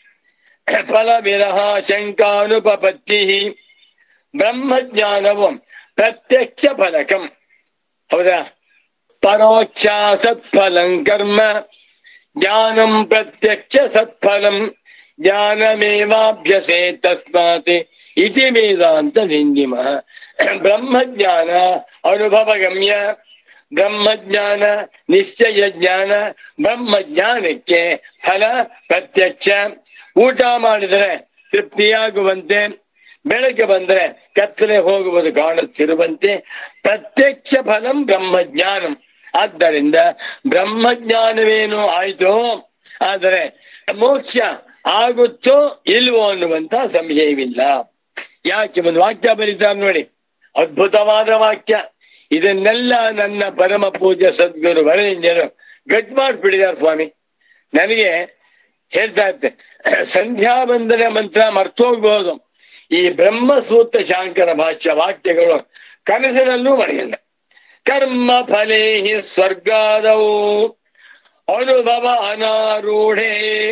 ಫಲ ವಿರಹ ಶಂಕಾನುಪಪತ್ತಿ ಬ್ರಹ್ಮಜ್ಞಾನವು ಪ್ರತ್ಯಕ್ಷ ಫಲಕಂ ಹೌದಾ ಪರೋಕ್ಷ ಸತ್ಫಲಂ ಕರ್ಮ ಜ್ಞಾನಂ ಪ್ರತ್ಯಕ್ಷ ಸತ್ಫಲಂ ಜ್ಞಾನಮೇವಾಭ್ಯಸೇ ತಸ್ಮಾತ್ ಇತಿ ವೇದಾಂತ ನಿಂದಿಮ ಬ್ರಹ್ಮಜ್ಞಾನ ಅನುಭವಗಮ್ಯ ಬ್ರಹ್ಮಜ್ಞಾನ ನಿಶ್ಚಯ ಜ್ಞಾನ ಬ್ರಹ್ಮಜ್ಞಾನಕ್ಕೆ ಫಲ ಪ್ರತ್ಯಕ್ಷ ಊಟ ಮಾಡಿದರೆ ತೃಪ್ತಿಯಾಗುವಂತೆ ಬೆಳಗ್ಗೆ ಬಂದ್ರೆ ಕತ್ತಲೆ ಹೋಗುವುದು ಕಾಣುತ್ತಿರುವಂತೆ ಪ್ರತ್ಯಕ್ಷ ಫಲಂ ಬ್ರಹ್ಮಜ್ಞಾನಂ ಆದ್ದರಿಂದ ಬ್ರಹ್ಮಜ್ಞಾನವೇನೋ ಆಯ್ತು ಆದರೆ ಮೋಕ್ಷ ಆಗುತ್ತೋ ಇಲ್ವೋ ಅನ್ನುವಂತ ಸಂಶಯವಿಲ್ಲ ಯಾಕೆ ಒಂದು ವಾಕ್ಯ ಬರೀತಾರೆ ನೋಡಿ ಅದ್ಭುತವಾದ ವಾಕ್ಯ ಇದನ್ನೆಲ್ಲ ನನ್ನ ಪರಮ ಪೂಜ್ಯ ಸದ್ಗುರು ವರೇಣ್ಯರು ಗಟ್ ಮಾಡ್ಬಿಟ್ಟಿದ್ದಾರೆ ಸ್ವಾಮಿ ನನಗೆ ಹೇಳ್ತಾ ಇರ್ತೆ ಸಂಧ್ಯಾ ವಂದನೆ ಮಂತ್ರ ಮರ್ತೋಗ್ಬಹುದು ಈ ಬ್ರಹ್ಮಸೂತ್ರ ಶಾಂಕರ ಭಾಷ್ಯ ವಾಕ್ಯಗಳು ಕನಸಿನಲ್ಲೂ ಮರೆಯಲ್ಲ ಕರ್ಮ ಫಲೇ ಸ್ವರ್ಗಾದವು ಅನುಭವ ಅನಾರೂಢೆ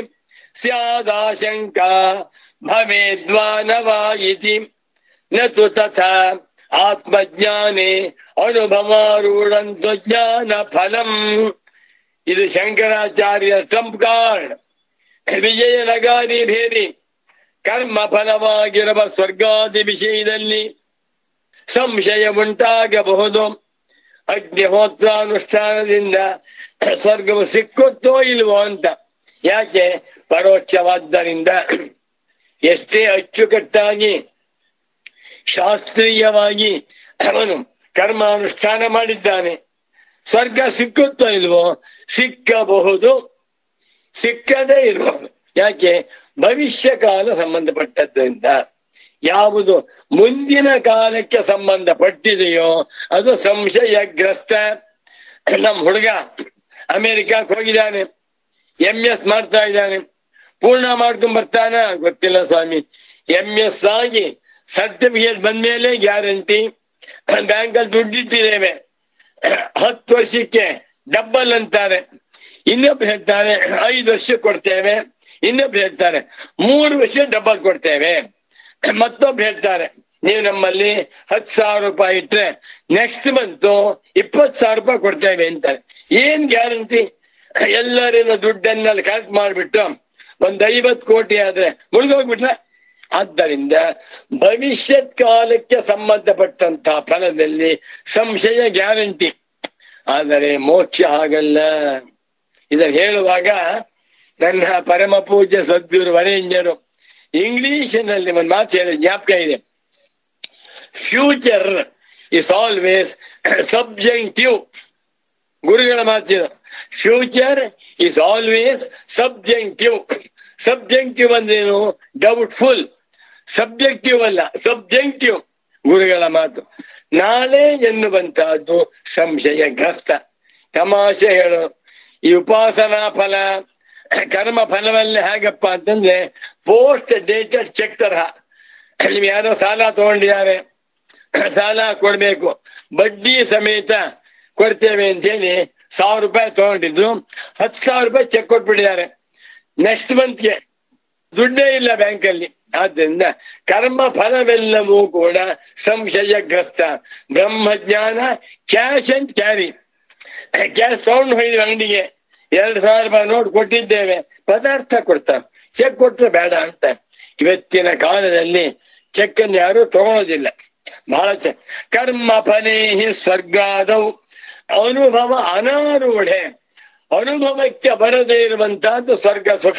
ಸ್ಯಾದಾಶಂಕ ಭವೇದ್ವಾನವ ಇತಿ ನ ತು ತಥಾ ಆತ್ಮಜ್ಞಾನೇ ಅನುಭವಾರೂಢಂತು ಜ್ಞಾನ ಫಲಂ ಇದು ಶಂಕರಾಚಾರ್ಯ ಟ್ರಂಪ್ ಕಾರ್ಡ್ ವಿಜಯ ನಗಾರಿ ಭೇದಿ ಕರ್ಮ ಫಲವಾಗಿರುವ ಸ್ವರ್ಗಾದಿ ವಿಷಯದಲ್ಲಿ ಸಂಶಯ ಉಂಟಾಗಬಹುದು ಅಗ್ನಿಹೋತ್ರಾನುಷ್ಠಾನದಿಂದ ಸ್ವರ್ಗವು ಸಿಕ್ಕುತ್ತೋ ಇಲ್ವೋ ಅಂತ ಯಾಕೆ ಪರೋಕ್ಷವಾದ್ದರಿಂದ ಎಷ್ಟೇ ಅಚ್ಚುಕಟ್ಟಾಗಿ ಶಾಸ್ತ್ರೀಯವಾಗಿ ಅವನು ಕರ್ಮಾನುಷ್ಠಾನ ಮಾಡಿದ್ದಾನೆ ಸ್ವರ್ಗ ಸಿಕ್ಕುತ್ತೋ ಇಲ್ವೋ ಸಿಕ್ಕಬಹುದು ಸಿಕ್ಕದೇ ಇರಬಹುದು ಯಾಕೆ ಭವಿಷ್ಯ ಕಾಲ ಸಂಬಂಧಪಟ್ಟದ್ರಿಂದ ಯಾವುದು ಮುಂದಿನ ಕಾಲಕ್ಕೆ ಸಂಬಂಧಪಟ್ಟಿದೆಯೋ ಅದು ಸಂಶಯಗ್ರಸ್ತ ನಮ್ಮ ಹುಡುಗ ಅಮೆರಿಕಕ್ಕೆ ಹೋಗಿದ್ದಾನೆ ಎಂ ಎಸ್ ಮಾಡ್ತಾ ಇದ್ದಾನೆ ಪೂರ್ಣ ಮಾಡ್ಕೊಂಡ್ ಬರ್ತಾನ ಗೊತ್ತಿಲ್ಲ ಸ್ವಾಮಿ ಎಂ ಎಸ್ ಆಗಿ ಸರ್ಟಿಫಿಕೇಟ್ ಬಂದ್ಮೇಲೆ ಗ್ಯಾರಂಟಿ ಬ್ಯಾಂಕಲ್ಲಿ ದುಡ್ಡಿಟ್ಟಿದ್ದೇವೆ ಹತ್ತು ವರ್ಷಕ್ಕೆ ಡಬ್ಬಲ್ ಅಂತಾರೆ ಇನ್ನೊಬ್ರು ಹೇಳ್ತಾರೆ ಐದು ವರ್ಷ ಕೊಡ್ತೇವೆ ಇನ್ನೊಬ್ರು ಹೇಳ್ತಾರೆ ಮೂರು ವರ್ಷ ಡಬ್ಬಲ್ ಕೊಡ್ತೇವೆ ಮತ್ತೊಬ್ರು ಹೇಳ್ತಾರೆ ನೀವು ನಮ್ಮಲ್ಲಿ ಹತ್ತು ಸಾವಿರ ರೂಪಾಯಿ ಇಟ್ರೆ ನೆಕ್ಸ್ಟ್ ಮಂತ್ ಇಪ್ಪತ್ತು ಸಾವಿರ ರೂಪಾಯಿ ಕೊಡ್ತೇವೆ ಅಂತಾರೆ ಏನ್ ಗ್ಯಾರಂಟಿ ಎಲ್ಲರಿನ ದುಡ್ಡನ್ನೆಲ್ಲ ಕಲೆಕ್ಟ್ ಮಾಡ್ಬಿಟ್ಟು ಒಂದ್ ಐವತ್ ಕೋಟಿ ಆದ್ರೆ ಮುಳುಗೋಗ್ಬಿಟ್ರೆ ಆದ್ದರಿಂದ ಭವಿಷ್ಯತ್ ಕಾಲಕ್ಕೆ ಸಂಬಂಧಪಟ್ಟಂತಹ ಫಲದಲ್ಲಿ ಸಂಶಯ ಗ್ಯಾರಂಟಿ ಆದರೆ ಮೋಕ್ಷ ಆಗಲ್ಲ ಇದನ್ನು ಹೇಳುವಾಗ ನನ್ನ ಪರಮ ಪೂಜ್ಯ ಸದ್ಗುರು ವರೇಣ್ಯರು ಇಂಗ್ಲಿಷಿನಲ್ಲಿ ಒಂದು ಮಾತು ಹೇಳಿ ಜ್ಞಾಪಕ ಇದೆ ಫ್ಯೂಚರ್ ಇಸ್ ಆಲ್ವೇಸ್ ಸಬ್ಜೆಕ್ಟಿವ್ ಗುರುಗಳ ಮಾತಿದು future is always subjective subjective ಅಂದ್ರೇನು ಡೌಟ್ಫುಲ್ ಸಬ್ಜೆಕ್ಟಿವ್ ಅಲ್ಲ ಸಬ್ಜೆಕ್ಟಿವ್ ಗುರುಗಳ ಮಾತು ನಾಳೆ ಎನ್ನುವಂತಹದ್ದು ಸಂಶಯಗ್ರಸ್ತ ತಮಾಷೆ ಹೇಳು ಈ ಉಪಾಸನಾ ಫಲ ಕರ್ಮ ಫಲವಲ್ಲೇ ಹೇಗಪ್ಪ ಅಂತಂದ್ರೆ ಪೋಸ್ಟ್ ಡೇಟೆಡ್ ಚೆಕ್ ತರಹ ನೀವು ಯಾರೋ ಸಾಲ ತಗೊಂಡಿದ್ದಾರೆ ಸಾಲ ಕೊಡ್ಬೇಕು ಬಡ್ಡಿ ಸಮೇತ ಕೊಡ್ತೇವೆ ಅಂತ ಹೇಳಿ ಸಾವಿರ ರೂಪಾಯಿ ತಗೊಂಡಿದ್ರು ಹತ್ತು ಸಾವಿರ ರೂಪಾಯಿ ಚೆಕ್ ಕೊಟ್ಬಿಟ್ಟಿದ್ದಾರೆ ನೆಕ್ಸ್ಟ್ ಮಂತ್ಗೆ ದುಡ್ಡೇ ಇಲ್ಲ ಬ್ಯಾಂಕಲ್ಲಿ ಆದ್ದರಿಂದ ಕರ್ಮ ಫಲವೆಲ್ಲವೂ ಕೂಡ ಸಂಶಯಗ್ರಸ್ತ ಬ್ರಹ್ಮಜ್ಞಾನ cash and carry cash sound ಹೊಯ್ದು ಅಂಗಡಿಗೆ ಎರಡು ಸಾವಿರ ರೂಪಾಯಿ ನೋಟ್ ಕೊಟ್ಟಿದ್ದೇವೆ ಪದಾರ್ಥ ಕೊಡ್ತಾರೆ ಚೆಕ್ ಕೊಟ್ರೆ ಬೇಡ ಅಂತ ಇವತ್ತಿನ ಕಾಲದಲ್ಲಿ ಚೆಕ್ ಅನ್ನು ಯಾರು ತಗೊಳ್ಳೋದಿಲ್ಲ ಬಹಳ ಚೆ ಕರ್ಮ ಫಲೇ ಸ್ವರ್ಗಾದವು ಅನುಭವ ಅನಾರೂಢೆ ಅನುಭವಕ್ಕೆ ಬರದೇ ಇರುವಂತಹದ್ದು ಸ್ವರ್ಗ ಸುಖ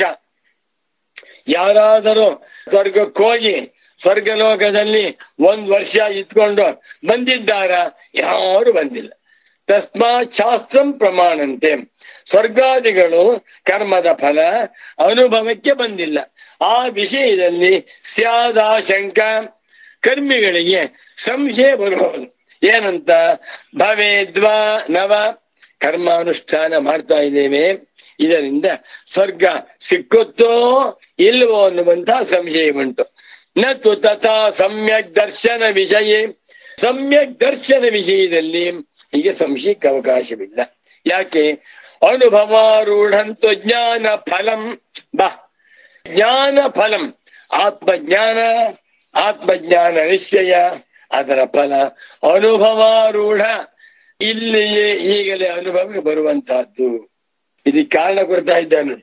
ಯಾರಾದರೂ ಸ್ವರ್ಗಕ್ಕೆ ಹೋಗಿ ಸ್ವರ್ಗಲೋಕದಲ್ಲಿ ಒಂದ್ ವರ್ಷ ಇತ್ಕೊಂಡು ಬಂದಿದ್ದಾರ ಯಾರು ಬಂದಿಲ್ಲ ತಸ್ಮಾತ್ ಶಾಸ್ತ್ರಂ ಪ್ರಮಾಣಂತೆ ಸ್ವರ್ಗಾದಿಗಳು ಕರ್ಮದ ಫಲ ಅನುಭವಕ್ಕೆ ಬಂದಿಲ್ಲ ಆ ವಿಷಯದಲ್ಲಿ ಸ್ಯಾದಾಶಂಕ ಕರ್ಮಿಗಳಿಗೆ ಸಂಶಯ ಬರಬಹುದು ಏನಂತ ಭವೇದ್ವಾ ನವ ಕರ್ಮಾನುಷ್ಠಾನ ಮಾಡ್ತಾ ಇದ್ದೇವೆ ಇದರಿಂದ ಸ್ವರ್ಗ ಸಿಕ್ಕುತ್ತೋ ಇಲ್ವೋ ಅನ್ನುವಂತಹ ಸಂಶಯ ಉಂಟು ನತು ತಥಾ ಸಮ್ಯಕ್ ದರ್ಶನ ವಿಷಯ ಸಮ್ಯಕ್ ದರ್ಶನ ವಿಷಯದಲ್ಲಿ ಹೀಗೆ ಸಂಶಯಕ್ಕೆ ಅವಕಾಶವಿಲ್ಲ ಯಾಕೆ ಅನುಭವಾರೂಢಂತು ಜ್ಞಾನ ಫಲಂ ಬಾ ಜ್ಞಾನ ಫಲಂ ಆತ್ಮಜ್ಞಾನ ಆತ್ಮಜ್ಞಾನ ನಿಶ್ಚಯ ಅದರ ಫಲ ಅನುಭವಾರೂಢ ಇಲ್ಲಿಯೇ ಈಗಲೇ ಅನುಭವಕ್ಕೆ ಬರುವಂತಹದ್ದು ಇದಕ್ಕೆ ಕಾರಣ ಕೊಡ್ತಾ ಇದ್ದಾನೆ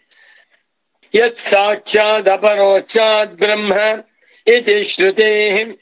ಯತ್ ಸಾಕ್ಷಾತ್ ಅಪರೋಕ್ಷಾತ್ ಬ್ರಹ್ಮ ಇತಿ ಶ್ರುತೇ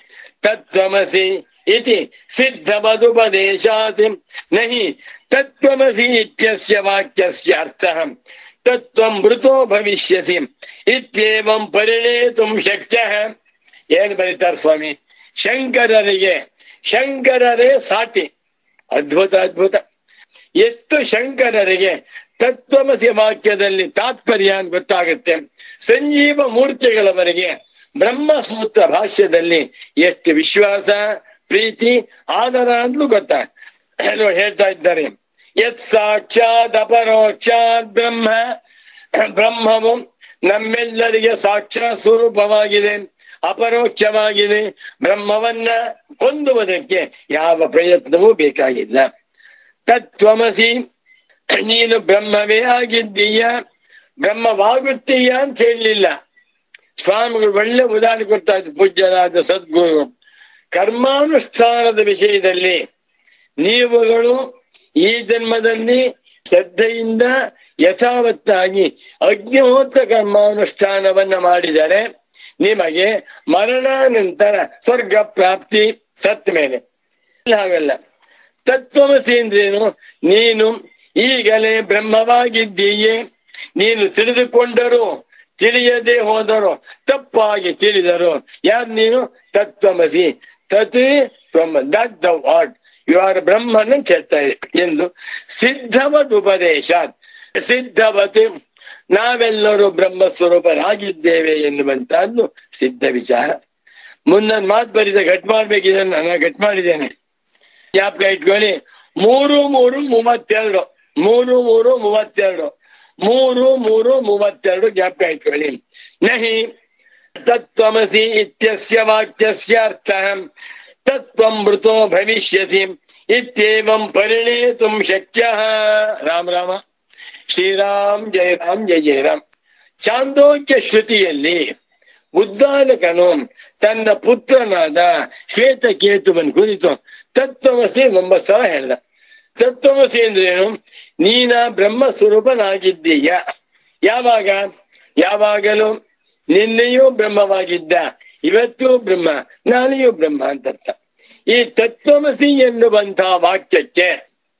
ತತ್ವಮಸಿ ಇತಿ ಸಿದ್ಧಮದುಪದೇಶಾತ್ ನಹಿ ತತ್ವಮಸಿ ಇತ್ಯಸ್ಯ ವಾಕ್ಯಸ್ಯ ಅರ್ಥಃ ತತ್ವಂ ಮೃತೋ ಭವಿಷ್ಯಸಿ ಇತ್ಯೇವಂ ಪರಿಣೇತುಂ ಶಕ್ಯಃ ಏನ್ ಬರೀತಾರೆ ಸ್ವಾಮಿ ಶಂಕರರಿಗೆ ಶಂಕರರೇ ಸಾಟಿ ಅದ್ಭುತ ಅದ್ಭುತ ಎಷ್ಟು ಶಂಕರರಿಗೆ ತತ್ವಮಸಿ ವಾಕ್ಯದಲ್ಲಿ ತಾತ್ಪರ್ಯ ಅಂತ ಗೊತ್ತಾಗುತ್ತೆ ಸಂಜೀವ ಮೂರ್ತಿಗಳವರೆಗೆ ಬ್ರಹ್ಮಸೂತ್ರ ಭಾಷ್ಯದಲ್ಲಿ ಎಷ್ಟು ವಿಶ್ವಾಸ ಪ್ರೀತಿ ಆದರ ಅಂತಲೂ ಗೊತ್ತಾ ನೋಡಿ ಹೇಳ್ತಾ ಇದ್ದಾರೆ ಯತ್ ಸಾಕ್ಷಾತ್ ಅಪರೋಕ್ಷಾತ್ ಬ್ರಹ್ಮ ಬ್ರಹ್ಮವು ನಮ್ಮೆಲ್ಲರಿಗೆ ಸಾಕ್ಷಾತ್ ಸ್ವರೂಪವಾಗಿದೆ ಅಪರೋಕ್ಷವಾಗಿದೆ ಬ್ರಹ್ಮವನ್ನ ಹೊಂದುವುದಕ್ಕೆ ಯಾವ ಪ್ರಯತ್ನವೂ ಬೇಕಾಗಿಲ್ಲ ತತ್ವಮಸಿ ನೀನು ಬ್ರಹ್ಮವೇ ಆಗಿದ್ದೀಯ ಬ್ರಹ್ಮವಾಗುತ್ತೀಯ ಅಂತ ಹೇಳಲಿಲ್ಲ ಸ್ವಾಮಿಗಳು ಒಳ್ಳೆ ಉದಾಹರಣೆ ಕೊಡ್ತಾ ಇದ್ರು ಪೂಜ್ಯರಾದ ಸದ್ಗುರು ಕರ್ಮಾನುಷ್ಠಾನದ ವಿಷಯದಲ್ಲಿ ನೀವುಗಳು ಈ ಜನ್ಮದಲ್ಲಿ ಶ್ರದ್ಧೆಯಿಂದ ಯಥಾವತ್ತಾಗಿ ಅಗ್ನಿಹೋತ್ರ ಕರ್ಮಾನುಷ್ಠಾನವನ್ನ ಮಾಡಿದರೆ ನಿಮಗೆ ಮರಣಾನಂತರ ಸ್ವರ್ಗ ಪ್ರಾಪ್ತಿ ಸತ್ ಮೇಲೆ ಇಲ್ಲ ಹಾಗಲ್ಲ ತತ್ವಮಸಿ ಅಂದ್ರೇನು ನೀನು ಈಗಲೇ ಬ್ರಹ್ಮವಾಗಿದ್ದೀಯೇ ನೀನು ತಿಳಿದುಕೊಂಡರು ತಿಳಿಯದೆ ಹೋದರು ತಪ್ಪಾಗಿ ತಿಳಿದರು ಯಾರು ನೀನು ತತ್ವಮಸಿ ತತ್ ತ್ವಮ that the what you are Brahman ಅಂತ ಹೇಳ್ತಾ ಇದೆ ಎಂದು ಸಿದ್ಧವತ್ ಉಪದೇಶ ಸಿದ್ಧವತ್ ನಾವೆಲ್ಲರೂ ಬ್ರಹ್ಮ ಸ್ವರೂಪರಾಗಿದ್ದೇವೆ ಎನ್ನುವಂತಹದ್ದು ಸಿದ್ಧ ವಿಚಾರ ಮುನ್ನ ಮಾತು ಬರಿದ ಘಟ್ ಮಾಡ್ಬೇಕಿದೆ ನಾನು ಘಟ್ ಮಾಡಿದ್ದೇನೆ ಜ್ಞಾಪಕ ಇಟ್ಕೊಳ್ಳಿ ಮೂರು ಮೂರು ಮೂವತ್ತೆರಡು ಮೂರು ಮೂರು ಮೂವತ್ತೆರಡು ಮೂರು ಮೂರು ಮೂವತ್ತೆರಡು ಜ್ಞಾಪಕ ಇಟ್ಕೊಳ್ಳಿ ನಹಿ ತತ್ವಮಸಿ ಇತ್ಯಸ್ಯ ವಾಕ್ಯಸ್ಯ ಅರ್ಥ ತತ್ವಂ ಮೃತೋ ಭವಿಷ್ಯಸಿ ಇತ್ಯೇವಂ ಪರಿಣೇತುಂ ಶಕ್ಯ ರಾಮ ರಾಮ ಶ್ರೀರಾಮ್ ಜಯ ರಾಮ್ ಜಯ ಜಯ ರಾಮ್ ಚಾಂದೋಕ್ಯ ಶ್ರುತಿಯಲ್ಲಿ ಉದ್ದಾಲಕನು ತನ್ನ ಪುತ್ರನಾದ ಶ್ವೇತಕೇತುವನ್ ಕುರಿತು ತತ್ವಮಸಿ ಒಂಬತ್ತು ಸಲ ಹೇಳ್ದ ತತ್ವಮಸಿ ಅಂದ್ರೇನು ನೀನ ಬ್ರಹ್ಮ ಸ್ವರೂಪನಾಗಿದ್ದೀಯ ಯಾವಾಗ ಯಾವಾಗಲೂ ನಿನ್ನೆಯೂ ಬ್ರಹ್ಮವಾಗಿದ್ದ ಇವತ್ತು ಬ್ರಹ್ಮ ನಾಳೆಯೂ ಬ್ರಹ್ಮ ಅಂತ ಅರ್ಥ ಈ ತತ್ವಮಸಿ ಎನ್ನುವಂತ ವಾಕ್ಯಕ್ಕೆ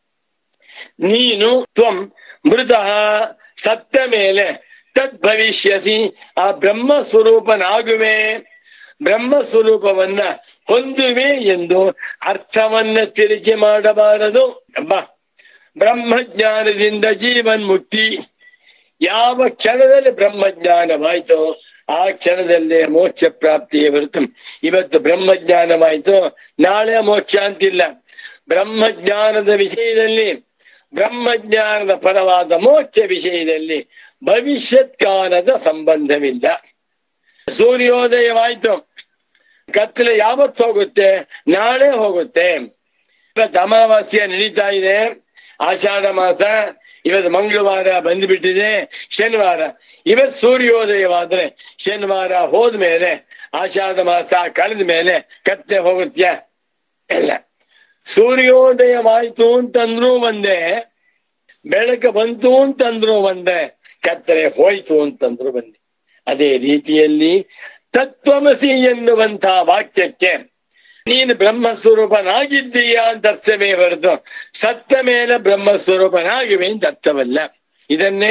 ನೀನು ತ್ವಂ ಮೃತ ಸತ್ತ ಮೇಲೆ ತದ್ ಭವಿಷ್ಯಸಿ ಆ ಬ್ರಹ್ಮ ಸ್ವರೂಪನಾಗುವೆ ಬ್ರಹ್ಮ ಸ್ವರೂಪವನ್ನ ಹೊಂದುವೆ ಎಂದು ಅರ್ಥವನ್ನ ತಿರುಚಿ ಮಾಡಬಾರದು ಅಬ್ಬಾ ಬ್ರಹ್ಮಜ್ಞಾನದಿಂದ ಜೀವನ್ ಮುಕ್ತಿ ಯಾವ ಕ್ಷಣದಲ್ಲಿ ಬ್ರಹ್ಮಜ್ಞಾನವಾಯ್ತೋ ಆ ಕ್ಷಣದಲ್ಲೇ ಮೋಕ್ಷ ಪ್ರಾಪ್ತಿಯೇ ಹೊರತು ಇವತ್ತು ಬ್ರಹ್ಮಜ್ಞಾನವಾಯ್ತು ನಾಳೆ ಮೋಕ್ಷ ಅಂತಿಲ್ಲ ಬ್ರಹ್ಮಜ್ಞಾನದ ವಿಷಯದಲ್ಲಿ ಬ್ರಹ್ಮಜ್ಞಾನದ ಪರವಾದ ಮೋಕ್ಷ ವಿಷಯದಲ್ಲಿ ಭವಿಷ್ಯತ್ ಕಾಲದ ಸಂಬಂಧವಿಲ್ಲ ಸೂರ್ಯೋದಯವಾಯ್ತು ಕತ್ತಲೆ ಯಾವತ್ತು ಹೋಗುತ್ತೆ ನಾಳೆ ಹೋಗುತ್ತೆ ಇವತ್ತು ಅಮಾವಾಸ್ಯ ನಡೀತಾ ಇದೆ ಆಷಾಢ ಮಾಸ ಇವತ್ತು ಮಂಗಳವಾರ ಬಂದ್ಬಿಟ್ಟಿದೆ ಶನಿವಾರ ಇವತ್ತು ಸೂರ್ಯೋದಯವಾದ್ರೆ ಶನಿವಾರ ಹೋದ್ಮೇಲೆ ಆಷಾಢ ಮಾಸ ಕಳೆದ ಮೇಲೆ ಕತ್ತೆ ಹೋಗುತ್ತ್ಯಾ ಇಲ್ಲ ಸೂರ್ಯೋದಯವಾಯ್ತು ಅಂತಂದ್ರು ಒಂದೇ ಬೆಳಕು ಬಂತು ಅಂತಂದ್ರು ಒಂದೇ ಕತ್ತಲೆ ಹೋಯ್ತು ಅಂತಂದ್ರು ಒಂದೇ ಅದೇ ರೀತಿಯಲ್ಲಿ ತತ್ವಮಸಿ ಎನ್ನುವಂತ ವಾಕ್ಯಕ್ಕೆ ನೀನು ಬ್ರಹ್ಮ ಸ್ವರೂಪನಾಗಿದ್ದೀಯ ಅಂತ ಅರ್ಥವೇ ಹೊರತು ಸತ್ತ ಮೇಲೆ ಬ್ರಹ್ಮ ಸ್ವರೂಪನಾಗಿವೆ ಅಂತ ಅರ್ಥವಲ್ಲ ಇದನ್ನೇ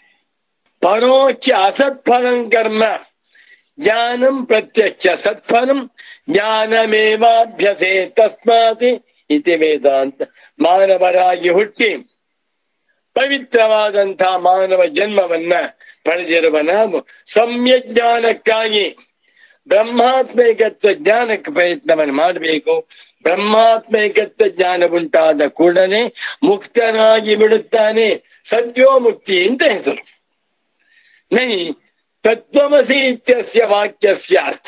ಪರೋಕ್ಷ ಅಸತ್ಫಲಂ ಕರ್ಮ ಜ್ಞಾನಂ ಪ್ರತ್ಯಕ್ಷ ಸತ್ಫಲಂ ಜ್ಞಾನಮೇವಾಭ್ಯಸೆ ತಸ್ಮಾತ್ ಇತಿ ವೇದಾಂತ ಮಾನವರಾಗಿ ಹುಟ್ಟಿ ಪವಿತ್ರವಾದಂಥ ಮಾನವ ಜನ್ಮವನ್ನ ಪಡೆದಿರುವ ನಾವು ಸಮ್ಯಜ್ಞಾನಕ್ಕಾಗಿ ಬ್ರಹ್ಮಾತ್ಮೈಕತ್ವ ಜ್ಞಾನಕ್ಕೆ ಪ್ರಯತ್ನವನ್ನು ಮಾಡಬೇಕು ಬ್ರಹ್ಮಾತ್ಮೈಕತ್ವ ಜ್ಞಾನ ಉಂಟಾದ ಕೂಡಲೇ ಮುಕ್ತನಾಗಿ ಬಿಡುತ್ತಾನೆ ಸದ್ಯೋ ಮುಕ್ತಿ ಅಂತ ಹೆಸರು ನೈ ತತ್ವಮಸಿ ಇತ್ಯಸ್ಯ ವಾಕ್ಯಸ್ಯ ಅರ್ಥ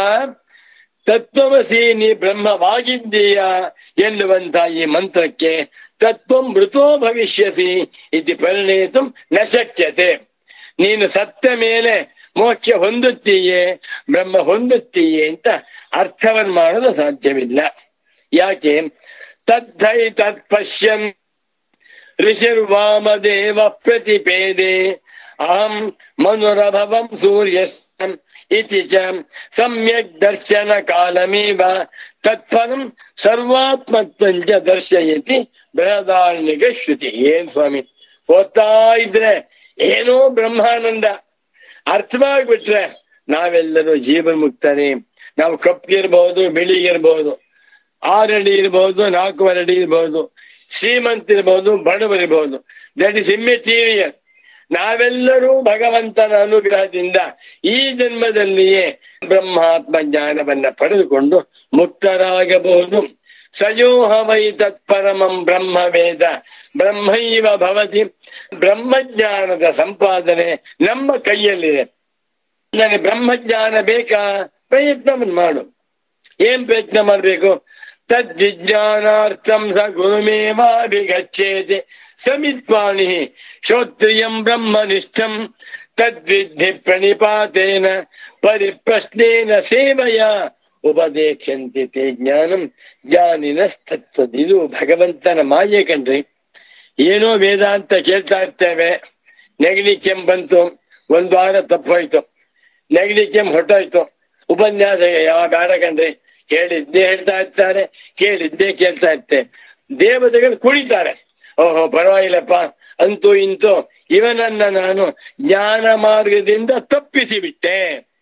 ತತ್ವಮಸಿ ನೀ ಬ್ರಹ್ಮವಾಗಿದ್ದೀಯ ಎನ್ನುವಂತ ಈ ಮಂತ್ರಕ್ಕೆ ತತ್ವ ಮೃತೋ ಭವಿಷ್ಯಸಿ ಇತಿ ಪರಿಣೇತು ನ ಶಕ್ಯತೆ ನೀನು ಸತ್ತ ಮೇಲೆ ಮೋಕ್ಷ ಹೊಂದುತ್ತೀಯೇ ಬ್ರಹ್ಮ ಹೊಂದುತ್ತೀಯೇ ಅಂತ ಅರ್ಥವನ್ನು ಮಾಡಲು ಸಾಧ್ಯವಿಲ್ಲ ಯಾಕೆ ತದ್ಧೈ ತತ್ ಪಶ್ಯನ್ ಋಷಿರ್ವಾಮದೇವ ಪ್ರತಿಪೇದೆ ಅಹಂ ಮನುರಭವಂ ಸೂರ್ಯಸ್ತ ಇತಿ ಚ ಸಮ್ಯಕ್ ದರ್ಶನ ಕಾಲಮೇವ ತತ್ಫಲಂ ಸರ್ವಾತ್ಮತ್ವಂಚ ದರ್ಶಯತಿ ಬೃಹದಾರಣ್ಯಕ ಶ್ರುತಿ ಏನ್ ಸ್ವಾಮಿ ಓದ್ತಾ ಇದ್ರೆ ಏನೋ ಬ್ರಹ್ಮಾನಂದ ಅರ್ಥವಾಗ್ಬಿಟ್ರೆ ನಾವೆಲ್ಲರೂ ಜೀವನ್ ಮುಕ್ತನೇ ನಾವು ಕಪ್ಪಿಗಿರ್ಬಹುದು ಬಿಳಿಗಿರ್ಬಹುದು ಆರಡಿ ಇರಬಹುದು ನಾಲ್ಕೂವರೆ ಅಡಿ ಇರಬಹುದು ಶ್ರೀಮಂತ ಇರಬಹುದು ಬಡವರಿರಬಹುದು ದಟ್ ಇಸ್ ಇಮ್ಮೆಟೀರಿಯಲ್ ನಾವೆಲ್ಲರೂ ಭಗವಂತನ ಅನುಗ್ರಹದಿಂದ ಈ ಜನ್ಮದಲ್ಲಿಯೇ ಬ್ರಹ್ಮಾತ್ಮ ಜ್ಞಾನವನ್ನ ಪಡೆದುಕೊಂಡು ಮುಕ್ತರಾಗಬಹುದು ಸಯೋಹ ವೈ ತತ್ಪರಮಂ ಬ್ರಹ್ಮ ವೇದ ಬ್ರಹ್ಮೈವ ಭವತಿ ಬ್ರಹ್ಮಜ್ಞಾನದ ಸಂಪಾದನೆ ನಮ್ಮ ಕೈಯಲ್ಲಿದೆ ನನಗೆ ಬ್ರಹ್ಮಜ್ಞಾನ ಬೇಕಾ ಪ್ರಯತ್ನವನ್ನು ಮಾಡು ಏನ್ ಪ್ರಯತ್ನ ಮಾಡ್ಬೇಕು ತದ್ವಿಜ್ಞಾನಾರ್ಥಂ ಸ ಗುರುಮೇವಾಭಿಗಚ್ಚೇತಿ ಸಮಿತ್ವಾಣಿ ಶ್ರೋತ್ರಿಯಂ ಬ್ರಹ್ಮನಿಷ್ಠಂ ತದ್ವಿಧಿ ಪ್ರಣಿಪಾತೇನ ಪರಿಪ್ರಶ್ನೇನ ಸೇವೆಯ ಉಪದೇಶಂತಿ ತೇ ಜ್ಞಾನಂ ಜ್ಞಾನಿನಸ್ತತ್ವ ಇದು ಭಗವಂತನ ಮಾಯೆ ಕಣ್ರಿ ಏನೋ ವೇದಾಂತ ಕೇಳ್ತಾ ಇರ್ತೇವೆ ನೆಗಡಿ ಕೆಮ್ಮು ಬಂತು ಒಂದು ವಾರ ತಪ್ಪೋಯ್ತು ನೆಗಡಿ ಕೆಮ್ಮು ಹೊಟ್ಟೋಯ್ತು ಉಪನ್ಯಾಸ ಯಾವ ಬೇಡ ಕಣ್ರಿ ಹೇಳಿದ್ದೇ ಹೇಳ್ತಾ ಇರ್ತಾರೆ ಕೇಳಿದ್ದೇ ಕೇಳ್ತಾ ಇರ್ತೇವೆ ದೇವತೆಗಳು ಕುಣಿತಾರೆ ಓಹೋ ಪರವಾಗಿಲ್ಲಪ್ಪ ಅಂತೂ ಇಂತೂ ಇವನನ್ನ ನಾನು ಜ್ಞಾನ ಮಾರ್ಗದಿಂದ ತಪ್ಪಿಸಿ ಬಿಟ್ಟೆ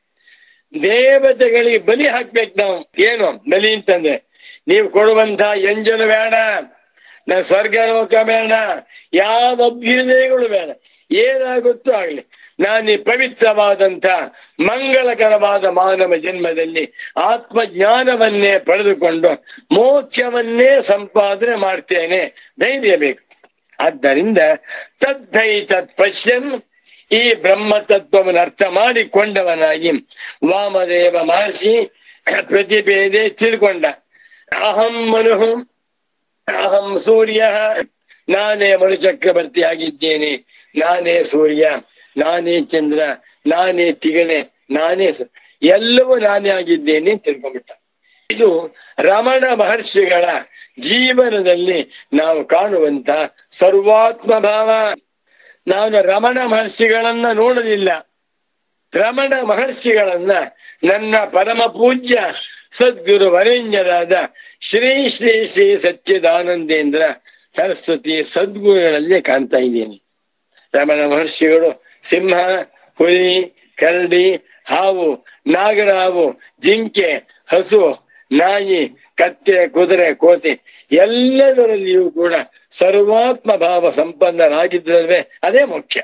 ದೇವತೆಗಳಿಗೆ ಬಲಿ ಹಾಕ್ಬೇಕು ನಾವು ಏನು ಬಲಿ ಅಂತಂದ್ರೆ ನೀವು ಕೊಡುವಂತ ಎಂಜಲು ಬೇಡ ನಾ ಸ್ವರ್ಗ ಲೋಕ ಬೇಡ ಯಾವ ಅಭ್ಯುದಯಗಳು ಬೇಡ ಏನಾಗುತ್ತೋ ಆಗ್ಲಿ ನಾನು ಈ ಪವಿತ್ರವಾದಂತ ಮಂಗಳಕರವಾದ ಮಾನವ ಜನ್ಮದಲ್ಲಿ ಆತ್ಮಜ್ಞಾನವನ್ನೇ ಪಡೆದುಕೊಂಡು ಮೋಕ್ಷವನ್ನೇ ಸಂಪಾದನೆ ಮಾಡ್ತೇನೆ ಧೈರ್ಯ ಬೇಕು ಆದ್ದರಿಂದ ತದ್ಧೈ ತತ್ ಪಶ್ಯನ್ ಈ ಬ್ರಹ್ಮ ತತ್ವವನ್ನು ಅರ್ಥ ಮಾಡಿಕೊಂಡವನಾಗಿ ವಾಮದೇವ ಮಹರ್ಷಿ ಪ್ರತಿಭೇದೆ ತಿಳ್ಕೊಂಡ ಅಹಂ ಮನು ಅಹಂ ಸೂರ್ಯ ನಾನೇ ಮನು ಚಕ್ರವರ್ತಿ ಆಗಿದ್ದೇನೆ ನಾನೇ ಸೂರ್ಯ ನಾನೇ ಚಂದ್ರ ನಾನೇ ತಿಗಣೆ ನಾನೇ ಸ- ಎಲ್ಲವೂ ನಾನೇ ಆಗಿದ್ದೇನೆ ಅಂತ ತಿಳ್ಕೊಂಡ್ಬಿಟ್ಟ ಇದು ರಮಣ ಮಹರ್ಷಿಗಳ ಜೀವನದಲ್ಲಿ ನಾವು ಕಾಣುವಂತ ಸರ್ವಾತ್ಮ ಭಾವ ನಾನು ರಮಣ ಮಹರ್ಷಿಗಳನ್ನ ನೋಡಲಿಲ್ಲ ರಮಣ ಮಹರ್ಷಿಗಳನ್ನ ನನ್ನ ಪರಮ ಪೂಜ್ಯ ಸದ್ಗುರು ವರೇಣ್ಯರಾದ ಶ್ರೀ ಶ್ರೀ ಶ್ರೀ ಸಚ್ಚಿದಾನಂದೇಂದ್ರ ಸರಸ್ವತಿ ಸದ್ಗುರುಗಳಲ್ಲಿ ಕಾಣ್ತಾ ಇದ್ದೀನಿ ರಮಣ ಮಹರ್ಷಿಗಳು ಸಿಂಹ ಹುಲಿ ಕರಡಿ ಹಾವು ನಾಗರಾವು ಜಿಂಕೆ ಹಸು ನಾಯಿ ಕತ್ತೆ ಕುದುರೆ ಕೋತಿ ಎಲ್ಲದರಲ್ಲಿಯೂ ಕೂಡ ಸರ್ವಾತ್ಮ ಭಾವ ಸಂಪನ್ನರಾಗಿದ್ದಲ್ವೇ ಅದೇ ಮುಖ್ಯ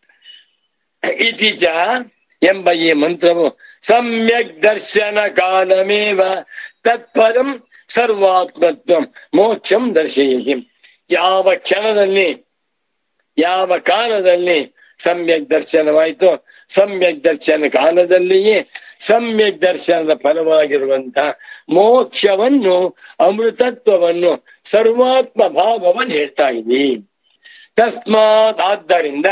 ಇತೀಚ ಎಂಬ ಈ ಮಂತ್ರವು ಸಮ್ಯಕ್ ದರ್ಶನ ಕಾಲಮೇವ ತತ್ಪದಂ ಸರ್ವಾತ್ಮತ್ವ ಮೋಕ್ಷಂ ದರ್ಶಯಿಸಿ ಯಾವ ಕ್ಷಣದಲ್ಲಿ ಯಾವ ಕಾಲದಲ್ಲಿ ಸಮ್ಯಕ್ ದರ್ಶನವಾಯಿತು ಸಮ್ಯಕ್ ದರ್ಶನ ಕಾಲದಲ್ಲಿಯೇ ಸಮ್ಯಕ್ ದರ್ಶನದ ಫಲವಾಗಿರುವಂತ ಮೋಕ್ಷವನ್ನು ಅಮೃತತ್ವವನ್ನು ಸರ್ವಾತ್ಮ ಭಾವವನ್ನು ಹೇಳ್ತಾ ಇದ್ದೀನಿ ತಸ್ಮಾತ್ ಆದ್ದರಿಂದ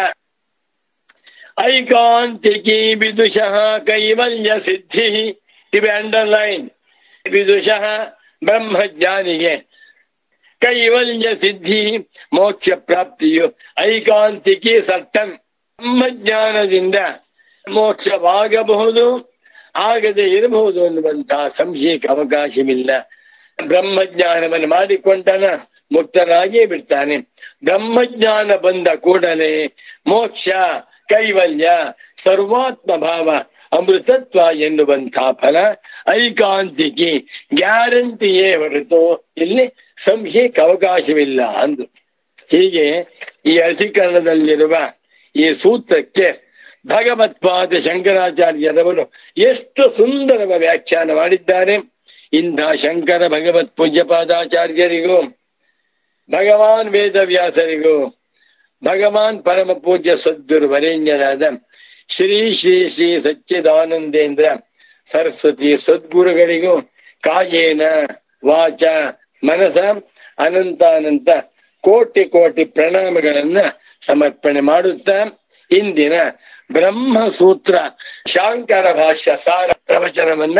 ಐಕಾಂತಿಕಿ ವಿದುಷಃ ಕೈವಲ್ಯ ಸಿದ್ಧಿ ಇವೆ ಅಂಡರ್ಲೈನ್ ವಿದುಷಃ ಬ್ರಹ್ಮಜ್ಞಾನಿಗೆ ಕೈವಲ್ಯ ಸಿದ್ಧಿ ಮೋಕ್ಷ ಪ್ರಾಪ್ತಿಯು ಐಕಾಂತಿಕಿ ಸಟ್ಟನ್ ಬ್ರಹ್ಮಜ್ಞಾನದಿಂದ ಮೋಕ್ಷವಾಗಬಹುದು ಆಗದೆ ಇರಬಹುದು ಅನ್ನುವಂತಹ ಸಂಶಯಕ್ಕೆ ಅವಕಾಶವಿಲ್ಲ ಬ್ರಹ್ಮಜ್ಞಾನವನ್ನು ಮಾಡಿಕೊಂಡನ ಮುಕ್ತನಾಗಿಯೇ ಬಿಡ್ತಾನೆ ಬ್ರಹ್ಮಜ್ಞಾನ ಬಂದ ಕೂಡಲೇ ಮೋಕ್ಷ ಕೈವಲ್ಯ ಸರ್ವಾತ್ಮ ಭಾವ ಅಮೃತತ್ವ ಎನ್ನುವಂತಹ ಫಲ ಐಕಾಂತಿಕಿ ಗ್ಯಾರಂಟಿಯೇ ಹೊರತು ಇಲ್ಲಿ ಸಂಶಯಕ್ಕೆ ಅವಕಾಶವಿಲ್ಲ ಅಂದ್ರು ಹೀಗೆ ಈ ಅಧಿಕರಣದಲ್ಲಿರುವ ಈ ಸೂತ್ರಕ್ಕೆ ಭಗವತ್ಪಾದ ಶಂಕರಾಚಾರ್ಯರವರು ಎಷ್ಟು ಸುಂದರವ ವ್ಯಾಖ್ಯಾನ ಮಾಡಿದ್ದಾರೆ ಇಂಥ ಶಂಕರ ಭಗವತ್ ಪೂಜ್ಯಪಾದಾಚಾರ್ಯರಿಗೂ ಭಗವಾನ್ ವೇದವ್ಯಾಸರಿಗೂ ಭಗವಾನ್ ಪರಮ ಪೂಜ್ಯ ಸದ್ಗುರು ವರೇಣ್ಯರಾದ ಶ್ರೀ ಶ್ರೀ ಶ್ರೀ ಸಚ್ಚಿದಾನಂದೇಂದ್ರ ಸರಸ್ವತಿ ಸದ್ಗುರುಗಳಿಗೂ ಕಾಯೇನ ವಾಚ ಮನಸ ಅನಂತಾನಂತ ಕೋಟಿ ಕೋಟಿ ಪ್ರಣಾಮಗಳನ್ನ ಸಮರ್ಪಣೆ ಮಾಡುತ್ತಾ ಇಂದಿನ ಬ್ರಹ್ಮಸೂತ್ರ ಶಾಂಕರ ಭಾಷ್ಯ ಸಾರ ಪ್ರವಚನವನ್ನ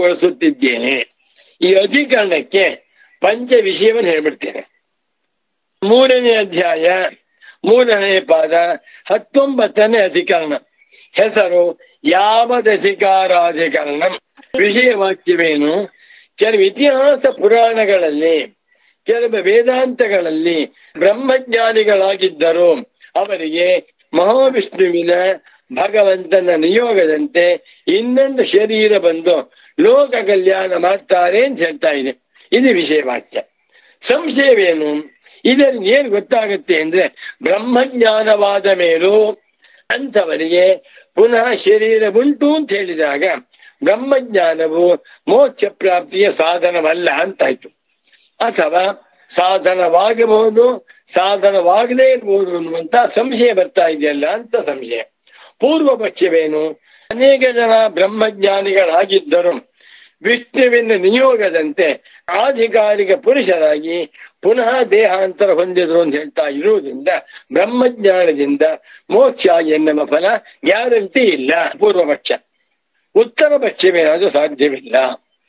ಸಂಪನ್ನಗೊಳಿಸುತ್ತಿದ್ದೇನೆ ಈ ಅಧಿಕರಣಕ್ಕೆ ಪಂಚ ವಿಷಯವನ್ನು ಹೇಳ್ಬಿಡ್ತೇನೆ ಮೂರನೇ ಅಧ್ಯಾಯ ಮೂರನೇ ಪಾದ ಹತ್ತೊಂಬತ್ತನೇ ಅಧಿಕರಣ ಹೆಸರು ಯಾವದಧಿಕಾರಾಧಿಕರಣ ವಿಷಯ ವಾಕ್ಯವೇನು ಕೆಲವು ಇತಿಹಾಸ ಪುರಾಣಗಳಲ್ಲಿ ಕೆಲವು ವೇದಾಂತಗಳಲ್ಲಿ ಬ್ರಹ್ಮಜ್ಞಾನಿಗಳಾಗಿದ್ದರು ಅವರಿಗೆ ಮಹಾವಿಷ್ಣುವಿನ ಭಗವಂತನ ನಿಯೋಗದಂತೆ ಇನ್ನೊಂದು ಶರೀರ ಬಂದು ಲೋಕ ಕಲ್ಯಾಣ ಮಾಡ್ತಾರೆ ಅಂತ ಹೇಳ್ತಾ ಇದೆ ಇದು ವಿಷಯ ವಾಕ್ಯ ಸಂಶಯವೇನು ಇದರಿಂದ ಏನ್ ಗೊತ್ತಾಗುತ್ತೆ ಅಂದ್ರೆ ಬ್ರಹ್ಮಜ್ಞಾನವಾದ ಮೇಲೂ ಅಂಥವರಿಗೆ ಪುನಃ ಶರೀರ ಉಂಟು ಅಂತ ಹೇಳಿದಾಗ ಬ್ರಹ್ಮಜ್ಞಾನವು ಮೋಕ್ಷ ಪ್ರಾಪ್ತಿಯ ಸಾಧನವಲ್ಲ ಅಂತಾಯ್ತು ಅಥವಾ ಸಾಧನವಾಗಬಹುದು ಸಾಧನವಾಗದೇ ಇರಬಹುದು ಅನ್ನುವಂತ ಸಂಶಯ ಬರ್ತಾ ಇದೆಯಲ್ಲ ಅಂತ ಸಂಶಯ ಪೂರ್ವ ಪಕ್ಷವೇನು ಅನೇಕ ಜನ ಬ್ರಹ್ಮಜ್ಞಾನಿಗಳಾಗಿದ್ದರು ವಿಷ್ಣುವಿನ ನಿಯೋಗದಂತೆ ಆಧಿಕಾರಿಕ ಪುರುಷರಾಗಿ ಪುನಃ ದೇಹಾಂತರ ಹೊಂದಿದ್ರು ಅಂತ ಹೇಳ್ತಾ ಇರುವುದರಿಂದ ಬ್ರಹ್ಮಜ್ಞಾನದಿಂದ ಮೋಕ್ಷ ಎನ್ನುವ ಫಲ ಗ್ಯಾರಂಟಿ ಇಲ್ಲ ಪೂರ್ವ ಪಕ್ಷ ಉತ್ತರ ಪಕ್ಷವೇನಾದ್ರೂ ಸಾಧ್ಯವಿಲ್ಲ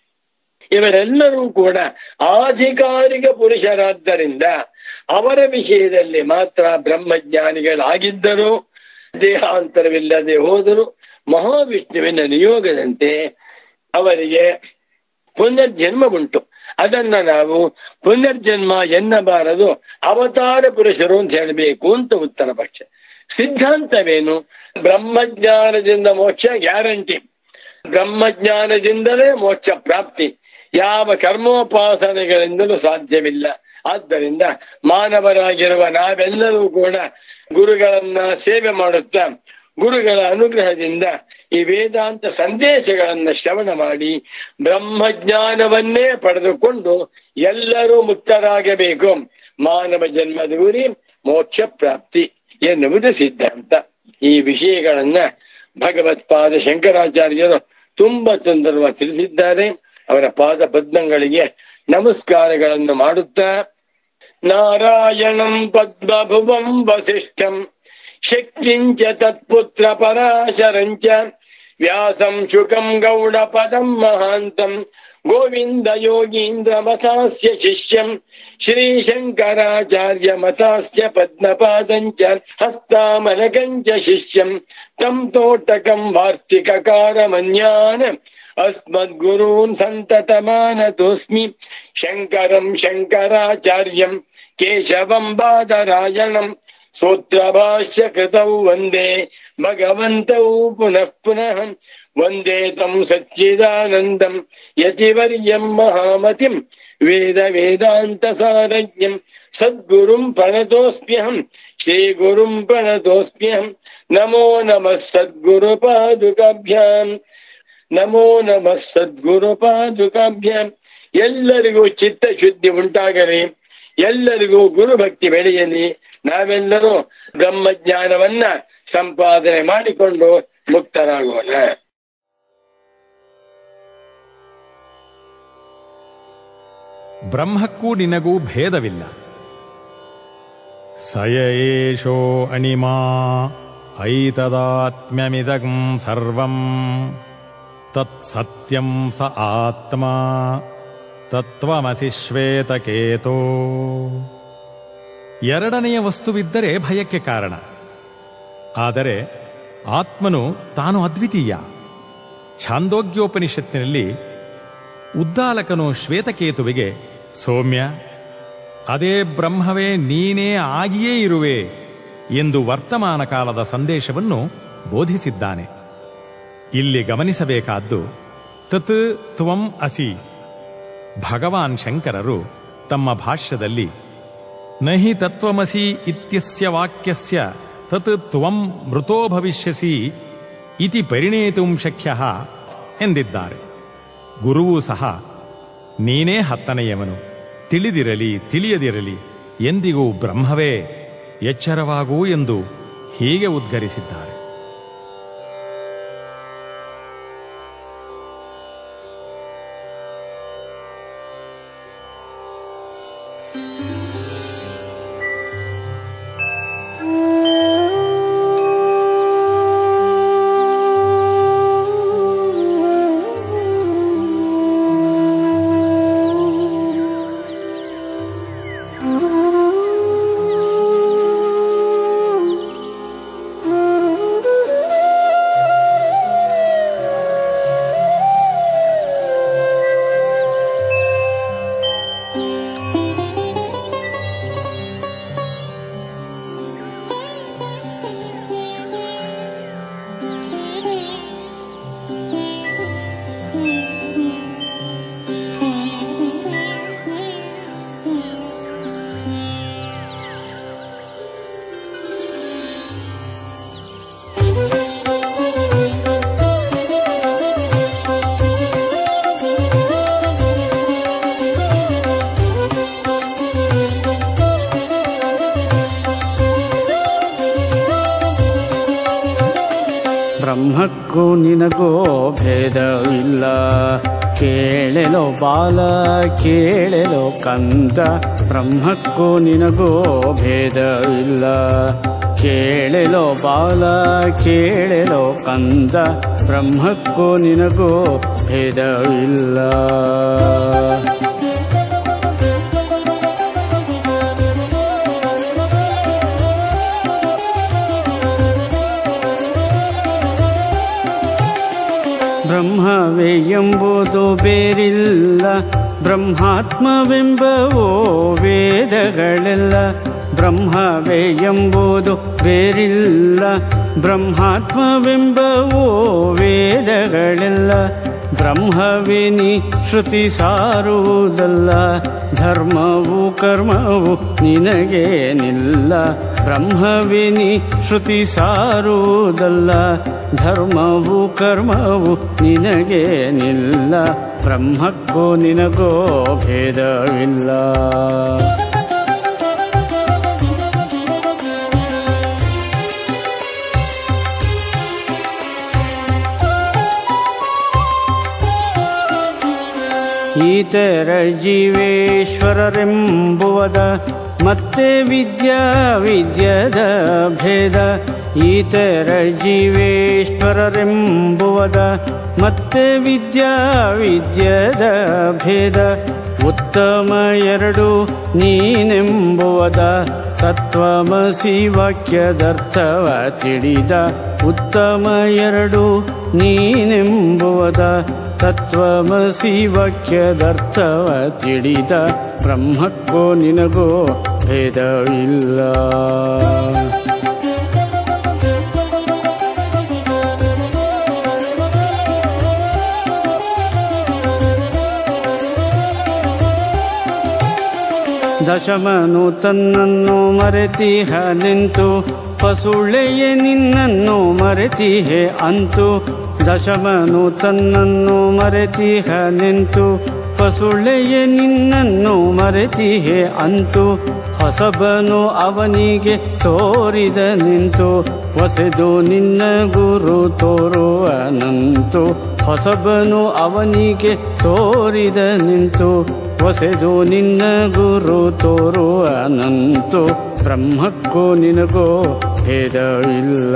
ಇವರೆಲ್ಲರೂ ಕೂಡ ಆಧಿಕಾರಿಕ ಪುರುಷರಾದ್ದರಿಂದ ಅವರ ವಿಷಯದಲ್ಲಿ ಮಾತ್ರ ಬ್ರಹ್ಮಜ್ಞಾನಿಗಳಾಗಿದ್ದರು ದೇಹಾಂತರವಿಲ್ಲದೆ ಹೋದರು ಮಹಾವಿಷ್ಣುವಿನ ನಿಯೋಗದಂತೆ ಅವರಿಗೆ ಪುನರ್ಜನ್ಮ ಉಂಟು ಅದನ್ನ ನಾವು ಪುನರ್ಜನ್ಮ ಎನ್ನಬಾರದು ಅವತಾರ ಪುರುಷರು ಅಂತ ಹೇಳಬೇಕು ಅಂತ ಉತ್ತರ ಪಕ್ಷ ಸಿದ್ಧಾಂತವೇನು ಬ್ರಹ್ಮಜ್ಞಾನದಿಂದ ಮೋಕ್ಷ ಗ್ಯಾರಂಟಿ ಬ್ರಹ್ಮಜ್ಞಾನದಿಂದಲೇ ಮೋಕ್ಷ ಪ್ರಾಪ್ತಿ ಯಾವ ಕರ್ಮೋಪಾಸನೆಗಳಿಂದಲೂ ಸಾಧ್ಯವಿಲ್ಲ ಆದ್ದರಿಂದ ಮಾನವರಾಗಿರುವ ನಾವೆಲ್ಲರೂ ಕೂಡ ಗುರುಗಳನ್ನ ಸೇವೆ ಮಾಡುತ್ತಾ ಗುರುಗಳ ಅನುಗ್ರಹದಿಂದ ಈ ವೇದಾಂತ ಸಂದೇಶಗಳನ್ನ ಶ್ರವಣ ಮಾಡಿ ಬ್ರಹ್ಮಜ್ಞಾನವನ್ನೇ ಪಡೆದುಕೊಂಡು ಎಲ್ಲರೂ ಮುಕ್ತರಾಗಬೇಕು ಮಾನವ ಜನ್ಮದ ಗುರಿ ಮೋಕ್ಷ ಪ್ರಾಪ್ತಿ ಎನ್ನುವುದು ಸಿದ್ಧಾಂತ ಈ ವಿಷಯಗಳನ್ನ ಭಗವತ್ಪಾದ ಶಂಕರಾಚಾರ್ಯರು ತುಂಬಾ ಸುಂದರವಾಗಿ ತಿಳಿಸಿದ್ದಾರೆ ಅವರ ಪಾದ ಪದ್ಮಗಳಿಗೆ ನಮಸ್ಕಾರಗಳನ್ನು ಮಾಡುತ್ತಾ ನಾರಾಯಣಂ ಪದ್ಮಭುವಂ ವಸಿಷ್ಠಂ ಶಕ್ತಿಂಚ ತತ್ಪುತ್ರ ಪರಾಶರಂಚ ವ್ಯಾಸಂ ಶುಕಂ ಗೌಡ ಪದಂ ಮಹಾಂತಂ ಗೋವಿಂದ ಯೋಗೀಂದ್ರ ಮತಾಸ್ಯ ಶಿಷ್ಯಂ ಶ್ರೀಶಂಕರಾಚಾರ್ಯ ಮತಾಸ್ಯ ಪದ್ಮಪಾದಂಚ ಹಸ್ತಾಮಲಕಂಚ ಶಿಷ್ಯಂ ತಂ ತೋಟಕಂ ವಾರ್ತಿಕಕಾರಮನ್ಯಾನ್ ಅಸ್ಮದ್ಗುರೂನ್ ಸಂತತಮಾನತೋಸ್ಮಿ ಶಂಕರಂ ಶಂಕರಾಚಾರ್ಯಂ ಕೇಶವಂ ಬಾದರಾಯಣಂ ಸೂತ್ರಭಾಷ್ಯ ಕೃತೌ ವಂದೇ ಭಗವಂತೌ ಪುನಃ ಪುನಃ ವಂದೇ ತಂ ಸಚ್ಚಿದಾನಂದಂ ಯತಿವರ್ಯಂ ಮಹಾಮತಿಂ ವೇದ ವೇದಾಂತ ಸಾರಜ್ಞಂ ಸದ್ಗುರುಂ ಪ್ರಣತೋಸ್ಮ್ಯಹಂ ಶ್ರೀಗುರುಂ ಪ್ರಣತೋಸ್ಮ್ಯಹಂ ನಮೋ ನಮಃ ಸದ್ಗುರು ಪಾದುಕಾಭ್ಯಾಂ ನಮೋ ನಮಃ ಸದ್ಗುರು ಪಾದುಕಾಭ್ಯಾಂ ಎಲ್ಲರಿಗೂ ಚಿತ್ತ ಶುದ್ಧಿ ಉಂಟಾಗಲಿ ಎಲ್ಲರಿಗೂ ಗುರುಭಕ್ತಿ ಬೆಳೆಯಲಿ ನಾವೆಲ್ಲರೂ ಬ್ರಹ್ಮಜ್ಞಾನವನ್ನ ಸಂಪಾದನೆ ಮಾಡಿಕೊಂಡು ಮುಕ್ತರಾಗೋಣ ಬ್ರಹ್ಮಕ್ಕೂ ನಿನಗೂ ಭೇದವಿಲ್ಲ ಸಯೇಶೋ ಅಣಿಮಾ ಐತದಾತ್ಮ್ಯಮಿದಂ ಸರ್ವಂ ತತ್ ಸತ್ಯಂ ಸ ಆತ್ಮ ತತ್ವಮಸಿ ಶ್ವೇತಕೇತೋ ಎರಡನೆಯ ವಸ್ತುವಿದ್ದರೆ ಭಯಕ್ಕೆ ಕಾರಣ ಆದರೆ ಆತ್ಮನು ತಾನು ಅದ್ವಿತೀಯ ಛಾಂದೋಗ್ಯೋಪನಿಷತ್ತಿನಲ್ಲಿ ಉದ್ದಾಲಕನು ಶ್ವೇತಕೇತುವಿಗೆ ಸೌಮ್ಯ ಅದೇ ಬ್ರಹ್ಮವೇ ನೀನೇ ಆಗಿಯೇ ಇರುವೆ ಎಂದು ವರ್ತಮಾನ ಕಾಲದ ಸಂದೇಶವನ್ನು ಬೋಧಿಸಿದ್ದಾನೆ ಇಲ್ಲಿ ಗಮನಿಸಬೇಕಾದ್ದು ತತ್ ತ್ವಂ ಅಸಿ ಭಗವಾನ್ ಶಂಕರರು ತಮ್ಮ ಭಾಷ್ಯದಲ್ಲಿ ನಹಿ ತತ್ವಮಸಿ ಇತ್ಯಸ್ಯ ವಾಕ್ಯಸ್ಯ ತತ್ ತ್ವಂ ಮೃತೋ ಭವಿಷ್ಯಸಿ ಇತಿ ಪರಿಣೇತುಂ ಶಕ್ಯ ಎಂದಿದ್ದಾರೆ ಗುರುವೂ ಸಹ ನೀನೇ ಹತ್ತನೆಯವನು ತಿಳಿದಿರಲಿ ತಿಳಿಯದಿರಲಿ ಎಂದಿಗೂ ಬ್ರಹ್ಮವೇ ಎಚ್ಚರವಾಗೂ ಎಂದು ಹೀಗೆ ಉದ್ಗರಿಸಿದ್ದಾರೆ ಬ್ರಹ್ಮಕ್ಕೂ ನಿನಗೋ ಭೇದವಿಲ್ಲ ಕೇಳೆಲೋ ಬಾಲ ಕೇಳೆಲೋ ಕಂದ ಬ್ರಹ್ಮಕ್ಕೂ ನಿನಗೋ ಭೇದವಿಲ್ಲ ಕೇಳೆಲೋ ಬಾಲ ಕೇಳೆಲೋ ಕಂದ ಬ್ರಹ್ಮಕ್ಕೂ ನಿನಗೋ ಭೇದವಿಲ್ಲ ಬ್ರಹ್ಮವೇ ಎಂಬುದು ಬೇರಿಲ್ಲ ಬ್ರಹ್ಮಾತ್ಮವೆಂಬವೋ ವೇದಗಳೆಲ್ಲ ಬ್ರಹ್ಮವೇ ಎಂಬುದು ಬೇರಿಲ್ಲ ಬ್ರಹ್ಮಾತ್ಮವೆಂಬವೋ ವೇದಗಳೆಲ್ಲ ಬ್ರಹ್ಮವೇನಿ ಶ್ರುತಿ ಸಾರುವುದಲ್ಲ ಧರ್ಮವು ಕರ್ಮವು ನಿನಗೇನಿಲ್ಲ ಬ್ರಹ್ಮವೇನಿ ಶ್ರುತಿ ಸಾರುವುದಲ್ಲ ಧರ್ಮವು ಕರ್ಮವು ನಿನಗೇನಿಲ್ಲ ಬ್ರಹ್ಮಕ್ಕೂ ನಿನಗೋ ಭೇದವಿಲ್ಲ ಈತರ ಜೀವೇಶ್ವರರೆಂಬುವದ ಮತ್ತೆ ವಿದ್ಯಾ ವಿದ್ಯದ ಭೇದ ಈತರ ಜೀವೇಶ್ವರರೆಂಬುವದ ಮತ್ತೆ ವಿದ್ಯಾ ವಿದ್ಯದ ಭೇದ ಉತ್ತಮ ಎರಡು ನೀನೆಂಬುವದ ತತ್ವಮಸಿ ವಾಕ್ಯದರ್ಥವ ತಿಳಿದ ಉತ್ತಮ ಎರಡು ನೀನೆಂಬುವದ ತತ್ವಮಸಿ ವಾಕ್ಯದರ್ಥವ ತಿಳಿದ ಬ್ರಹ್ಮಕ್ಕೋ ನಿನಗೋ ಭೇದವಿಲ್ಲ ದಶಮನು ತನ್ನನ್ನು ಮರೆತಿಹ ನಿಂತು ಪಸುಳೆಯ ನಿನ್ನನ್ನು ಮರೆತಿಹೆ ಅಂತು ದಶಮನು ತನ್ನನ್ನು ಮರೆತಿಹ ನಿಂತು ಪಸುಳೆಯ ನಿನ್ನನ್ನು ಮರೆತಿಹೆ ಅಂತು ಹೊಸಬನು ಅವನಿಗೆ ತೋರಿದ ನಿಂತು ಹೊಸೆದು ನಿನ್ನ ಗುರು ತೋರುವನಂತು ಹೊಸಬನು ಅವನಿಗೆ ತೋರಿದ ನಿಂತು ಹೊಸೆದು ನಿನ್ನ ಗುರು ತೋರುವನಂತು ಬ್ರಹ್ಮಕ್ಕೂ ನಿನಗೋ ಭೇದವಿಲ್ಲ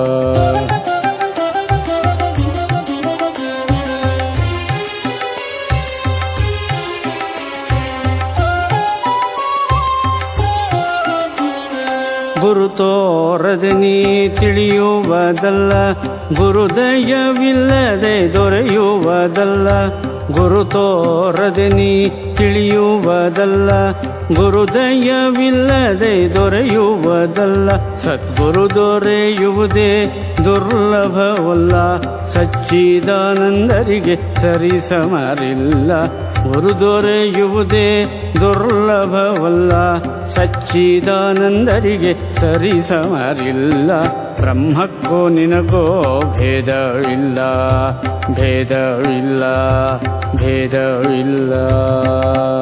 ಗುರು ತೋರದೆ ನೀ ತಿಳಿಯುವುದಲ್ಲ ಗುರುದಯವಿಲ್ಲದೆ ದೊರೆಯುವುದಲ್ಲ ಗುರು ತೋರದೆ ನೀ ತಿಳಿಯುವುದಲ್ಲ ಗುರುದಯವಿಲ್ಲದೆ ದೊರೆಯುವುದಲ್ಲ ಸದ್ಗುರು ದೊರೆಯುವುದೇ ದುರ್ಲಭವಲ್ಲ ಸಚ್ಚಿದಾನಂದರಿಗೆ ಸರಿಸಮರಿಲ್ಲ ಗುರು ದೊರೆಯುವುದೇ ದುರ್ಲಭವಲ್ಲ ಸಚ್ಚಿದಾನಂದರಿಗೆ ಸರಿಸಮರಿಲ್ಲ ಬ್ರಹ್ಮಕ್ಕೂ ನಿನಗೋ ಭೇದವಿಲ್ಲ ಭೇದವಿಲ್ಲ ಭೇದವಿಲ್ಲ